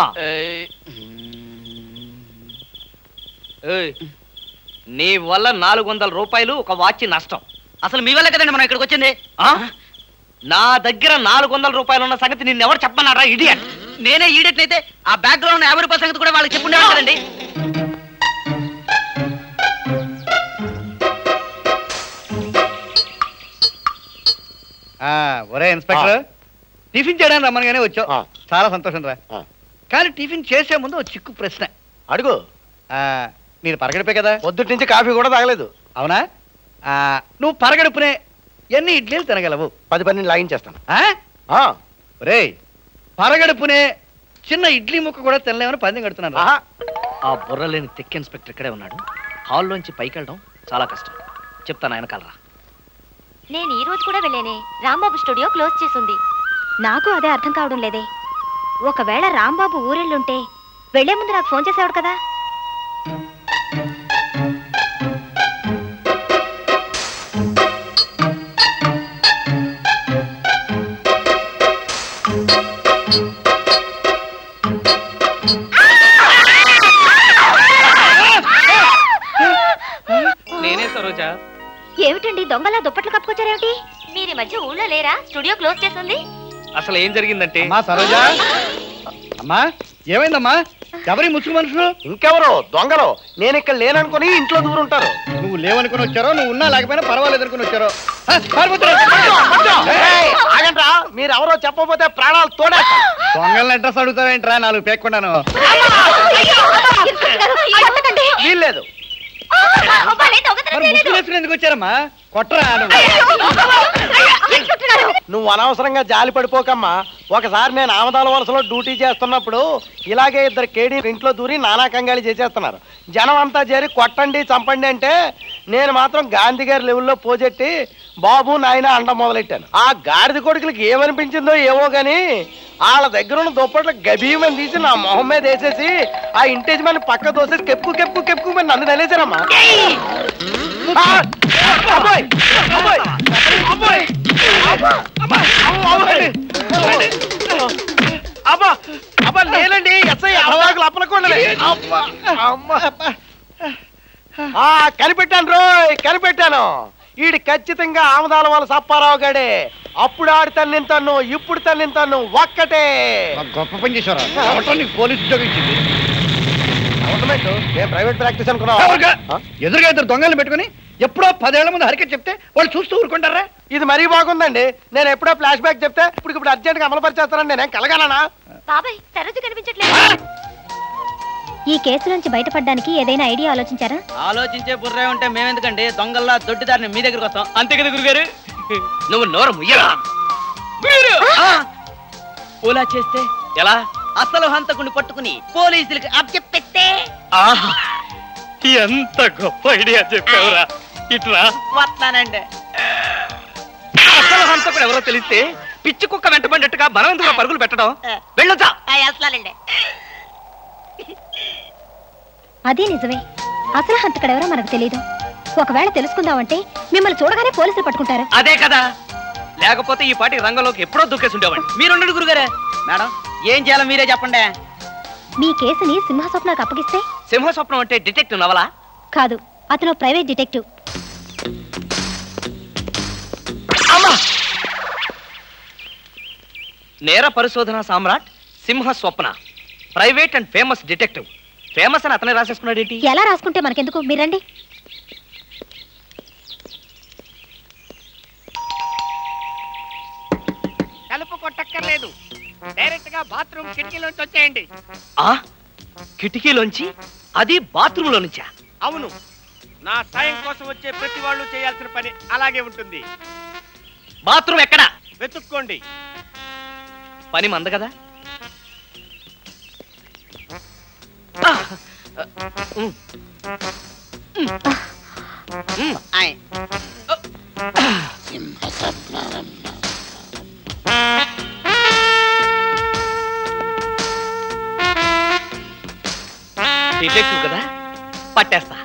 [SPEAKER 11] ఏయ్, నీ వల్ల నాలుగు వందల రూపాయలు ఒక వాచ్ నష్టం
[SPEAKER 4] అసలు మీ వల్ల కదండి మనం ఇక్కడికి వచ్చింది
[SPEAKER 11] ఆ? నా దగ్గర నాలుగు వందల రూపాయలు ఉన్న సంగతి నిన్నెవరు చెప్పమన్నారా ఇడియట్
[SPEAKER 4] నేనే ఈడెట్లయితే ఆ బ్యాక్గ్రౌండ్ ఉన్న యాభై రూపాయల సంగతి కూడా వాళ్ళకి చెప్పుండేవాడు కదండి
[SPEAKER 6] ఆ, ఒరే ఇన్స్పెక్టర్ టిఫిన్ చేయడానికి రమ్మనగానే వచ్చావు చాలా సంతోషం రా కానీ టిఫిన్ చేసే ముందు ఒక చిక్కు ప్రశ్న
[SPEAKER 19] అడుగు
[SPEAKER 6] మీరు పరగడిపే కదా
[SPEAKER 19] పొద్దుటి నుంచి కాఫీ కూడా తాగలేదు
[SPEAKER 6] అవునా ఆ, నువ్వు పరగడుపునే ఎన్ని ఇడ్లీలు తినగలవు
[SPEAKER 19] పది పన్నెండు లాగించేస్తాను
[SPEAKER 6] ఆ? ఒరేయ్ పరగడుపునే చిన్న ఇడ్లీ ముక్క కూడా తినలేమని పందెం కడుతున్నాను రా.
[SPEAKER 11] ఆ బుర్ర లేని తెక్ ఇన్స్పెక్టర్ ఇక్కడే ఉన్నాడు హాల్లోంచి పైకి వెళ్ళడం చాలా కష్టం చెప్తాను ఆయన కలరా
[SPEAKER 10] నేను ఈ రోజు కూడా వెళ్ళేనే రాంబాబు స్టూడియో క్లోజ్ చేసింది
[SPEAKER 3] నాకు అదే అర్థం కావడం లేదే ఒకవేళ రాంబాబు ఊరెళ్ళుంటే వెళ్లే ముందు నాకు ఫోన్ చేసేవాడు కదా
[SPEAKER 10] లేరా స్టూడియో క్లోజ్ చేస్తుంది
[SPEAKER 5] అసలు ఏం జరిగిందంటే
[SPEAKER 6] అమ్మా సరోజా అమ్మా ఏమైందమ్మా ఎవరి ముసుగు మనుషులు
[SPEAKER 19] ఇంకెవరు దొంగలు నేను ఇక్కడ లేననుకుని ఇంట్లో దూరుంటారు
[SPEAKER 6] నువ్వు లేవనుకుని వచ్చారో నువ్వు ఉన్నా లేకపోయినా పర్వాలేదు అనుకుని వచ్చారో ఆ, పారిపోతురా.
[SPEAKER 19] ఏయ్, ఆగండ్రా మీరు ఎవరో చెప్పబోతే ప్రాణాలు తోడేస్తా
[SPEAKER 6] దొంగల్ని అడ్రస్ అడుగుతావేంట్రా నాలుగు పేక్కుండాను
[SPEAKER 19] వీల్లేదు
[SPEAKER 6] మరి ముసుగు వేసుకుని ఎందుకు వచ్చారమ్మా కొట్టరా
[SPEAKER 19] నువ్వు అనవసరంగా జాలి పడిపోకమ్మా ఒకసారి నేను ఆమదాల వలసలో డ్యూటీ చేస్తున్నప్పుడు ఇలాగే ఇద్దరు కేడీ ఇంట్లో దూరి నానా కంగాలి చేసేస్తున్నారు జనం అంతా చేరి కొట్టండి చంపండి అంటే నేను మాత్రం గాంధీ గారి లెవెల్లో పోజెట్టి బాబు నాయన అండ మొదలెట్టాను ఆ గాడిద కొడుకులకి ఏమనిపించిందో ఏమో గాని వాళ్ళ దగ్గర ఉన్న దుప్పట్లు గభీమని తీసి నా మొహం మీద వేసేసి ఆ ఇంటేజ్ మన పక్క దోసేసి కెప్పు కెప్పు కెప్పు మరి నన్ను నలేసారమ్మా ఆ! అబ్బాయ్! అబ్బాయ్! అబ్బాయ్! అబ్బా అబ్బా లేనండి ఎస్ఐ అలవాకులు అప్పలకొండలే అబ్బా అమ్మా ఆ కనిపెట్టాను రోయ్ కనిపెట్టాను ఈడు ఖచ్చితంగా ఆమదాల వాళ్ళ సప్పారావు గడే అప్పుడు ఆడి తన్నింతాను ఇప్పుడు తన్నింతాను ఒక్కటే
[SPEAKER 6] గొప్ప పని చేశారా ఎవరితో నీకు పోలీస్ ఉద్యోగం ఇచ్చింది
[SPEAKER 19] గవర్నమెంట్ నేను ప్రైవేట్ ప్రాక్టీస్ అనుకున్నా
[SPEAKER 6] ఎదురుగా ఇద్దరు దొంగలు పెట్టుకుని ఎప్పుడో పదేళ్ల ముందు హరికట్ చెప్తే వాళ్ళు చూస్తూ ఊరుకుంటారా
[SPEAKER 19] ఇది మరీ బాగుందండి నేను ఎప్పుడో ఫ్లాష్ బ్యాక్ చెప్తే ఇప్పుడు ఇప్పుడు అర్జెంట్ గా అమలు పరిచేస్తానని నేనేం కలగలనా
[SPEAKER 10] బాబాయ్ సరోజు కనిపించట్లేదు
[SPEAKER 3] ఈ కేసు నుంచి బయటపడడానికి ఏదైనా ఐడియా ఆలోచించారా
[SPEAKER 4] ఆలోచించే బుర్రే ఉంటే మేమెందుకండి దొంగల్లా దొడ్డిదారిని మీ దగ్గరికి వస్తాం
[SPEAKER 5] అంతే కదా గురుగారు నువ్వు నోరు ముయ్యరా ఓలా చేస్తే ఎలా
[SPEAKER 4] అసలు హంతకుని పట్టుకుని పోలీసులకి అప్పచెప్పెత్తే
[SPEAKER 5] ఆహా ఎంత గొప్ప ఐడియా చెప్పావురా ఇట్లా
[SPEAKER 4] వస్తానండి
[SPEAKER 5] అసలు హంతకుడు ఎవరో తెలిస్తే పిచ్చి కుక్క వెంటబడినట్టుగా మనం ఎందుకు పరుగులు పెట్టడం వెళ్ళొచ్చా
[SPEAKER 10] వేస్తానండి
[SPEAKER 3] అదే నిజమే అసలు హంతకడెవరో మనకు తెలియదు ఒకవేళ తెలుసుకుందామంటే మిమ్మల్ని చూడగానే పోలీసులు పట్టుకుంటారు
[SPEAKER 5] అదే కదా లేకపోతే ఈ పాటి రంగంలోకి ఎప్పుడో దూకేసి ఉండేవాడిని
[SPEAKER 4] మీరుండండి గురుగారే మేడం ఏం చేయాలో మీరే చెప్పండి
[SPEAKER 3] మీ కేసుని సింహస్వప్నకు అప్పగిస్తే
[SPEAKER 5] సింహ స్వప్నం అంటే డిటెక్టివ్ నవలా
[SPEAKER 3] కాదు అతను ప్రైవేట్ డిటెక్టివ్
[SPEAKER 5] నేర పరిశోధన సామ్రాట్ సింహ Swapna private and famous detective famous అని అతనే రాసేసుకున్నాడేంటి
[SPEAKER 3] ఎలా రాసుకుంటే మనకెందుకు మీరండి
[SPEAKER 11] తలుపు కొట్టక్కర్లేదు డైరెక్ట్ గా బాత్రూమ్ కిటికీలోంచి వచ్చేయండి
[SPEAKER 5] ఆ కిటికీలోంచి అది బాత్రూంలో నుంచా
[SPEAKER 11] అవును నా సాయం కోసం వచ్చే ప్రతి వాళ్ళు చేయాల్సిన పని అలాగే ఉంటుంది
[SPEAKER 5] బాత్రూమ్ ఎక్కడా
[SPEAKER 11] వెతుక్కోండి
[SPEAKER 5] పని మంద కదా డిటెక్టివ్ కదా పట్టేస్తా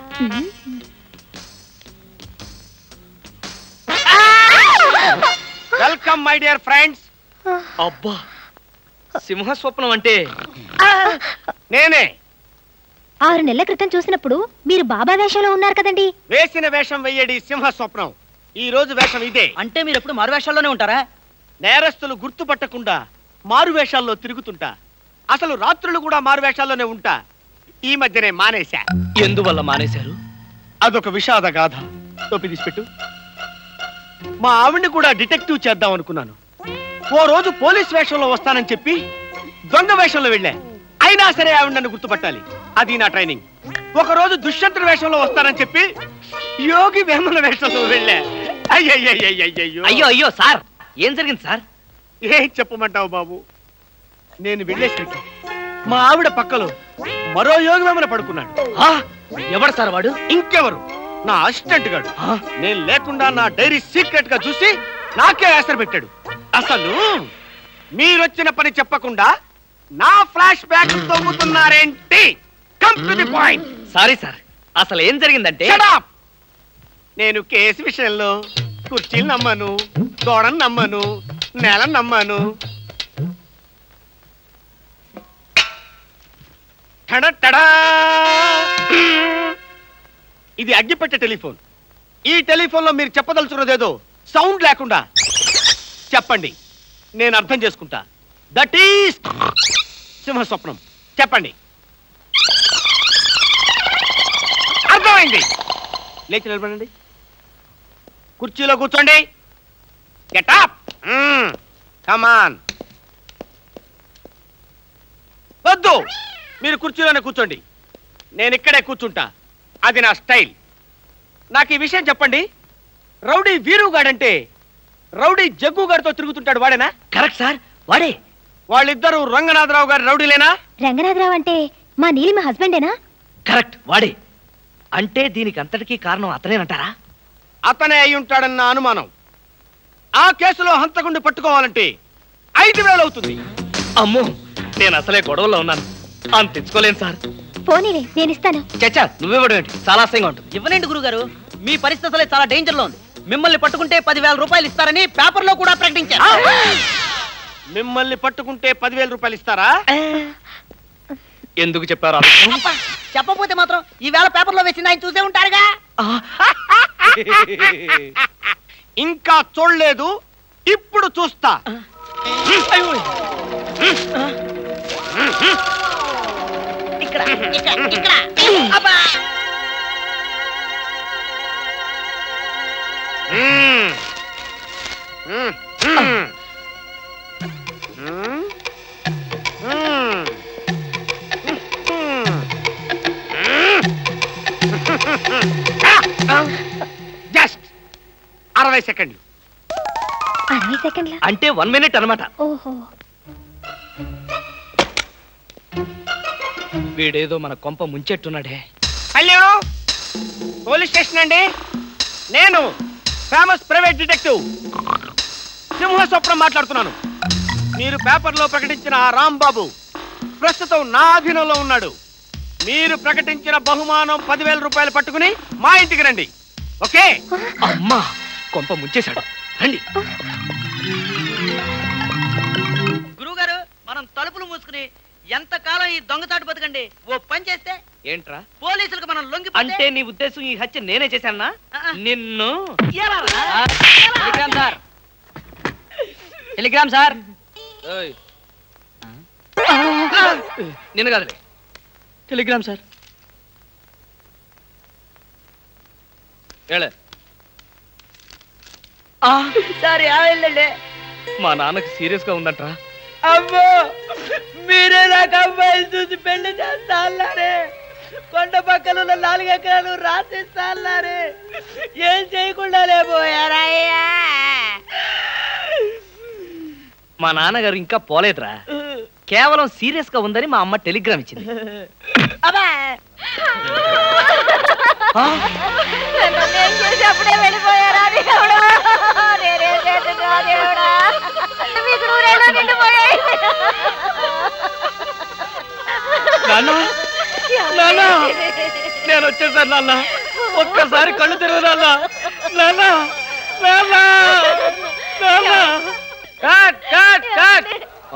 [SPEAKER 11] వెల్కమ్ మై డియర్ ఫ్రెండ్స్
[SPEAKER 5] అబ్బా సింహ స్వప్నం అంటే
[SPEAKER 11] నేనే
[SPEAKER 3] ఆరు నెలల క్రితం చూసినప్పుడు మీరు బాబా వేషంలో ఉన్నారు కదండి
[SPEAKER 11] వేసిన వేషం వెయ్యడి సింహ స్వప్నం ఈ రోజు వేషం ఇదే
[SPEAKER 4] అంటే మీరు ఎప్పుడు మారు వేషాల్లోనే ఉంటారా
[SPEAKER 11] నేరస్తులు గుర్తుపట్టకుండా మారు వేషాల్లో తిరుగుతుంటా అసలు రాత్రులు కూడా మారు వేషాల్లోనే ఉంటా ఈ మధ్యనే మానేశా
[SPEAKER 5] ఎందువల్ల మానేశారు
[SPEAKER 11] అదొక విషాద గాథ టోపీ తీసిపెట్టు మా ఆవిడ్ని కూడా డిటెక్టివ్ చేద్దాం అనుకున్నాను ఓ రోజు పోలీస్ వేషంలో వస్తానని చెప్పి దొంగ వేషంలో వెళ్ళా అయినా సరే ఆవిడ నన్ను గుర్తుపట్టాలి అది నా ట్రైనింగ్ ఒక రోజు దుష్యంతుడి వేషంలో వస్తానని చెప్పి యోగి వేమన వేషంలో వెళ్ళా అయ్యయ్యయ్యయ్యో
[SPEAKER 5] అయ్యో అయ్యో సార్ ఏం జరిగింది సార్
[SPEAKER 11] ఏం చెప్పమంటావు బాబు నేను వెళ్ళేసరికి మా ఆవిడ పక్కలో మరో యోగి వేమన పడుకున్నాడు
[SPEAKER 5] ఎవడు సార్ వాడు
[SPEAKER 11] ఇంకెవరు నా అసిస్టెంట్ గాడు నేను లేకుండా నా డైరీ సీక్రెట్ గా చూసి నాకే ఆసర పెట్టాడు అసలు మీరొచ్చిన పని చెప్పకుండా నా ఫ్లాష్ బ్యాక్ తొంగుతున్నారేంటి come to the point
[SPEAKER 5] sorry sir అసలు ఏం జరిగిందంటే
[SPEAKER 11] నేను కేసు విషయంలో కుర్చీలు నమ్మను గోడను నమ్మను నేలను నమ్మను టడ టడా! ఇది అగ్గిపెట్టె టెలిఫోన్ ఈ టెలిఫోన్ లో మీరు చెప్పదలుచున్నదేదో సౌండ్ లేకుండా చెప్పండి నేను అర్థం చేసుకుంటా దట్ ఈస్ సింహ స్వప్నం చెప్పండి అర్థమైంది లేచి నిలబడండి కుర్చీలో కూర్చోండి గెట్ అప్ కమాన్ వద్దు మీరు కుర్చీలోనే కూర్చోండి నేను ఇక్కడే కూర్చుంటా అది నా స్టైల్ నాకు ఈ విషయం చెప్పండి రౌడీ వీరుగాడంటే రౌడీ జగ్గు గారితో తిరుగుతుంటాడు వాడేనా
[SPEAKER 5] కరెక్ట్ సార్ వాడే
[SPEAKER 11] వాళ్ళిద్దరూ రంగనాథరావు గారి రౌడీలేనా
[SPEAKER 3] రంగనాథరావు అంటే మా నీలిమ హస్బెండేనా
[SPEAKER 5] కరెక్ట్ వాడే అంటే దీనికి అంతటికీ కారణం అతనేనంటారా
[SPEAKER 11] అతనే అయి ఉంటాడన్న అనుమానం ఆ కేసులో హంతకుండి పట్టుకోవాలంటే ఐదు వేలు అవుతుంది
[SPEAKER 5] అమ్మో నేను అసలే గొడవలో ఉన్నాను అంత తెచ్చుకోలేను సార్
[SPEAKER 3] పోనీలే నేను ఇస్తాను
[SPEAKER 5] చచ్చా నువ్వివ్వడం ఏంటి చాలా అసహ్యంగా ఉంటుంది
[SPEAKER 4] ఇవ్వనండి గురుగారు మీ పరిస్థితి అసలే చాలా డేంజర్ లో ఉంది మిమ్మల్ని పట్టుకుంటే పదివేల రూపాయలు ఇస్తారని పేపర్ లో కూడా ప్రకటించారు
[SPEAKER 11] మిమ్మల్ని పట్టుకుంటే పదివేల రూపాయలు ఇస్తారా
[SPEAKER 5] ఎందుకు చెప్పారు
[SPEAKER 4] అబ్బా, చెప్పకపోతే మాత్రం ఈ వేళ పేపర్ లో వేసింది ఆయన చూసే ఉంటారుగా
[SPEAKER 11] ఇంకా చూడలేదు ఇప్పుడు చూస్తా
[SPEAKER 4] ఇక్కడ ఇక్కడ ఇక్కడ అబ్బా
[SPEAKER 11] మ్మ్. మ్మ్. మ్మ్. మ్మ్. మ్మ్. జస్ట్ అరవై సెకండ్లు
[SPEAKER 3] అరవై సెకండ్ల
[SPEAKER 5] అంటే వన్ మినిట్ అన్నమాట
[SPEAKER 3] ఓహో
[SPEAKER 5] వీడేదో మన కొంప ముంచెట్టున్నాడే
[SPEAKER 11] హలో పోలీస్ స్టేషన్ అండి నేను ఫేమస్ ప్రైవేట్ డిటెక్టివ్ సింహ స్వప్నం మాట్లాడుతున్నాను మీరు పేపర్లో ప్రకటించిన ఆ రాంబాబు ప్రస్తుతం నా అధీనంలో ఉన్నాడు మీరు ప్రకటించిన బహుమానం పదివేల రూపాయలు పట్టుకుని మా ఇంటికి రండి ఓకే
[SPEAKER 5] అమ్మా కొంప ముంచేశాడు రండి
[SPEAKER 4] గురువుగారు మనం తలుపులు మూసుకుని ఎంతకాలం ఈ దొంగతాటు బతకండి ఓ పని చేస్తే
[SPEAKER 5] ఏంట్రా
[SPEAKER 4] పోలీసులకు మనం లొంగి
[SPEAKER 5] అంటే నీ ఉద్దేశం ఈ హత్య నేనే చేశానా నిన్ను
[SPEAKER 4] టెలిగ్రామ్ సార్ టెలిగ్రామ్ సార్
[SPEAKER 5] ఏయ్. నిన్ను కాదులే టెలిగ్రామ్ సార్ ఏలే
[SPEAKER 4] సార్ వెళ్ళండి
[SPEAKER 5] మా నాన్నకి సీరియస్ గా ఉందంట్రా
[SPEAKER 4] అమ్మో మీరే నాకు అమ్మాయిని చూసి పెళ్లి చేస్తా అన్నారే కొండ పక్కన ఉన్న నాలుగు ఎకరాలు రాసిస్తా అన్నారే ఏం చేయకుండానే పోయారయ్యా
[SPEAKER 5] మా నాన్నగారు ఇంకా పోలేదురా కేవలం సీరియస్ గా ఉందని మా అమ్మ టెలిగ్రామ్ ఇచ్చింది
[SPEAKER 4] అబ్బా
[SPEAKER 12] నేను చేసి అప్పుడే వెళ్ళిపోయారా దేవుడా నేనే చేతున్నా దేవుడా మీకు నూరేళ్ళు నిండిపోయాయి
[SPEAKER 5] నాన్న నాన్న నేను వచ్చేసాను నాన్న ఒక్కసారి కళ్ళు తెరువు నాన్న నాన్న నాన్న నాన్న
[SPEAKER 11] కట్ కట్ కట్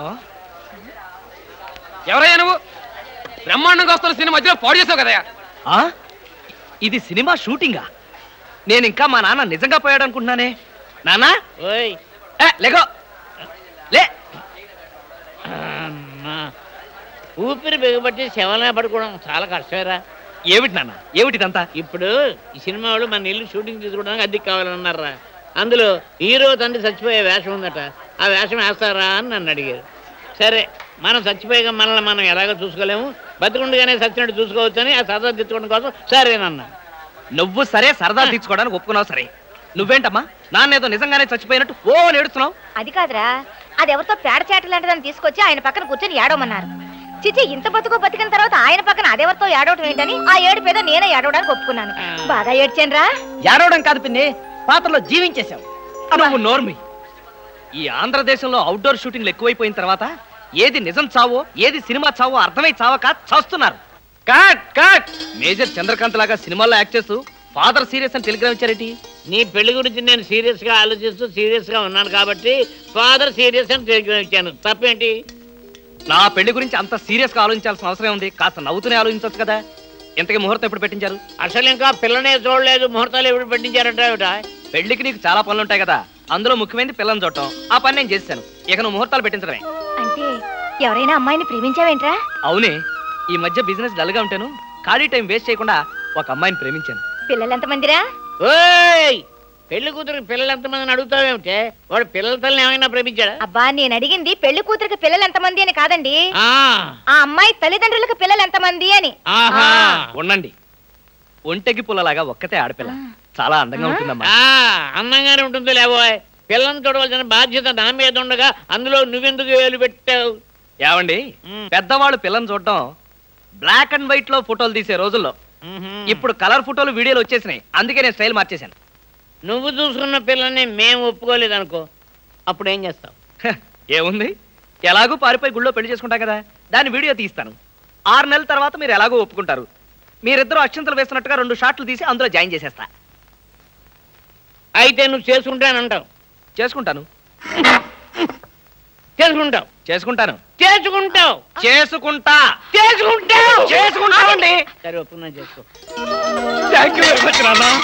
[SPEAKER 11] ఎవరయ్యా నువ్వు బ్రహ్మాండంగా వస్తున్న సినిమా మధ్యలో పాడు చేసావు కదా
[SPEAKER 5] ఆ? ఇది సినిమా షూటింగా నేను ఇంకా మా నాన్న నిజంగా పోయాడు అనుకుంటున్నానే నాన్న
[SPEAKER 1] ఓయ్
[SPEAKER 5] ఏ, లేగో లే
[SPEAKER 1] అమ్మా. ఊపిరి బిగబట్టి శవలా పడుకోవడం చాలా కష్టమేరా
[SPEAKER 5] ఏమిటి నాన్న ఏమిటిదంతా
[SPEAKER 1] ఇప్పుడు ఈ సినిమా వాళ్ళు మన ఇల్లు షూటింగ్ తీసుకోవడానికి అద్దెకి కావాలన్నారా అందులో హీరో తండ్రి చచ్చిపోయే వేషం ఉందట ఆ వేషం వేస్తారా అని నన్ను అడిగారు సరే మనం చచ్చిపోయాక మనల్ని మనం ఎలాగో చూసుకోలేము బతికుండగానే చచ్చినట్టు చూసుకోవచ్చని ఆ సరదా తెచ్చుకోవడం కోసం సరేనన్నా
[SPEAKER 5] నువ్వు సరే సరదా తీర్చుకోవడానికి ఒప్పుకున్నావు సరే నువ్వేంటమ్మా నాన్న ఏదో నిజంగానే చచ్చిపోయినట్టు ఓ నేడుస్తున్నావు
[SPEAKER 12] అది కాదురా అది ఎవరితో పేడ చేట లాంటిదని తీసుకొచ్చి ఆయన పక్కన కూర్చొని ఏడవమన్నారు చిచి ఇంత బతుకు బతికిన తర్వాత ఆయన పక్కన అదెవరితో ఏడవటం ఏంటని ఆ ఏడు పేద నేనే ఏడవడానికి ఒప్పుకున్నాను బాగా ఏడ్చానురా
[SPEAKER 4] ఏడవడం కాదు పిన్ని పాత్రలో జీవించేశావు
[SPEAKER 5] నువ్వు నోర్మి ఈ ఆంధ్రదేశంలో అవుట్డోర్ షూటింగ్లు ఎక్కువైపోయిన తర్వాత ఏది నిజం చావో ఏది సినిమా చావో అర్థమై చావక చస్తున్నారు కట్ కట్ మేజర్ చంద్రకాంత్ లాగా సినిమాల్లో యాక్ట్ చేస్తూ ఫాదర్ సీరియస్ అని టెలిగ్రామ్ ఇచ్చారేంటి
[SPEAKER 1] నీ పెళ్లి గురించి నేను సీరియస్ గా ఆలోచిస్తూ సీరియస్ గా ఉన్నాను కాబట్టి ఫాదర్ సీరియస్ అని టెలిగ్రామ్ ఇచ్చాను తప్పేంటి
[SPEAKER 5] నా పెళ్లి గురించి అంత సీరియస్ గా ఆలోచించాల్సిన అవసరం ఉంది కాస్త నవ్వుతూనే ఆలోచించవచ్చు కదా ఇంతకీ ముహూర్తం ఎప్పుడు పెట్టించారు
[SPEAKER 1] అసలు ఇంకా పిల్లనే చూడలేదు ముహూర్తాలు ఎప్పుడు పెట్టించారంట ఏమిటా?
[SPEAKER 5] పెళ్లికి నీకు చాలా పనులు ఉంటాయి కదా అందులో ముఖ్యమైనది పిల్లల్ని చూడటం ఆ పని నేను చేశాను ఇక నువ్వు ముహూర్తాలు పెట్టించడమే
[SPEAKER 12] అంటే ఎవరైనా అమ్మాయిని ప్రేమించావేంట్రా
[SPEAKER 5] అవునే ఈ మధ్య బిజినెస్ డల్గా ఉంటాను ఖాళీ టైం వేస్ట్ చేయకుండా ఒక అమ్మాయిని ప్రేమించాను
[SPEAKER 12] పిల్లలు ఎంతమందిరా
[SPEAKER 1] ఓయ్ పెళ్లి కూతురికి పిల్లలు ఎంతమందిని అడుగుతావేమిటే వాడు పిల్లల తల్లిని ఏమైనా ప్రేమించాడా
[SPEAKER 12] అబ్బా నేను అడిగింది పెళ్లి కూతురికి పిల్లలు ఎంతమంది అని కాదండి
[SPEAKER 1] ఆ,
[SPEAKER 12] ఆ అమ్మాయి తల్లిదండ్రులకు పిల్లలు ఎంతమంది అని
[SPEAKER 1] ఆహా.
[SPEAKER 5] ఉండండి ఒంటెకి పుల్లలాగా ఒక్కతే ఆడపిల్ల చాలా అందంగా ఉంటుందమ్మా
[SPEAKER 1] ఆ, అందంగానే ఉంటుంది లేబోయ్ పిల్లని చూడవలసిన బాధ్యత నా మీద ఉండగా అందులో నువ్వెందుకు వేలు పెట్టావు
[SPEAKER 5] ఏమండి పెద్దవాళ్ళు పిల్లని చూడటం బ్లాక్ అండ్ వైట్ లో ఫోటోలు తీసే రోజుల్లో ఇప్పుడు కలర్ ఫోటోలు వీడియోలు వచ్చేసినాయి అందుకే నేను స్టైల్ మార్చేశాను
[SPEAKER 1] నువ్వు చూసుకున్న పిల్లని మేము ఒప్పుకోలేదు అనుకో అప్పుడు ఏం చేస్తావు
[SPEAKER 5] ఏముంది ఎలాగూ పారిపోయి గుళ్ళో పెళ్లి చేసుకుంటాం కదా దాని వీడియో తీస్తాను ఆరు నెలల తర్వాత మీరు ఎలాగో ఒప్పుకుంటారు మీరిద్దరూ అక్షంతలు వేస్తున్నట్టుగా రెండు షాట్లు తీసి అందులో జాయిన్ చేసేస్తా
[SPEAKER 1] అయితే నువ్వు చేసుకుంటానంటావు
[SPEAKER 5] చేసుకుంటాను
[SPEAKER 1] చేసుకుంటావు
[SPEAKER 5] చేసుకుంటాను
[SPEAKER 1] చేసుకుంటావు
[SPEAKER 5] చేసుకుంటా
[SPEAKER 1] చేసుకుంటావు
[SPEAKER 5] చేసుకుంటామండి
[SPEAKER 1] సరే ఒప్పుకున్నా చేసుకో
[SPEAKER 5] థ్యాంక్ యూ వెరీ మచ్ నాన్న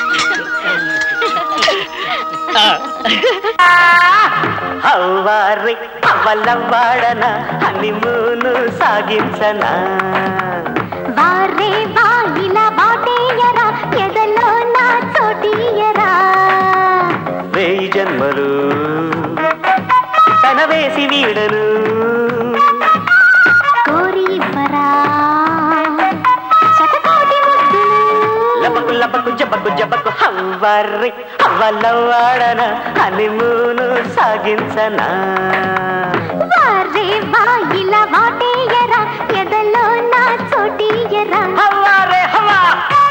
[SPEAKER 2] అవ్వారి అవలవ్వాడన హనీమూను సాగించనా
[SPEAKER 21] వారే వాయిల వాటేయరా ఎదలో నా చోటీయరా
[SPEAKER 2] వేయి జన్మలు తన వేసి వీడను
[SPEAKER 21] కోరి ఇవ్వరా శతకోటి ముద్దులు
[SPEAKER 2] లబకు లబకు జబకు జబకు అవ్వారి అవలవ్వాడన హనీమూను సాగించనా
[SPEAKER 21] వారే వాయిల వాటేయరా ఎదలో నా చోటీయరా
[SPEAKER 2] హవ్వారే హవ్వా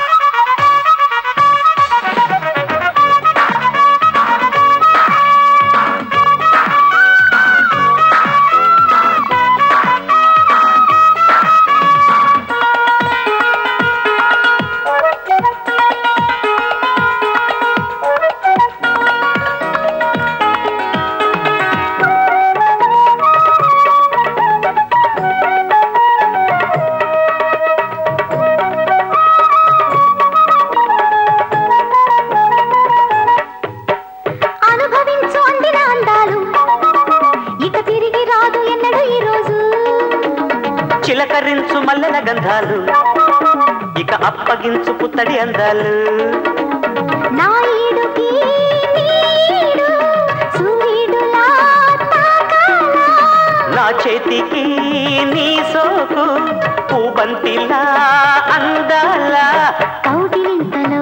[SPEAKER 21] అనుభవించు అందిన అందాలు ఇక తిరిగి రాదు ఎన్నడు ఈ రోజు
[SPEAKER 2] చిలకరించు మల్లెల గంధాలు ఇక అప్పగించు పుత్తడి అందాలు
[SPEAKER 21] నా ఈడుకి నీడు సూర్యుడులా తాకాలా
[SPEAKER 2] నా చేతికి నీ సోకు పూబంతిలా అందాల
[SPEAKER 21] కౌగిలింతలో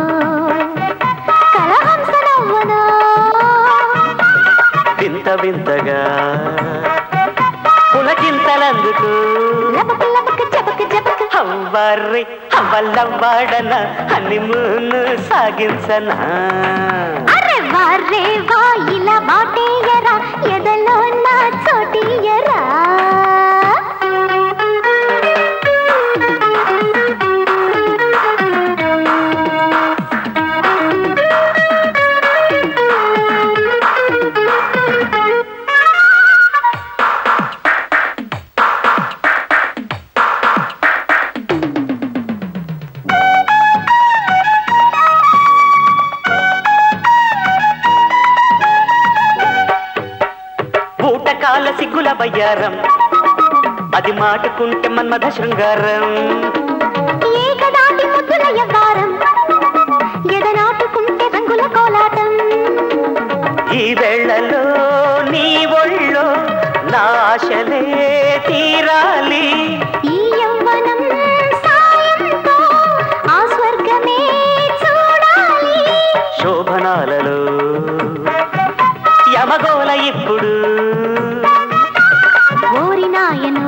[SPEAKER 21] కలహంస నవ్వనా
[SPEAKER 2] వింత వింతగా పులకింతలందుకు హవ్వారి హవ్వల్లవ్వాడన హనీమూన్ సాగించనా
[SPEAKER 21] అరే వారే వాయిల వాటేయరా ఎదలో నా చోటీయరా
[SPEAKER 2] బూటకాల సిగ్గుల బయ్యారం అది మాటుకుంటే మన్మథ శృంగారం
[SPEAKER 21] ఏకదాటి ముద్దుల యవ్వారం ఎదనాటుకుంటే రంగుల కోలాటం
[SPEAKER 2] ఈ వేళలో నీ ఒళ్ళో నా ఆశలే తీరాలి
[SPEAKER 21] ఈ యవ్వనం సాయంతో ఆ స్వర్గమే చూడాలి
[SPEAKER 2] శోభనాలలో యమగోల ఇప్పుడు
[SPEAKER 21] ఓరి నాయను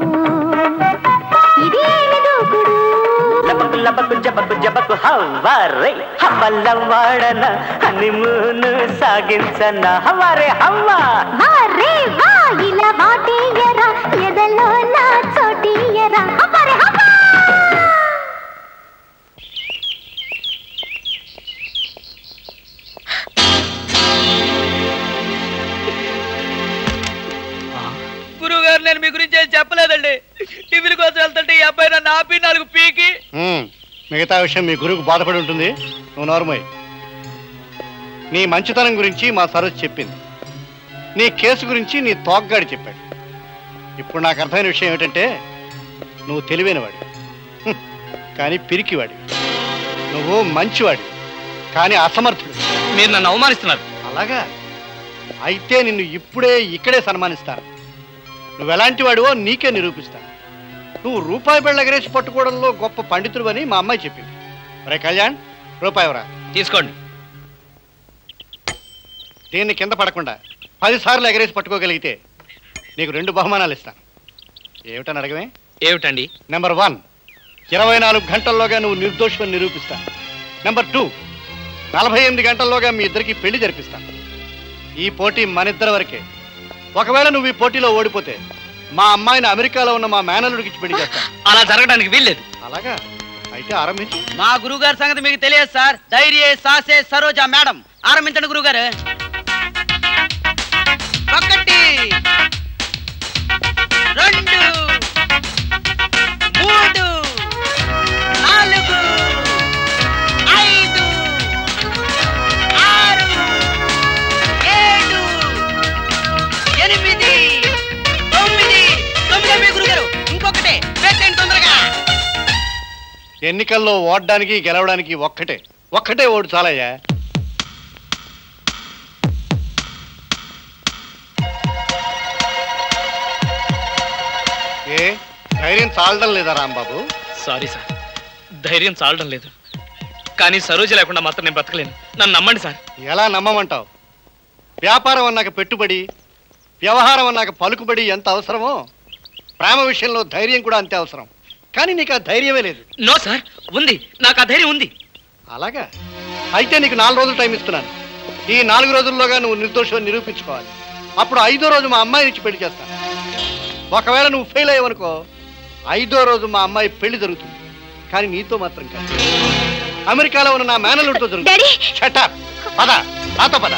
[SPEAKER 21] ఇదేమి దూకుడు
[SPEAKER 2] లబకు లబకు జబకు జబకు హవ్వారే హవ్వల్లవ్వాడన హనీమూన్ సాగించన హవ్వారే హవ్వా
[SPEAKER 21] వారే వాయిల వాటేయరా ఎదలో నా చోటీయరా హవ్వరే హవ్వా
[SPEAKER 13] గురువు గారు నేను మీ గురించి ఏం చెప్పలేదండి టిఫిన్ కోసం వెళ్తుంటే ఈ అబ్బాయి నన్ను ఆపి నాలుగు పీకి
[SPEAKER 6] ఉమ్, మిగతా విషయం మీ గురువుకు బాధపడి ఉంటుంది నువ్వు నోర్మోయ్ నీ మంచితనం గురించి మా సరోజ్ చెప్పింది నీ కేసు గురించి నీ తోగ్గాడి చెప్పాడు ఇప్పుడు నాకు అర్థమైన విషయం ఏమిటంటే నువ్వు తెలివైనవాడి హ్మ్. కానీ పిరికివాడి నువ్వు మంచివాడి కానీ అసమర్థుడు
[SPEAKER 5] మీరు నన్ను అవమానిస్తున్నారు
[SPEAKER 6] అలాగా అయితే నిన్ను ఇప్పుడే ఇక్కడే సన్మానిస్తాను నువ్వు ఎలాంటి వాడివో నీకే నిరూపిస్తాను నువ్వు రూపాయి బిళ్ళ ఎగరేసి పట్టుకోవడంలో గొప్ప పండితుడు అని మా అమ్మాయి చెప్పింది రే కళ్యాణ్ రూపాయి రా
[SPEAKER 5] తీసుకోండి
[SPEAKER 6] దీన్ని కింద పడకుండా పది సార్లు ఎగరేసి పట్టుకోగలిగితే నీకు రెండు బహుమానాలు ఇస్తాను ఏమిటని అడగమే
[SPEAKER 5] ఏమిటండి
[SPEAKER 6] నెంబర్ వన్ ఇరవై నాలుగు గంటల్లోగా నువ్వు నిర్దోషమని నిరూపిస్తాను నెంబర్ టూ నలభై ఎనిమిది గంటల్లోగా మీ ఇద్దరికి పెళ్లి జరిపిస్తాను ఈ పోటీ మనిద్దరి వరకే ఒకవేళ నువ్వు ఈ పోటీలో ఓడిపోతే మా అమ్మాయిని అమెరికాలో ఉన్న మా మేనలుడికి ఇచ్చి పెళ్లి చేస్తాను
[SPEAKER 5] అలా జరగడానికి వీల్లేదు
[SPEAKER 6] అలాగా అయితే ఆరంభించు
[SPEAKER 4] మా గురువు గారి సంగతి మీకు తెలియదు సార్ ధైర్య సాసే సరోజ మేడం ఆరంభించండి గురువు గారు ఒకటి రెండు మూడు నాలుగు ఐదు ఆరు ఏడు ఎనిమిది తొమ్మిది తొమ్మిది మీ గురుగారు ఇంకొకటి పెట్టండి తొందరగా
[SPEAKER 6] ఎన్నికల్లో ఓడడానికి గెలవడానికి ఒక్కటే ఒక్కటే ఓటు చాలయ్యా ఏ ధైర్యం చాలడం లేదా రాంబాబు
[SPEAKER 5] సారీ సార్ ధైర్యం చాలడం లేదు కానీ సరోజ లేకుండా మాత్రం నేను బ్రతకలేను నన్ను నమ్మండి సార్
[SPEAKER 6] ఎలా నమ్మమంటావు వ్యాపారం అన్నాక పెట్టుబడి వ్యవహారం అన్నాక పలుకుబడి ఎంత అవసరమో ప్రేమ విషయంలో ధైర్యం కూడా అంతే అవసరం కానీ నీకు ఆ ధైర్యమే లేదు
[SPEAKER 5] నో సార్ ఉంది నాకు ఆ ధైర్యం ఉంది
[SPEAKER 6] అలాగా అయితే నీకు నాలుగు రోజులు టైం ఇస్తున్నాను ఈ నాలుగు రోజుల్లోగా నువ్వు నిర్దోషం నిరూపించుకోవాలి అప్పుడు ఐదో రోజు మా అమ్మాయి ఇచ్చి పెళ్లి చేస్తాను ఒకవేళ నువ్వు ఫెయిల్ అయ్యావనుకో ఐదో రోజు మా అమ్మాయి పెళ్లి జరుగుతుంది కానీ నీతో మాత్రం కాదు అమెరికాలో ఉన్న నా మేనలుడితో జరుగుతుంది షటప్ పద నాతో పద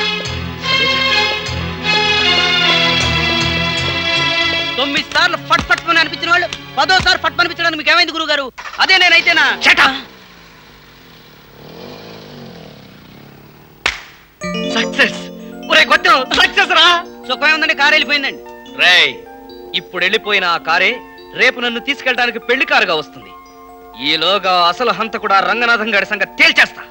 [SPEAKER 4] తొమ్మిది సార్లు ఫట్ ఫట్ అని అనిపించిన వాళ్ళు పదోసారి ఫట్ అనిపించడానికి మీకు ఏమైంది గురువు గారు అదే నేనైతేనా
[SPEAKER 5] సక్సెస్ ఒరే కొట్టం సక్సెస్ రా
[SPEAKER 4] సుఖమే ఉందండి కారు వెళ్ళిపోయిందండి
[SPEAKER 5] రేయ్ ఇప్పుడు వెళ్ళిపోయిన ఆ కారే రేపు నన్ను తీసుకెళ్ళడానికి పెళ్లి కారుగా వస్తుంది ఈలోగా అసలు హంత కూడా రంగనాథం గారి సంగతి తేల్చేస్తా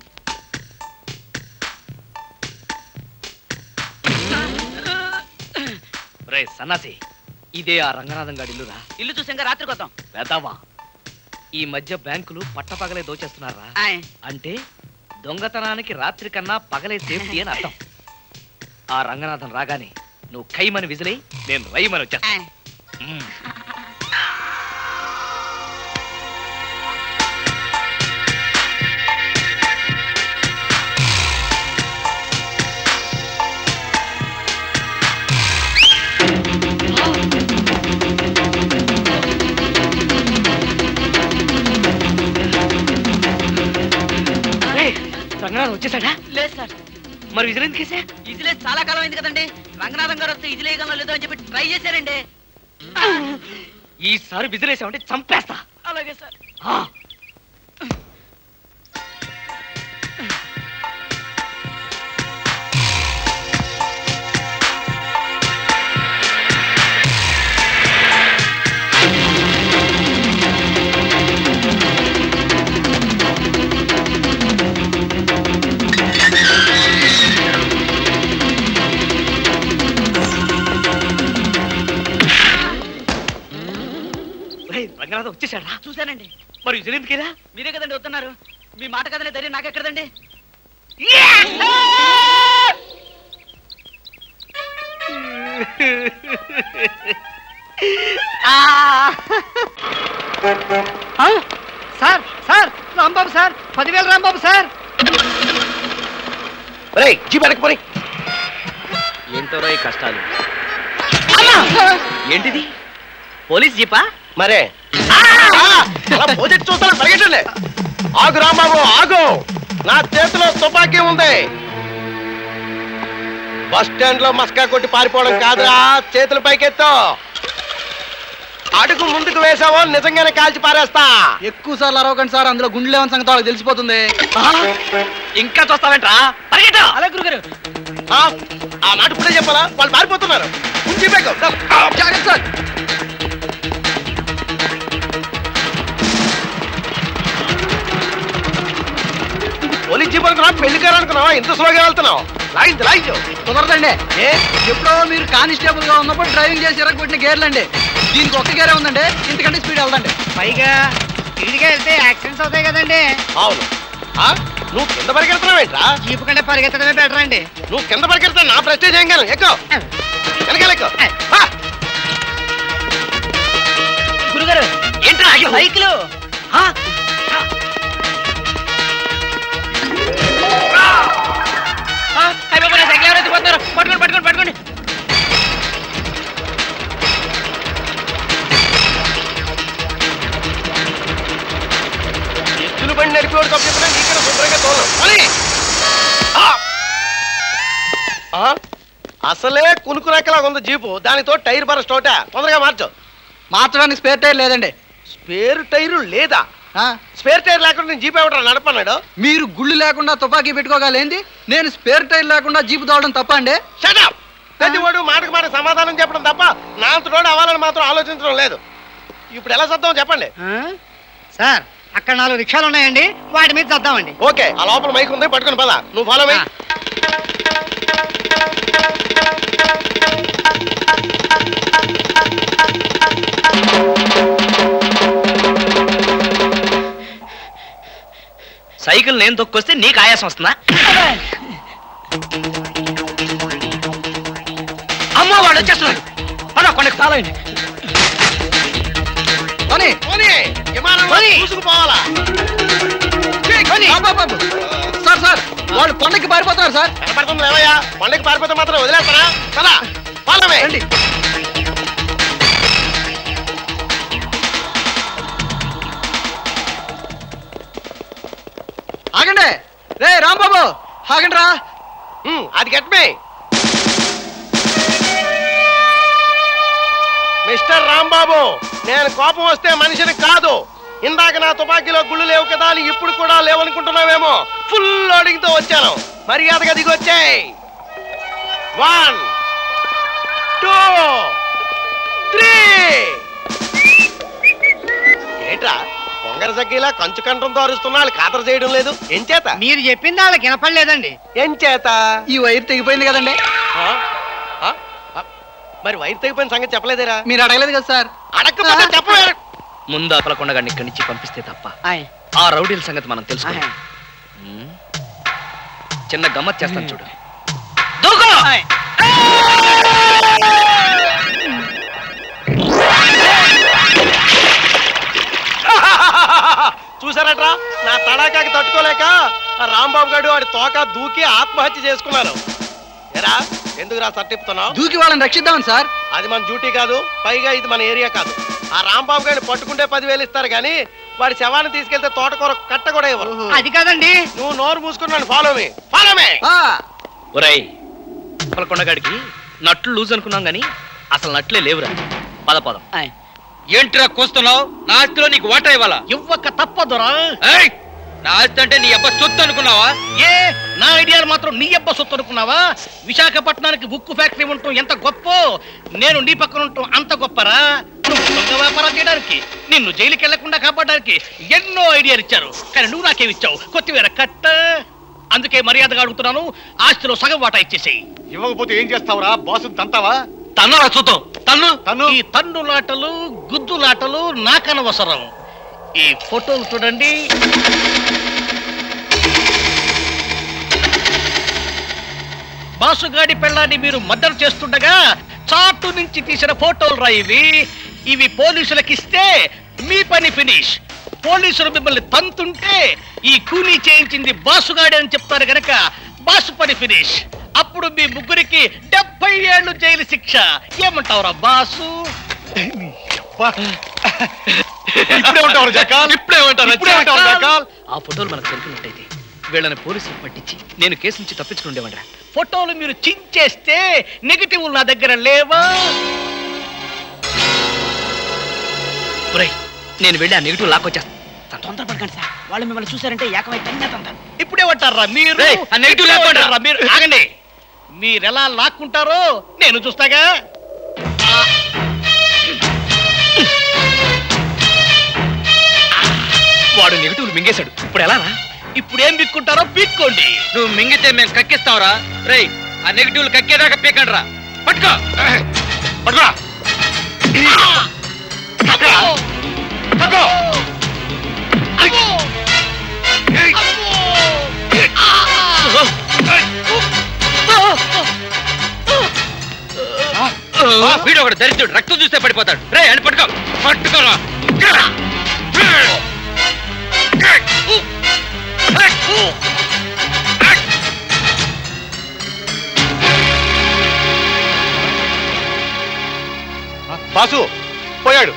[SPEAKER 5] రే సన్నాసి ఇదే ఆ రంగనాథం గారి ఇల్లురా
[SPEAKER 4] ఇల్లు చూసాక రాత్రికి వద్దాం
[SPEAKER 5] వెదవా ఈ మధ్య బ్యాంకులు పట్టపగలే దోచేస్తున్నారా అంటే దొంగతనానికి రాత్రి కన్నా పగలే సేఫ్టీ అని అర్థం ఆ రంగనాథం రాగానే నువ్వు కైమని విజిలై నేను రైమని వచ్చేస్తా మ్మ్. రేయ్, రంగనాథం వచ్చేసాడా
[SPEAKER 4] లేదు సార్
[SPEAKER 5] మరి విజిల్ ఎందుకు వేసా
[SPEAKER 4] ఇదిలే చాలా కాలం అయింది కదండి రంగనాథం గారు వస్తే ఇదిలే గమనం లేదో అని చెప్పి ట్రై చేశారండి
[SPEAKER 5] ఈసారి విజిలేసామంటే చంపేస్తా
[SPEAKER 4] అలాగే సార్
[SPEAKER 5] ఆ. రేయ్, రంగనాథం వచ్చేసాడా
[SPEAKER 4] చూశానండి
[SPEAKER 5] మరి విజిల్ ఎందుకేదా
[SPEAKER 4] మీరే కదండి వస్తున్నారు మీ మాట కదలే ధైర్యం నాకెక్కడదండి
[SPEAKER 6] సార్ సార్ రాంబాబు సార్ పదివేలు రాంబాబు సార్
[SPEAKER 19] జీ వెనకపోయి
[SPEAKER 5] ఏంటోరా ఈ కష్టాలు ఏంటిది పోలీస్ జీపా
[SPEAKER 19] మరే ప్రాజెక్ట్ చూస్తాను పరిగెట్టండి ఆగు రాంబాబు ఆగు నా చేతిలో తుపాకీ ఉంది బస్ స్టాండ్ లో మస్కా కొట్టి పారిపోవడం కాదురా చేతులు పైకెత్తు అడుగు ముందుకు వేసావో నిజంగానే కాల్చి పారేస్తా
[SPEAKER 8] ఎక్కువ సార్లు అరవకండి సార్ అందులో గుండె లేవని సంగతి వాళ్ళకి తెలిసిపోతుంది
[SPEAKER 19] ఇంకా చూస్తావేంట్రా పరిగెట్టు అలా గురుగారు ఆ మాట ఇప్పుడే చెప్పాలా వాళ్ళు పారిపోతున్నారు ఉంచి బేగం. ఆ, జాగ్రత్త సార్ పోలీస్ జీప్ అనుకున్నా పెళ్లి కారు అనుకున్నావా ఇంత స్లోగా వెళ్తున్నావు లాగింది లాగించు
[SPEAKER 8] కుదరదండి ఏ ఎప్పుడో మీరు కానిస్టేబుల్ గా ఉన్నప్పుడు డ్రైవింగ్ చేసి ఇరగొట్టిన గేర్లండి దీనికి ఒక్క గేరే ఉందండి ఇంతకంటే స్పీడ్ వెళ్దండి
[SPEAKER 9] పైగా స్పీడ్గా వెళ్తే యాక్సిడెంట్స్ అవుతాయి కదండి
[SPEAKER 19] అవును ఆ, నువ్వు కింద పరిగెడుతున్నావేంట్రా
[SPEAKER 9] జీపు కంటే పరిగెత్తడమే బెటర్ అండి
[SPEAKER 19] నువ్వు కింద పరిగెడతా నా ప్రెస్టేజ్ ఏం కాదు ఎక్కువ వెనకాల ఎక్కువ
[SPEAKER 9] గురుగారు
[SPEAKER 19] ఏంట్రా ఆగి
[SPEAKER 9] సైకిల్
[SPEAKER 11] పట్టుకోండి పట్టుకోండి పట్టుకోండి
[SPEAKER 19] ఎత్తులు బండి నడిపేవాడు తప్పు చెప్పినా నీకన్నా శుభ్రంగా తోలం అని ఆ! ఆ? అసలే కునుకు రెక్కలాగా ఉంది జీపు దానితో టైర్ బర స్టోట తొందరగా మార్చు
[SPEAKER 8] మార్చడానికి స్పేర్ టైర్ లేదండి
[SPEAKER 19] స్పేర్ టైరు లేదా స్పేర్ టైర్ లేకుండా నేను జీప్ ఎవడ నడపన్నాడు
[SPEAKER 8] మీరు గుళ్ళు లేకుండా తుపాకీ పెట్టుకోగలేంది నేను స్పేర్ టైర్ లేకుండా జీపు తోవడం తప్ప అండి
[SPEAKER 19] షటప్ ప్రతివాడు మాటకు మాట సమాధానం చెప్పడం తప్ప నా అంతటోడు అవ్వాలని మాత్రం ఆలోచించడం లేదు ఇప్పుడు ఎలా సర్దాం చెప్పండి
[SPEAKER 9] సార్ అక్కడ నాలుగు రిక్షాలు ఉన్నాయండి వాటి మీద చద్దామండి
[SPEAKER 19] ఓకే ఆ లోపల మైక్ ఉంది పట్టుకుని పద నువ్వు ఫాలో అయ్యి
[SPEAKER 5] సైకిల్ నేను తొక్కొస్తే నీకు ఆయాసం వస్తుందా అమ్మో వాడు వచ్చేస్తున్నాడు అలా కొండకు తాళండి
[SPEAKER 8] పోనీ
[SPEAKER 19] పోనీ విమానంలో చూసుకుపోవాలా
[SPEAKER 8] సార్ సార్ వాళ్ళు కొండకి పారిపోతున్నారు సార్
[SPEAKER 19] కనపడుతుంది లేవయ్యా కొండకి పారిపోతే మాత్రం వదిలేస్తానా కదా ఫాలోమే
[SPEAKER 8] ఆగండి రే రాంబాబు ఆగండి రా
[SPEAKER 19] అది గట్మే మిస్టర్ రాంబాబు నేను కోపం వస్తే మనిషిని కాదు ఇందాక నా తుపాకీలో గుళ్ళు లేవు కదా అని ఇప్పుడు కూడా లేవనుకుంటున్నావేమో ఫుల్ లోడింగ్ తో వచ్చాను మర్యాదగా దిగొచ్చాయి వన్ టూ త్రీ ఏంట్రా పొంగర సగ్గీలా కంచు కంఠంతో అరుస్తున్నా వాళ్ళు ఖాతరు చేయడం లేదు ఎంచేత
[SPEAKER 9] మీరు చెప్పింది వాళ్ళకి వినపడలేదండి
[SPEAKER 19] ఎంచేత
[SPEAKER 8] ఈ వైర్ తెగిపోయింది కదండి
[SPEAKER 19] ఆ? ఆ? ఆ? మరి వైర్ తెగిపోయిన సంగతి చెప్పలేదేరా
[SPEAKER 8] మీరు అడగలేదు కదా సార్
[SPEAKER 19] అడగకపోతే చెప్పలేదు
[SPEAKER 5] ముందు అపలకొండగాడిని ఇక్కడి నుంచి పంపిస్తే తప్ప ఆ రౌడీల సంగతి మనం తెలుసుకోవాలి ఉమ్. చిన్న గమ్మత్ చేస్తాను చూడు దూకో
[SPEAKER 19] చూసారట్రా నా తడాకాకి తట్టుకోలేక ఆ రాంబాబు గారు వాడి తోక దూకి ఆత్మహత్య చేసుకున్నారు ఎరా ఎందుకురా సర్టిపుతున్నావు
[SPEAKER 8] దూకి వాళ్ళని రక్షిద్దామని సార్
[SPEAKER 19] అది మన డ్యూటీ కాదు పైగా ఇది మన ఏరియా కాదు ఆ రాంబాబు గారిని పట్టుకుంటే పదివేలు ఇస్తారు కానీ వాడి శవాన్ని తీసుకెళ్తే తోటకూర కట్ట కూడా ఇవ్వరు
[SPEAKER 9] అది కాదండి
[SPEAKER 19] నువ్వు నోరు మూసుకున్నాను ఫాలో మీ ఫాలో మీ
[SPEAKER 5] ఒరేయ్ అపలకొండగాడికి నట్లు లూజ్ అనుకున్నాం గాని అసలు నట్లే లేవురా పద పదం
[SPEAKER 13] ఏంట్రా కూస్తున్నావు నా ఆస్తిలో నీకు వాటా ఇవ్వాలా
[SPEAKER 14] ఇవ్వక తప్పదురా
[SPEAKER 13] ఏయ్! నా ఆస్తి అంటే నీ అబ్బ సొత్తు అనుకున్నావా
[SPEAKER 14] ఏ నా ఐడియాలు మాత్రం నీ అబ్బ సొత్తు అనుకున్నావా విశాఖపట్నానికి ఉక్కు ఫ్యాక్టరీ ఉండటం ఎంత గొప్ప నేను నీ పక్కన ఉండటం అంత గొప్పరా నువ్వు దొంగ వ్యాపారం చేయడానికి నిన్ను జైలుకి వెళ్లకుండా కాపాడడానికి ఎన్నో ఐడియాలు ఇచ్చారు కానీ నువ్వు నాకేమిచ్చావు కొత్తిమీర కట్ట అందుకే మర్యాదగా అడుగుతున్నాను ఆస్తిలో సగం వాటా ఇచ్చేసేయి
[SPEAKER 15] ఇవ్వకపోతే ఏం చేస్తావురా బాసు తంతావా
[SPEAKER 14] తన్నురా చూద్దాం తన్ను తన్ను ఈ తన్నులాటలు గుద్దులాటలు నాకనవసరం ఈ ఫోటోలు చూడండి బాసుగాడి పెళ్ళాన్ని మీరు మద్దతు చేస్తుండగా చాటు నుంచి తీసిన ఫోటోలు రా ఇవి ఇవి పోలీసులకు ఇస్తే మీ పని ఫినిష్ పోలీసులు మిమ్మల్ని తంతుంటే ఈ కూలీ చేయించింది బాసుగాడే అని చెప్తారు గనక బాసు పని ఫినిష్ అప్పుడు మీ ముగ్గురికి డెబ్బై ఏళ్ళు జైలు శిక్ష ఏమంటావురా బాసు
[SPEAKER 15] ఇప్పుడే ఉంటావు జకాల్
[SPEAKER 5] ఇప్పుడే ఉంటారు
[SPEAKER 15] ఇప్పుడే ఉంటావు జకాల్
[SPEAKER 5] ఆ ఫోటోలు మనకు దొరికినట్టయితే వీళ్ళని పోలీసులకు పట్టించి నేను కేసు నుంచి తప్పించుకుని ఉండేవాడ్రా
[SPEAKER 14] ఫోటోలు మీరు చించేస్తే నెగిటివ్ నా దగ్గర లేవా
[SPEAKER 5] ఒరేయ్, నేను వెళ్ళి ఆ నెగిటివ్ లాక్కొచ్చేస్తాను
[SPEAKER 11] తొందరపడకండి సార్ వాళ్ళు మిమ్మల్ని చూసారంటే ఏకమై తన్నేతంటారు
[SPEAKER 14] ఇప్పుడే పట్టారా మీరు
[SPEAKER 5] రేయ్, ఆ నెగిటివ్
[SPEAKER 14] ఇప్పుడే
[SPEAKER 5] లేకుండా.
[SPEAKER 14] పట్టారా మీరు ఆగండి మీరెలా లాక్కుంటారో నేను చూస్తాగా
[SPEAKER 5] వాడు నెగిటివ్ మింగేశాడు ఇప్పుడు ఎలా రా
[SPEAKER 14] ఇప్పుడు ఏం పిక్కుంటారో పిక్కోండి
[SPEAKER 5] నువ్వు మింగితే మేము కక్కిస్తావురా రేయ్ ఆ నెగిటివ్లు కక్కేదాకా పీకండి రా పట్టుకో పట్టుకో వీడు ఒకడు దరిద్రుడు రక్తం చూస్తే పడిపోతాడు రే అని పట్టుకో పట్టుకోరా
[SPEAKER 15] బాసు పోయాడు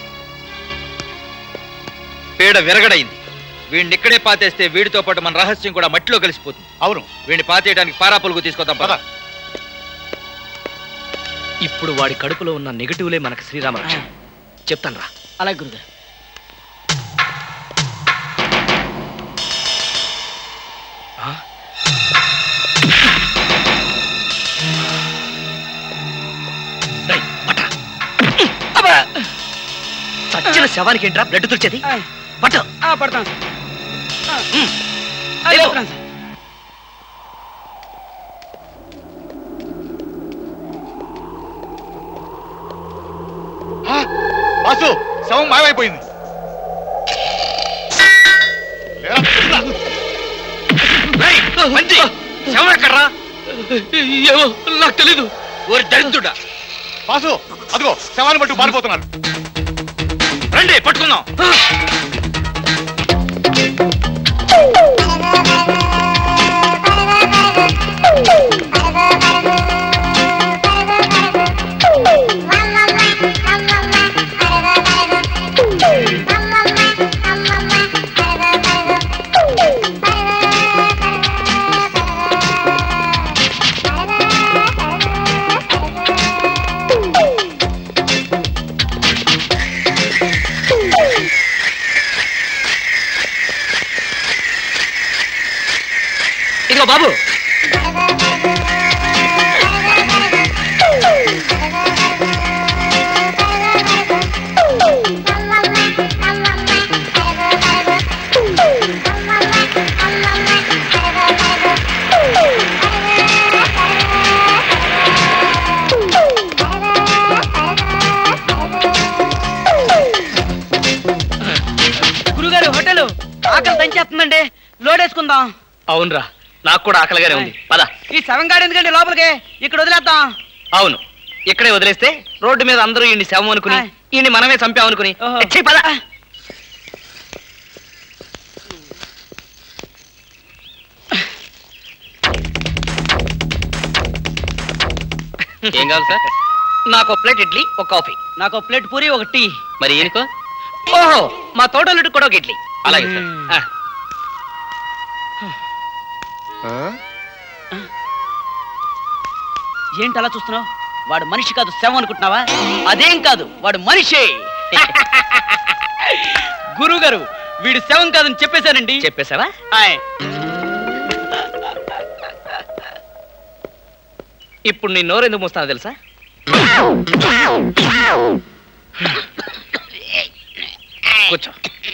[SPEAKER 5] పీడ విరగడైంది వీడిని ఇక్కడే పాతేస్తే వీడితో పాటు మన రహస్యం కూడా మట్టిలో కలిసిపోతుంది
[SPEAKER 15] అవును
[SPEAKER 5] వీడిని పాతేయడానికి పారాపులుగు తీసుకొద్దాం పద ఇప్పుడు వాడి కడుపులో ఉన్న నెగటివ్లే మనకు శ్రీరామ రక్ష చెప్తాను రా
[SPEAKER 11] అలాగే గురుగారు
[SPEAKER 5] చచ్చిన శవానికి ఏంట్రా బ్లడ్ తుడిచేది పట్టు
[SPEAKER 11] పడతాను
[SPEAKER 5] వెళ్ళు.
[SPEAKER 15] బాసు శవం మాయమైపోయింది లేరా, చూడురా.
[SPEAKER 5] మంచి శవం ఎక్కడ్రా ఏమో నాకు తెలీదు ఓరి దరిద్రుడా
[SPEAKER 15] బాసు అదిగో శవాన్ని పట్టు పారిపోతున్నారు
[SPEAKER 5] రండి పట్టుకుందాం ఇదిగో బాబు
[SPEAKER 11] గురుగారు హోటల్ ఆకలి దంచేస్తుందండి లోడ్ వేసుకుందాం
[SPEAKER 5] అవునరా నాకు కూడా ఆకలిగానే ఉంది పద
[SPEAKER 11] ఈ సెవెన్ గార్డ్ ఎందుకండి లోపలికి ఇక్కడ వదిలేద్దాం
[SPEAKER 5] అవును ఇక్కడే వదిలేస్తే రోడ్డు మీద అందరూ ఈయన్ని శవం అనుకుని ఈయన్ని మనమే చంపామనుకుని ఛీ, పద ఏం కావాలి సార్ నాకు ఒక ప్లేట్ ఇడ్లీ ఒక కాఫీ
[SPEAKER 11] నాకు ఒక ప్లేట్ పూరి ఒక టీ
[SPEAKER 5] మరి ఈయనకో ఓహో మా తోటలుడు కూడా ఒక ఇడ్లీ అలాగే సార్ ఆ.
[SPEAKER 11] ఏంటి అలా చూస్తున్నావు వాడు మనిషి కాదు శవం అనుకుంటున్నావా అదేం కాదు వాడు మనిషే గురువు గారు వీడు శవం కాదని చెప్పేశానండి
[SPEAKER 5] చెప్పేశావా
[SPEAKER 11] ఆయ్.
[SPEAKER 5] ఇప్పుడు నీ నోరు ఎందుకు మూస్తానో తెలుసా కూర్చో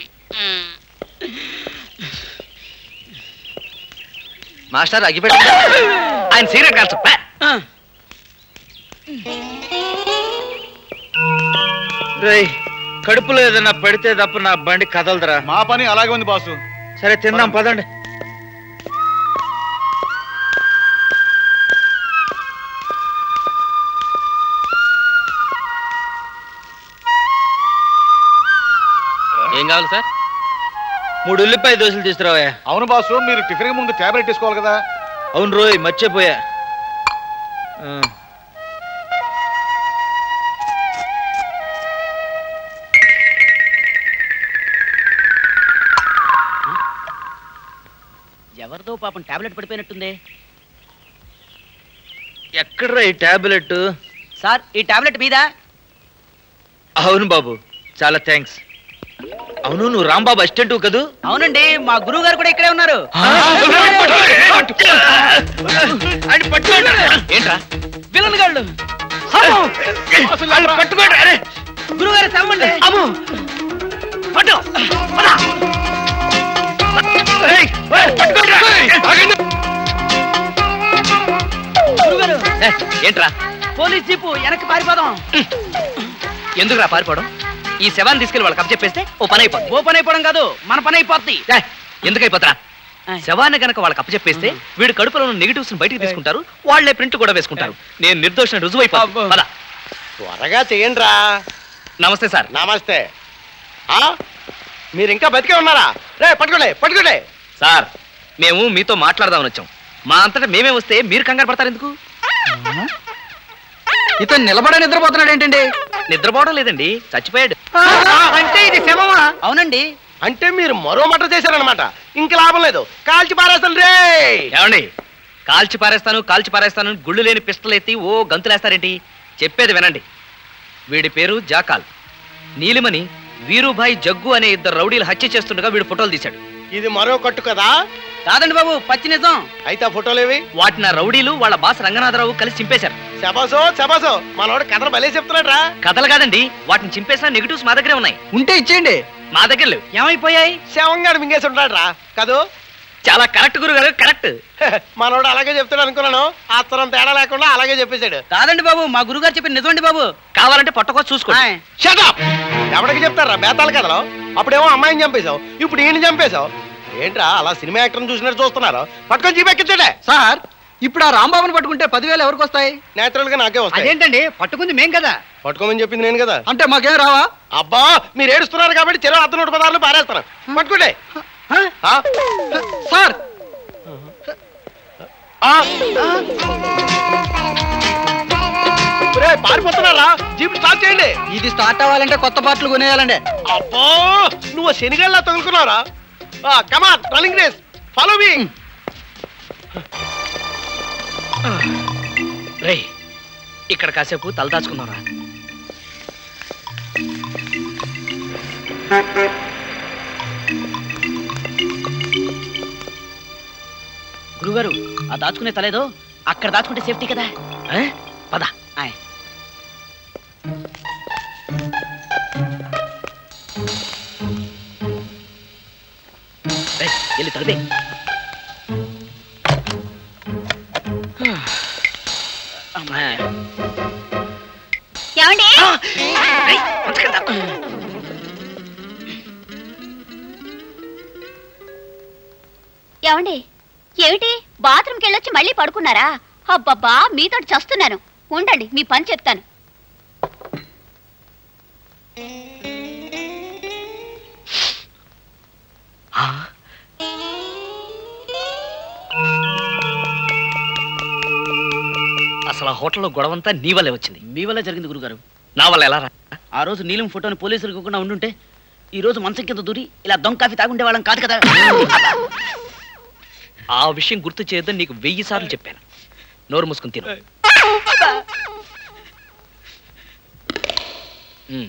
[SPEAKER 5] మాస్టర్ అగిపెట్ట ఆయన సిగరెట్ కాల్చు పా. రేయ్ కడుపులో ఏదైనా పడితే తప్ప నా బండి కదలదురా
[SPEAKER 15] మా పని అలాగే ఉంది బాసు
[SPEAKER 5] సరే తిందాం పదండి ఏం కావాలి సార్ మూడు ఉల్లిపాయ దోశలు తీసుకురావా
[SPEAKER 15] అవును బాసు మీరు టిఫిన్ ముందు టాబ్లెట్ తీసుకోవాలి కదా
[SPEAKER 5] అవును రోయ్ మర్చిపోయా ఆ.
[SPEAKER 11] ఎవరిదో పాపం టాబ్లెట్ పడిపోయినట్టుంది
[SPEAKER 5] ఎక్కడ్రా ఈ టాబ్లెట్
[SPEAKER 11] సార్ ఈ టాబ్లెట్ మీద
[SPEAKER 5] అవును బాబు
[SPEAKER 13] చాలా థ్యాంక్స్ అవును నువ్వు రాంబాబు అసిస్టెంట్ కదూ
[SPEAKER 8] అవునండి మా గురువు గారు కూడా ఇక్కడే ఉన్నారు
[SPEAKER 5] ఏంట్రా
[SPEAKER 8] విలన్ గాళ్ళు
[SPEAKER 13] పట్టుకోండి అరే
[SPEAKER 8] గురువు గారు తెమ్మండి
[SPEAKER 5] పట్టు
[SPEAKER 8] గురుగారు
[SPEAKER 5] ఏంట్రా
[SPEAKER 8] పోలీస్ జీపు వెనక్కి పారిపోదాం
[SPEAKER 5] ఎందుకురా పారిపోవడం ఈ శవాన్ని తీసుకెళ్లి వాళ్ళకి అప్పచెప్పేస్తే ఓ పని అయిపోద్ది
[SPEAKER 8] ఓ పని అయిపోవడం కాదు మన పని అయిపోద్ది
[SPEAKER 5] ఏయ్, ఎందుకు అయిపోతారా శవాన్ని గనక వాళ్ళకి అప్పచెప్పేస్తే వీడు కడుపులో ఉన్న నెగిటివ్స్ బయటకు తీసుకుంటారు వాళ్ళే ప్రింట్ కూడా వేసుకుంటారు నేను నిర్దోషణ రుజువు అయిపోతాను పద.
[SPEAKER 19] త్వరగా చేయండి రా
[SPEAKER 5] నమస్తే సార్
[SPEAKER 19] నమస్తే ఆ? మీరు ఇంకా బతికే ఉన్నారా రే పట్టుకోండి పట్టుకోండి
[SPEAKER 5] సార్ మేము మీతో మాట్లాడదామని వచ్చాం మా అంతటా మేమే వస్తే మీరు కంగారు పడతారు ఎందుకు
[SPEAKER 8] ఇతను నిలబడే నిద్రపోతున్నాడు ఏంటండి
[SPEAKER 5] నిద్రపోవడం లేదండి చచ్చిపోయాడు
[SPEAKER 19] అంటే ఇది శవమా అవునండి అంటే మీరు మరో మటర్ చేశారనమాట ఇంక లాభం లేదు కాల్చి పారేస్తాను రే
[SPEAKER 5] ఏమండి కాల్చి పారేస్తాను కాల్చి పారేస్తాను గుళ్ళు లేని పిస్టల్ ఎత్తి ఓ గంతులేస్తారేంటి చెప్పేది వినండి వీడి పేరు జాకాల్ నీలిమని వీరుభాయ్ జగ్గు అనే ఇద్దరు రౌడీలు హత్య చేస్తుండగా వీడు ఫోటోలు తీశాడు
[SPEAKER 19] ఇది మరో కట్టు కదా
[SPEAKER 8] కాదండి బాబు పచ్చి నిజం
[SPEAKER 19] అయితే ఆ ఫోటోలు ఏవి
[SPEAKER 5] వాటిని ఆ రౌడీలు వాళ్ళ బాస్ రంగనాథరావు కలిసి చింపేశారు
[SPEAKER 19] శబాసో శబాసో మనోడు కథలు భలే చెప్తున్నాడు రా
[SPEAKER 5] కథలు కాదండి వాటిని చింపేసిన నెగిటివ్స్ మా దగ్గరే ఉన్నాయి
[SPEAKER 8] ఉంటే ఇచ్చేయండి
[SPEAKER 5] మా దగ్గర లేవు
[SPEAKER 8] ఏమైపోయాయి
[SPEAKER 19] శవంగాడు మింగేసి ఉంటాడు రా కదూ
[SPEAKER 5] చాలా కరెక్ట్ గురుగారు కరెక్ట్
[SPEAKER 19] మనోడు అలాగే చెప్తాడు అనుకున్నాను ఆత్రం తేడా లేకుండా అలాగే చెప్పేశాడు
[SPEAKER 8] కాదండి బాబు మా గురుగారు చెప్పిన నిజమండి బాబు
[SPEAKER 5] కావాలంటే పట్టుకోవచ్చు చూసుకోండి
[SPEAKER 19] షటప్ ఎవరికి చెప్తారా బేతాల కథలో అప్పుడేమో అమ్మాయిని చంపేశావు ఇప్పుడు ఈయన చంపేశావు ఏంట్రా అలా సినిమా యాక్టర్ని చూసినట్టు చూస్తున్నారు పట్టుకొని జీపెక్కించడే
[SPEAKER 8] సార్ ఇప్పుడు ఆ రాంబాబుని పట్టుకుంటే పదివేలు ఎవరికి వస్తాయి
[SPEAKER 19] నేచురల్ గా నాకే వస్తాయి
[SPEAKER 8] అదేంటండి పట్టుకుంది మేం కదా
[SPEAKER 19] పట్టుకోమని చెప్పింది నేను కదా
[SPEAKER 8] అంటే మాకేం రావా
[SPEAKER 19] అబ్బా మీరు ఏడుస్తున్నారు కాబట్టి చెరువు అత్త నూట పదార్లు పారేస్తాను పట్టుకోండి ఆ?
[SPEAKER 8] సార్
[SPEAKER 19] ఆ? ఒరేయ్, పారిపోతున్నారా జీప్ స్టార్ట్ చేయండి
[SPEAKER 8] ఇది స్టార్ట్ అవ్వాలంటే కొత్త పాటలు కొనేయాలండి
[SPEAKER 19] అబ్బో నువ్వు శనిగల్లా తగులుకున్నారా come on running race follow me
[SPEAKER 5] రే ఇక్కడ కాసేపు తలదాచుకున్నారా
[SPEAKER 8] గురుగారు ఆ దాచుకునే తలేదో అక్కడ దాచుకుంటే సేఫ్టీ కదా
[SPEAKER 5] పద
[SPEAKER 8] ఆయ్.
[SPEAKER 5] రేయ్, వెళ్ళి తడిపే
[SPEAKER 3] ఏమండి ఏమండి ఏమిటి బాత్రూమ్కి వెళ్ళొచ్చి మళ్ళీ పడుకున్నారా అబ్బబ్బా మీతో చస్తున్నాను ఉండండి మీ పని చెప్తాను
[SPEAKER 5] అసలు ఆ హోటల్లో గొడవంతా నీ వల్లే వచ్చింది
[SPEAKER 8] మీ వల్ల జరిగింది గురుగారు
[SPEAKER 5] నా వల్ల ఎలా రా
[SPEAKER 8] ఆ రోజు నీలం ఫోటోని పోలీసులకు ఇవ్వకుండా ఉండుంటే ఈ రోజు మంచం కింద దూరి ఇలా దొంగ కాఫీ తాగుండే వాళ్ళం కాదు కదా
[SPEAKER 5] ఆ విషయం గుర్తు చేయొద్దని నీకు వెయ్యి సార్లు చెప్పాను నోరు మూసుకుని తిను ఉమ్.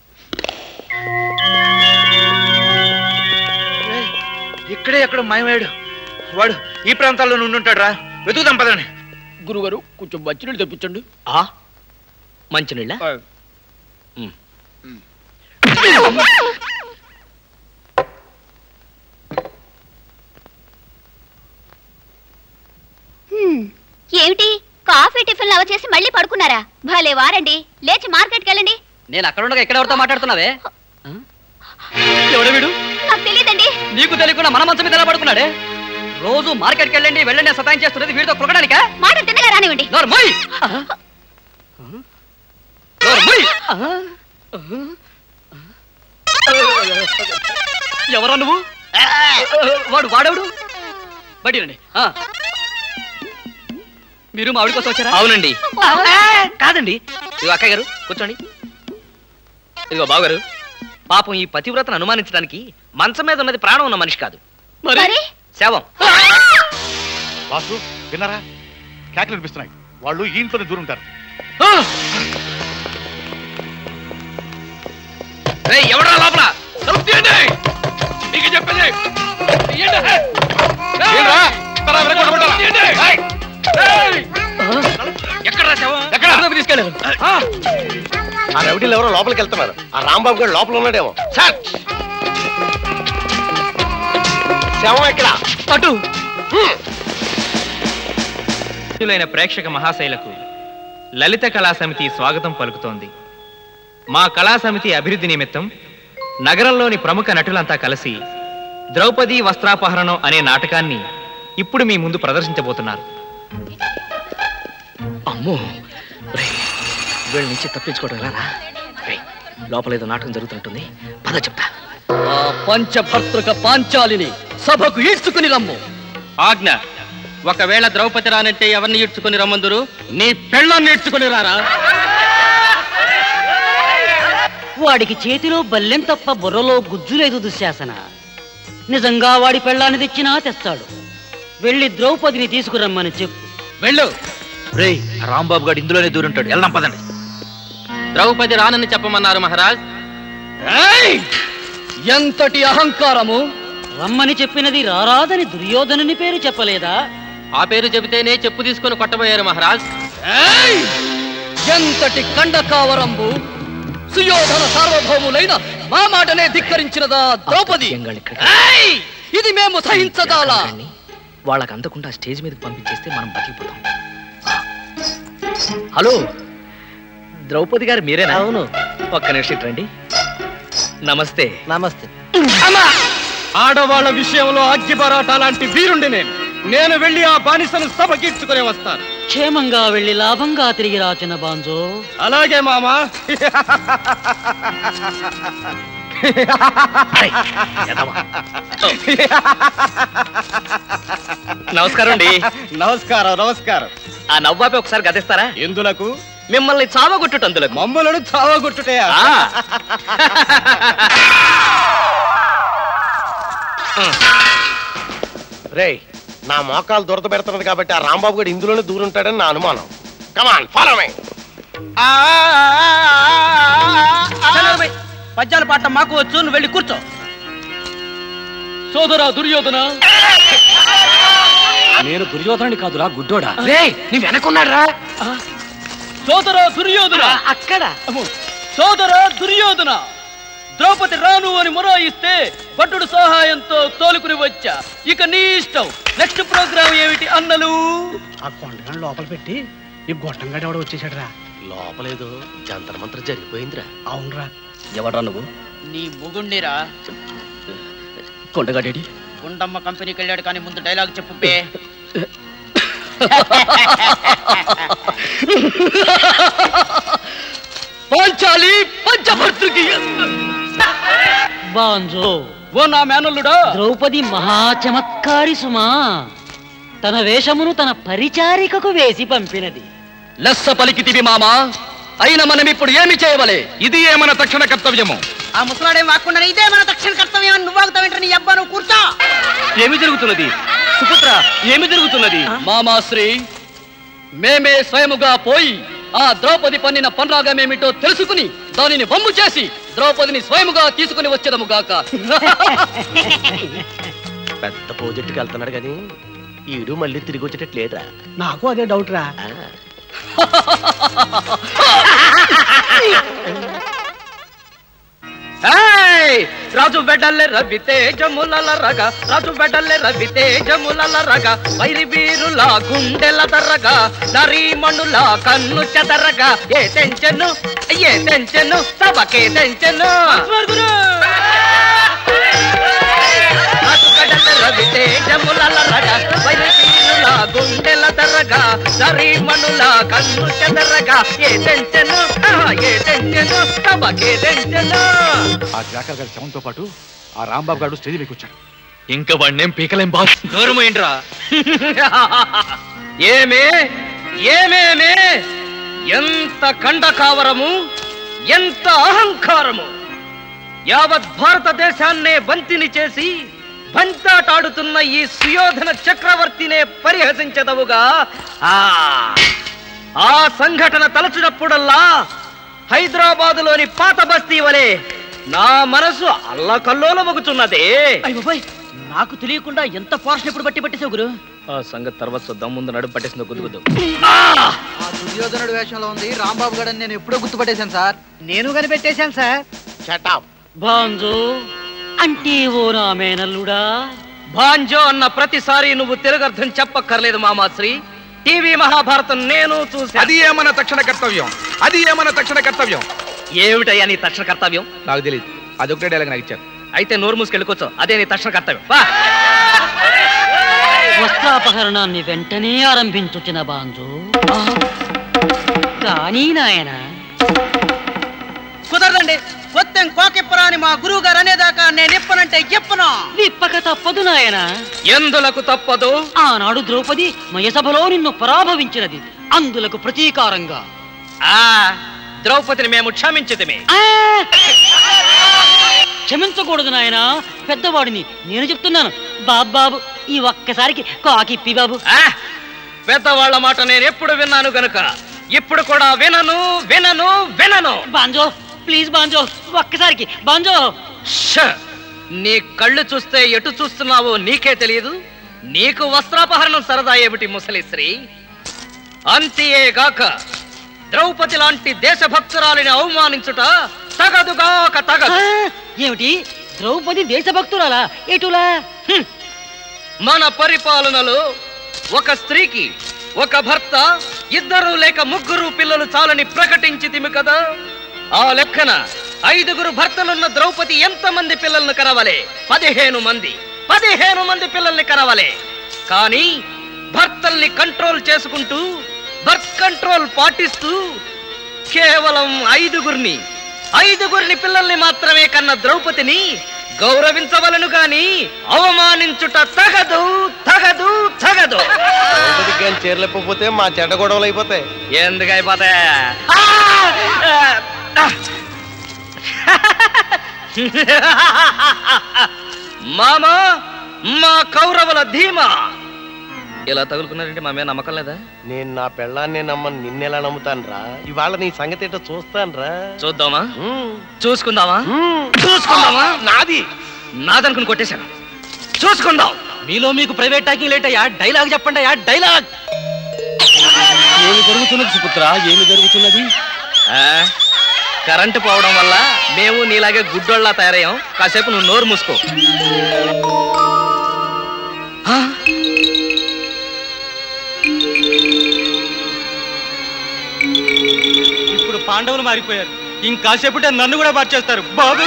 [SPEAKER 13] ఇక్కడే ఎక్కడ మాయమయ్యాడు వాడు ఈ ప్రాంతాల్లో నుండుంటాడు రా వెతుకుదాం పదండి
[SPEAKER 8] గురుగారు కొంచెం మంచినీళ్ళు తెప్పించండి
[SPEAKER 5] ఆ మంచినీళ్ళ ఉమ్.
[SPEAKER 3] హ్మ్, ఏమిటి కాఫీ టిఫిన్ అవ చేసి మళ్ళీ పడుకున్నారా భలే వారండి లేచి మార్కెట్కి వెళ్ళండి
[SPEAKER 8] నేను అక్కడ ఉండగా ఇక్కడ ఎవరితో మాట్లాడుతున్నావే
[SPEAKER 5] ఎవడు వీడు
[SPEAKER 3] నాకు తెలియదండి
[SPEAKER 8] నీకు తెలియకుండా మన మంచం మీద ఎలా పడుకున్నాడే రోజు మార్కెట్కి వెళ్ళండి వెళ్ళండి అని సతాయం చేస్తున్నది వీడితో కురగడానికా
[SPEAKER 3] మాట తిన్నగా రానివ్వండి
[SPEAKER 8] నోరు మొయ్ నోరు మొయ్ ఎవరా నువ్వు వాడు వాడవుడు బయట రండి ఆ. మీరు మా ఆవిడ కోసం వచ్చారా
[SPEAKER 5] అవునండి కాదండి ఇదిగో అక్కయ్య గారు కూర్చోండి ఇదిగో బావగారు పాపం ఈ పతివ్రతను అనుమానించడానికి మంచం మీద ఉన్నది ప్రాణం ఉన్న మనిషి కాదు
[SPEAKER 3] మరి
[SPEAKER 5] శవం
[SPEAKER 15] వాసు విన్నారా కేకలు వినిపిస్తున్నాయి వాళ్ళు ఈ ఇంట్లోనే దూరుంటారు
[SPEAKER 17] ఎవడా లోపల తలుపు తీయండి మీకు చెప్పేది తీయండి.
[SPEAKER 15] ఏంట్రా? తల వెనక కొట్టమంటావా?
[SPEAKER 17] తీయండి. ఏయ్! ఎక్కడ శవం
[SPEAKER 15] ఎక్కడ
[SPEAKER 17] తీసుకెళ్ళారు
[SPEAKER 19] ఆ రౌడీలు ఎవరో లోపలికి వెళ్తున్నారు ఆ రాంబాబు గారు లోపల ఉన్నాడేమో సార్ శవం ఎక్కడ
[SPEAKER 5] అటు భక్తులైన ప్రేక్షక మహాశైలకు లలిత కళా సమితి స్వాగతం పలుకుతోంది మా కళా సమితి అభివృద్ధి నిమిత్తం నగరంలోని ప్రముఖ నటులంతా కలిసి ద్రౌపది వస్త్రాపహరణం అనే నాటకాన్ని ఇప్పుడు మీ ముందు ప్రదర్శించబోతున్నారు
[SPEAKER 16] అమ్మో రేయ్, వీళ్ళ నుంచి తప్పించుకోవడం ఎలా లోపల ఏదో నాటకం జరుగుతుంటుంది పద చెప్తా
[SPEAKER 22] ఆ పంచభర్తృక పాంచాలిని సభకు ఈడ్చుకుని రమ్ము
[SPEAKER 11] ఆజ్ఞ ఒకవేళ ద్రౌపది రానంటే ఎవరిని ఈడ్చుకొని రమ్మందురు నీ పెళ్ళాన్ని ఈడ్చుకొని రారా
[SPEAKER 23] వాడికి చేతిలో బల్లెం తప్ప బుర్రలో గుజ్జు లేదు దుశ్శాసన నిజంగా వాడి పెళ్ళాన్ని తెచ్చినా తెస్తాడు వెళ్ళి ద్రౌపదిని తీసుకురమ్మని చెప్పు
[SPEAKER 13] వెళ్ళు రేయ్ రాంబాబు గారు ఇందులోనే దూరుంటాడు వెళ్దాం పదండి
[SPEAKER 11] ద్రౌపది రానని చెప్పమన్నారు మహారాజ్
[SPEAKER 22] ఎంతటి అహంకారము
[SPEAKER 23] రమ్మని చెప్పినది రారాదని దుర్యోధనుని పేరు చెప్పలేదా
[SPEAKER 11] ఆ పేరు చెబితేనే చెప్పు తీసుకొని కొట్టబోయారు మహారాజ్
[SPEAKER 22] ఎంతటి కండకావరంబు సుయోధన సార్వభౌములైన మా మాటనే ధిక్కరించినదా ద్రౌపది ఏయ్! ఇది మేము సహించదాలా
[SPEAKER 16] వాళ్ళకి అందకుండా స్టేజ్ మీదకి పంపించేస్తే మనం బతికిపోతాం ఆ. హలో ద్రౌపది గారు మీరేనా అవును ఒక్క నిమిషం ఇటు రండి నమస్తే
[SPEAKER 9] నమస్తే
[SPEAKER 22] ఆడవాళ్ళ విషయంలో అగ్గిబరాట లాంటి వీరుండి నేను నేను వెళ్ళి ఆ బానిసను సభకీడ్చుకుని వస్తాను
[SPEAKER 23] క్షేమంగా వెళ్ళి లాభంగా తిరిగి రాచిన బాంజో
[SPEAKER 22] అలాగే మామా
[SPEAKER 16] నమస్కారం అండి
[SPEAKER 22] నమస్కారం నమస్కారం
[SPEAKER 16] ఆ నవ్వాపి ఒకసారి గదిస్తారా
[SPEAKER 22] ఎందులకు
[SPEAKER 16] మిమ్మల్ని చావగొట్టుట అందులకు
[SPEAKER 22] మమ్మలను చావగొట్టుటే
[SPEAKER 19] రేయ్ నా మోకాలు దొరత పెడుతున్నది కాబట్టి ఆ రాంబాబు గారు ఇందులోనే దూరుంటాడని నా అనుమానం కమాన్ ఫాలో మీ
[SPEAKER 11] పద్యాలు పాడటం మాకు వచ్చు నువ్వు వెళ్ళి కూర్చో
[SPEAKER 22] సోదరా దుర్యోధన
[SPEAKER 16] నేను దుర్యోధనుడి కాదురా గుడ్డోడా
[SPEAKER 22] రే నీ వెనకున్నాడ్రా సోదర దుర్యోధన అక్కడ సోదర దుర్యోధన ద్రౌపది రాను అని మొరాయిస్తే భట్టుడు సహాయంతో తోలుకుని వచ్చా ఇక నీ ఇష్టం నెక్స్ట్ ప్రోగ్రామ్ ఏమిటి అన్నలు
[SPEAKER 9] ఆ కొండగాని లోపల పెట్టి ఈ గొట్టంగాడు ఎవడో వచ్చేసాడు రా
[SPEAKER 19] లోపలేదో జంతర మంత్ర జరిగిపోయిందిరా
[SPEAKER 9] అవునరా
[SPEAKER 16] ఎవడ్రా నువ్వు
[SPEAKER 11] నీ ముగుండిరా
[SPEAKER 16] కొండగాడేడి
[SPEAKER 11] గుండమ్మ కంపెనీకి వెళ్ళాడు కానీ ముందు డైలాగ్ చెప్పు పే
[SPEAKER 22] పాంచాలి పంచభర్తృకి
[SPEAKER 23] బాంజో
[SPEAKER 22] ఓ నా మేనల్లుడా
[SPEAKER 23] ద్రౌపది మహా చమత్కారి సుమా తన వేషమును తన పరిచారికకు వేసి పంపినది
[SPEAKER 22] లెస్స పలికితివి మామా అయిన మనం ఇప్పుడు ఏమి చేయవలే
[SPEAKER 15] ఇది ఏమన్న తక్షణ కర్తవ్యము
[SPEAKER 11] ఆ ముసలాడేం వాక్కుండా ఇదే మన తక్షణ కర్తవ్యం అని నువ్వు వాగుతావేంటే నీ అబ్బా నువ్వు కూర్చో
[SPEAKER 22] ఏమి జరుగుతున్నది సుపుత్ర ఏమి జరుగుతున్నది మామాశ్రీ మేమే స్వయముగా పోయి ఆ ద్రౌపది పన్నిన పన్రాగమేమిటో తెలుసుకుని దానిని వమ్ము చేసి ద్రౌపదిని స్వయముగా తీసుకుని వచ్చేదము గాక
[SPEAKER 19] పెద్ద ప్రాజెక్టుకి వెళ్తున్నాడు కానీ ఈడు మళ్ళీ తిరిగి వచ్చేటట్లేదురా
[SPEAKER 9] నాకు అదే డౌట్ రా
[SPEAKER 22] ఏయ్! రాజు వెడల్లె రవితే జములల రగ రాజు వెడల్లె రవితే జములల రగ వైరి వీరుల గుండెల దర్రగా నరీమణుల కన్ను చెదరగా ఏ తెంచెను ఏ తెంచెను సభకే తెంచెను రాజు వెడల్లె రవితే జములల రగ వైరి వీరుల గుండెల దర్రగా నరీమణుల కన్ను చెదరగా ఏ తెంచెను ఆ, ఏ తెంచెను సభకే తెంచెను
[SPEAKER 15] ఆ జాకర్ గారి శవంతో పాటు ఆ రాంబాబు గారు స్టేజ్ మీకు వచ్చాడు
[SPEAKER 5] ఇంకా వాడినేం పీకలేం బాస్
[SPEAKER 22] దూరమైండ్రా ఏమే ఏమేమే ఎంత కండకావరము ఎంత అహంకారము యావత్ భారతదేశాన్నే బంతిని చేసి బంతాటాడుతున్న ఈ సుయోధన చక్రవర్తినే పరిహసించదవుగా ఆ ఆ సంఘటన తలచినప్పుడల్లా హైదరాబాదులోని పాత బస్తీ వలె నా మనసు అల్లకల్లోలమగుచున్నదే
[SPEAKER 23] అయ్య బాయ్ నాకు తెలియకుండా ఎంత పోర్షన్ ఎప్పుడు బట్టి పట్టేసావు గురు
[SPEAKER 16] ఆ సంగతి తర్వాత చూద్దాం ముందు నడుపు పట్టేసిందో గుద్దు గుద్దు
[SPEAKER 8] ఆ దుర్యోధనుడు వేషంలో ఉంది రాంబాబు గడని నేను ఎప్పుడో గుర్తుపట్టేశాను సార్
[SPEAKER 9] నేను కనిపెట్టేశాను సార్
[SPEAKER 19] చటాప్
[SPEAKER 23] బాంజో అంటే ఓ నా మేనల్లుడా
[SPEAKER 22] భాంజో అన్న ప్రతిసారి నువ్వు తెలుగు అర్థం చెప్పక్కర్లేదు మామాశ్రీ టీవీ మహాభారతం నేను చూసి
[SPEAKER 7] అది ఏమన్నా తక్షణ కర్తవ్యం అది ఏమన్నా తక్షణ కర్తవ్యం
[SPEAKER 22] ఏమిటయ్యా నీ తక్షణ కర్తవ్యం
[SPEAKER 7] నాకు తెలియదు అదొకటే డైలాగ్ నాకు ఇచ్చారు
[SPEAKER 22] అయితే నోరు మూసుకెళ్ళుకోవచ్చు అదే నీ తక్షణ కర్తవ్యం వా.
[SPEAKER 23] వస్త్రాపహరణాన్ని వెంటనే ఆరంభించుచిన బాంజు కానీ నాయన
[SPEAKER 8] కుదరదండి కొత్తెం కోకిప్పరా అని మా గురువు గారు అనేదాకా నేను ఇప్పనంటే ఇప్పను
[SPEAKER 23] విప్పక తప్పదు నాయన
[SPEAKER 22] ఎందులకు తప్పదు
[SPEAKER 23] ఆనాడు ద్రౌపది మయసభలో నిన్ను పరాభవించినది అందులకు ప్రతీకారంగా
[SPEAKER 22] ఆ ద్రౌపదిని మేము క్షమించితిమి
[SPEAKER 23] క్షమించకూడదు నాయన పెద్దవాడిని నేను చెప్తున్నాను బాబాబు ఈ ఒక్కసారికి కాకిప్పి బాబు
[SPEAKER 22] పెద్దవాళ్ల మాట నేను ఎప్పుడు విన్నాను గనుక ఇప్పుడు కూడా వినను వినను వినను
[SPEAKER 23] బాంజో ప్లీజ్ బాంజో ఒక్కసారికి బాంజో
[SPEAKER 22] ష్! నీ కళ్ళు చూస్తే ఎటు చూస్తున్నావో నీకే తెలియదు నీకు వస్త్రాపహరణం సరదా ఏమిటి ముసలిశ్రీ అంతియేగాక ద్రౌపది లాంటి దేశభక్తురాలిని అవమానించుట తగదుగాక తగదు
[SPEAKER 23] ఏమిటి ద్రౌపది దేశభక్తురాలా ఎటులా
[SPEAKER 22] హ్మ్. మన పరిపాలనలో ఒక స్త్రీకి ఒక భర్త ఇద్దరు లేక ముగ్గురు పిల్లలు చాలని ప్రకటించితిమి కదా ఆ లెక్కన ఐదుగురు భర్తలున్న ద్రౌపది ఎంతమంది పిల్లలను కరవలే పదిహేను మంది పదిహేను మంది పిల్లల్ని కరవలే కానీ భర్తల్ని కంట్రోల్ చేసుకుంటూ బర్త్ కంట్రోల్ పాటిస్తూ కేవలం ఐదుగురిని ఐదుగురిని పిల్లల్ని మాత్రమే కన్న ద్రౌపదిని గౌరవించవలను గాని అవమానించుట తగదు తగదు తగదు
[SPEAKER 19] కానీ చీరలేకపోతే మా చెడ్డ గొడవలు అయిపోతాయి
[SPEAKER 22] ఎందుకు అయిపోతా మామా మా కౌరవుల ధీమా ఇలా తగులుకున్నారంటే మా మీద నమ్మకం లేదా
[SPEAKER 19] నేను నా పెళ్ళాన్ని నమ్మని నిన్నెలా నమ్ముతాను రా ఇవాళ నీ సంగతి ఏంటో చూస్తాను రా
[SPEAKER 22] చూద్దామా చూసుకుందామా చూసుకుందామా
[SPEAKER 19] నాది
[SPEAKER 22] నాదనుకుని కొట్టేశాను చూసుకుందాం
[SPEAKER 23] మీలో మీకు ప్రైవేట్ టాకింగ్ లేట్ అయ్యా డైలాగ్ చెప్పండి అయ్యా డైలాగ్
[SPEAKER 16] ఏమి జరుగుతున్నది సుపుత్ర ఏమి జరుగుతున్నది
[SPEAKER 22] ఆ, కరెంటు పోవడం వల్ల మేము నీలాగే గుడ్డోళ్ళ తయారయ్యాం కాసేపు నువ్వు నోరు మూసుకో ఆ,
[SPEAKER 18] ఇప్పుడు పాండవులు మారిపోయారు ఇంకాసేపుటే నన్ను కూడా మార్చేస్తారు బాబు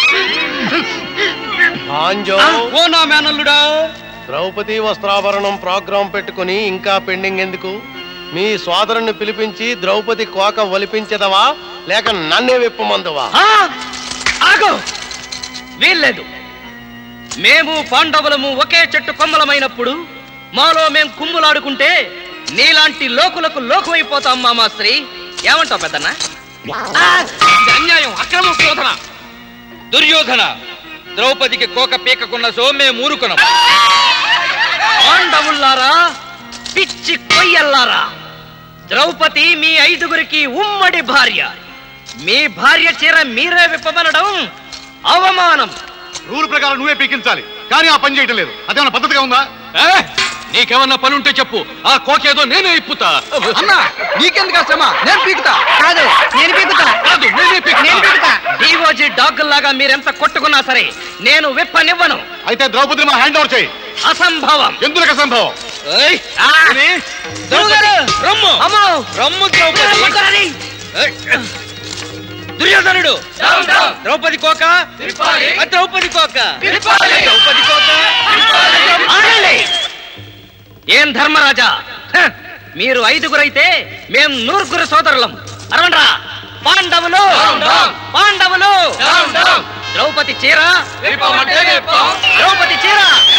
[SPEAKER 19] ఆంజో
[SPEAKER 22] ఓ నా మేనల్లుడా
[SPEAKER 19] ద్రౌపది వస్త్రాభరణం ప్రోగ్రాం పెట్టుకుని ఇంకా పెండింగ్ ఎందుకు మీ సోదరుణ్ణి పిలిపించి ద్రౌపది కోక ఒలిపించదవా లేక నన్నే విప్పమందువా
[SPEAKER 22] ఆ, ఆగు వీల్లేదు మేము పాండవులము ఒకే చెట్టు కొమ్మలమైనప్పుడు మాలో మేం కుమ్ములాడుకుంటే నీలాంటి లోకులకు లోకమైపోతాం మామాశ్రీ ఏమంటావు పెద్దన్న
[SPEAKER 7] ఇది అన్యాయం అక్రమ శోధన దుర్యోధన ద్రౌపదికి కోక పీకకున్న సో మేము ఊరుకున్నాం
[SPEAKER 22] పాండవుల్లారా పిచ్చి కొయ్యల్లారా ద్రౌపది మీ ఐదుగురికి ఉమ్మడి భార్య మీ భార్య చీర మీరే విప్పమనడం అవమానం
[SPEAKER 15] రూల్ ప్రకారం నువ్వే పీకించాలి కానీ ఆ పని చేయటం లేదు అదేమన్నా పద్ధతిగా ఉందా
[SPEAKER 7] ఏ, నీకేమన్నా పనుంటే చెప్పు ఆ కోకేదో నేనే ఇప్పుతా
[SPEAKER 8] అన్నా నీకెందుకు శ్రమ నేను పీకుతా కాదు నేను పీకుతా
[SPEAKER 7] కాదు నేనే పీకుతా.
[SPEAKER 22] డివోజీ డాగుల్లాగా మీరెంత కొట్టుకున్నా సరే నేను విప్పనివ్వను
[SPEAKER 15] అయితే ద్రౌపదిని మా హ్యాండ్ ఓవర్ చేయి
[SPEAKER 22] అసంభవం
[SPEAKER 15] ఎందుకు అసంభవం
[SPEAKER 7] ఏయ్,
[SPEAKER 22] ఆ!
[SPEAKER 7] ఇది
[SPEAKER 22] గురువుగారు!
[SPEAKER 7] రమ్ము
[SPEAKER 22] అమ్మో!
[SPEAKER 7] రమ్ము ద్రౌపది
[SPEAKER 22] పక్కనని!
[SPEAKER 7] ఏయ్, దుర్యోధనుడు ద్రౌపది కోక ఆ, ద్రౌపది కోక ద్రౌపది కోక
[SPEAKER 22] ఆగండి! ఏం ధర్మరాజా హ! మీరు ఐదుగురైతే మేం నూరుగురు సోదరులం అరవండ్రా పాండవులు పాండవులు ద్రౌపది చీర ద్రౌపది చీర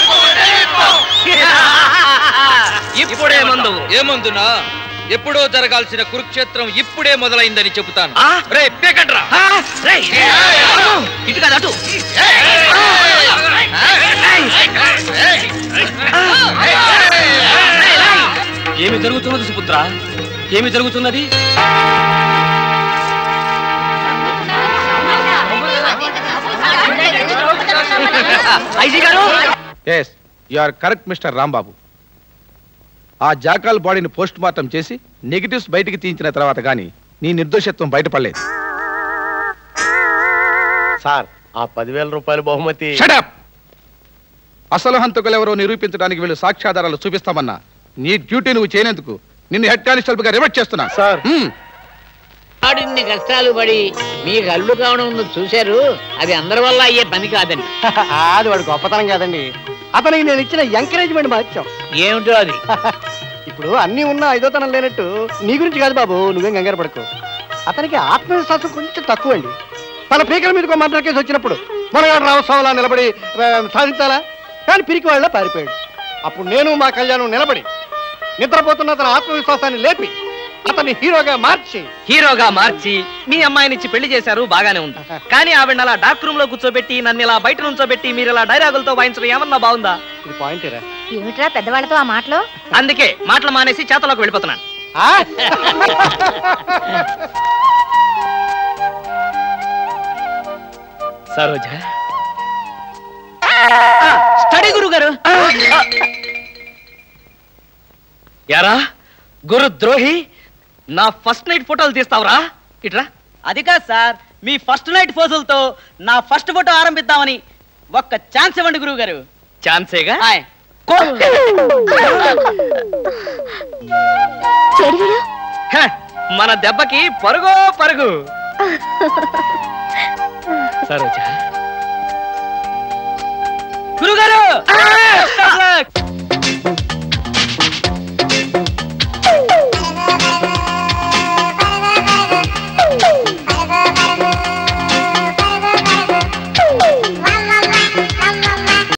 [SPEAKER 22] ఇప్పుడే మందు
[SPEAKER 7] ఏమందునా ఎప్పుడో జరగాల్సిన కురుక్షేత్రం ఇప్పుడే మొదలైందని చెబుతాను
[SPEAKER 22] ఆ?
[SPEAKER 7] రే పేకట్రా
[SPEAKER 22] ఆ! రేయ్! అమ్మో! ఇటు కాదు అటు
[SPEAKER 16] ఏమి జరుగుతున్నది సుపుత్ర ఏమి జరుగుతున్నది
[SPEAKER 22] ఐజీ గారు
[SPEAKER 10] yes you are correct mister Rambabu ఆ జాకాల్ బాడీని పోస్ట్ మార్టం చేసి నెగిటివ్స్ బయటికి తీయించిన తర్వాత కానీ నీ నిర్దోషత్వం బయటపడలేదు
[SPEAKER 19] సార్ ఆ పదివేల రూపాయల బహుమతి
[SPEAKER 10] Shut up! అసలు హంతకులెవరో నిరూపించడానికి వీళ్ళు సాక్ష్యాధారాలు చూపిస్తామన్నా నీ డ్యూటీ నువ్వు చేయనందుకు నిన్ను హెడ్ కానిస్టేబుల్ గా రివర్ట్ చేస్తున్నా
[SPEAKER 19] సార్
[SPEAKER 1] వాడు ఇన్ని కష్టాలు పడి మీకు అల్లు కావడం ఉందో చూశారు అది అందరి వల్ల అయ్యే పని కాదండి
[SPEAKER 19] అది వాడు గొప్పతనం కాదండి అతనికి నేను ఇచ్చిన ఎంకరేజ్మెంట్ మహత్యం
[SPEAKER 1] ఏమిటో అది
[SPEAKER 19] ఇప్పుడు అన్ని ఉన్నా ఐదోతనం లేనట్టు నీ గురించి కాదు బాబు నువ్వేం కంగారు పడకు అతనికి ఆత్మవిశ్వాసం కొంచెం తక్కువ అండి తన పీకల మీదకి మర్డర్ కేసు వచ్చినప్పుడు మనగాడు రామస్వామిలా నిలబడి ఆ, సాధించాలా కానీ పిరికి వాళ్ళ పారిపోయాడు అప్పుడు నేను మా కళ్యాణం నిలబడి నిద్రపోతున్న తన ఆత్మవిశ్వాసాన్ని లేపి అతన్ని హీరోగా మార్చి
[SPEAKER 22] హీరోగా మార్చి మీ అమ్మాయినిచ్చి పెళ్లి చేశారు బాగానే ఉంది కానీ ఆవిడ అలా డార్క్ రూమ్ లో కూర్చోబెట్టి నన్ను ఇలా బయట నుంచోబెట్టి మీరు ఇలా డైలాగులతో వాయించడం ఏమన్నా బాగుందా
[SPEAKER 19] ఇది పాయింట్
[SPEAKER 12] ఏమిట్రా పెద్దవాళ్ళతో ఆ మాటలో
[SPEAKER 22] అందుకే మాటలు మానేసి చేతలోకి వెళ్ళిపోతున్నాను సరోజ స్టడీ గురు గారు యారా గురు ద్రోహి నా ఫస్ట్ నైట్ ఫోటోలు తీస్తావరా ఇట్రా
[SPEAKER 23] అది కాదు సార్ మీ ఫస్ట్ నైట్ ఫోజులతో నా ఫస్ట్ ఫోటో ఆరంభిద్దామని ఒక్క ఛాన్స్ ఇవ్వండి గురువు గారు
[SPEAKER 22] ఛాన్సేగా హ, మన దెబ్బకి పరుగో పరుగు సరోజ
[SPEAKER 23] గురుగారు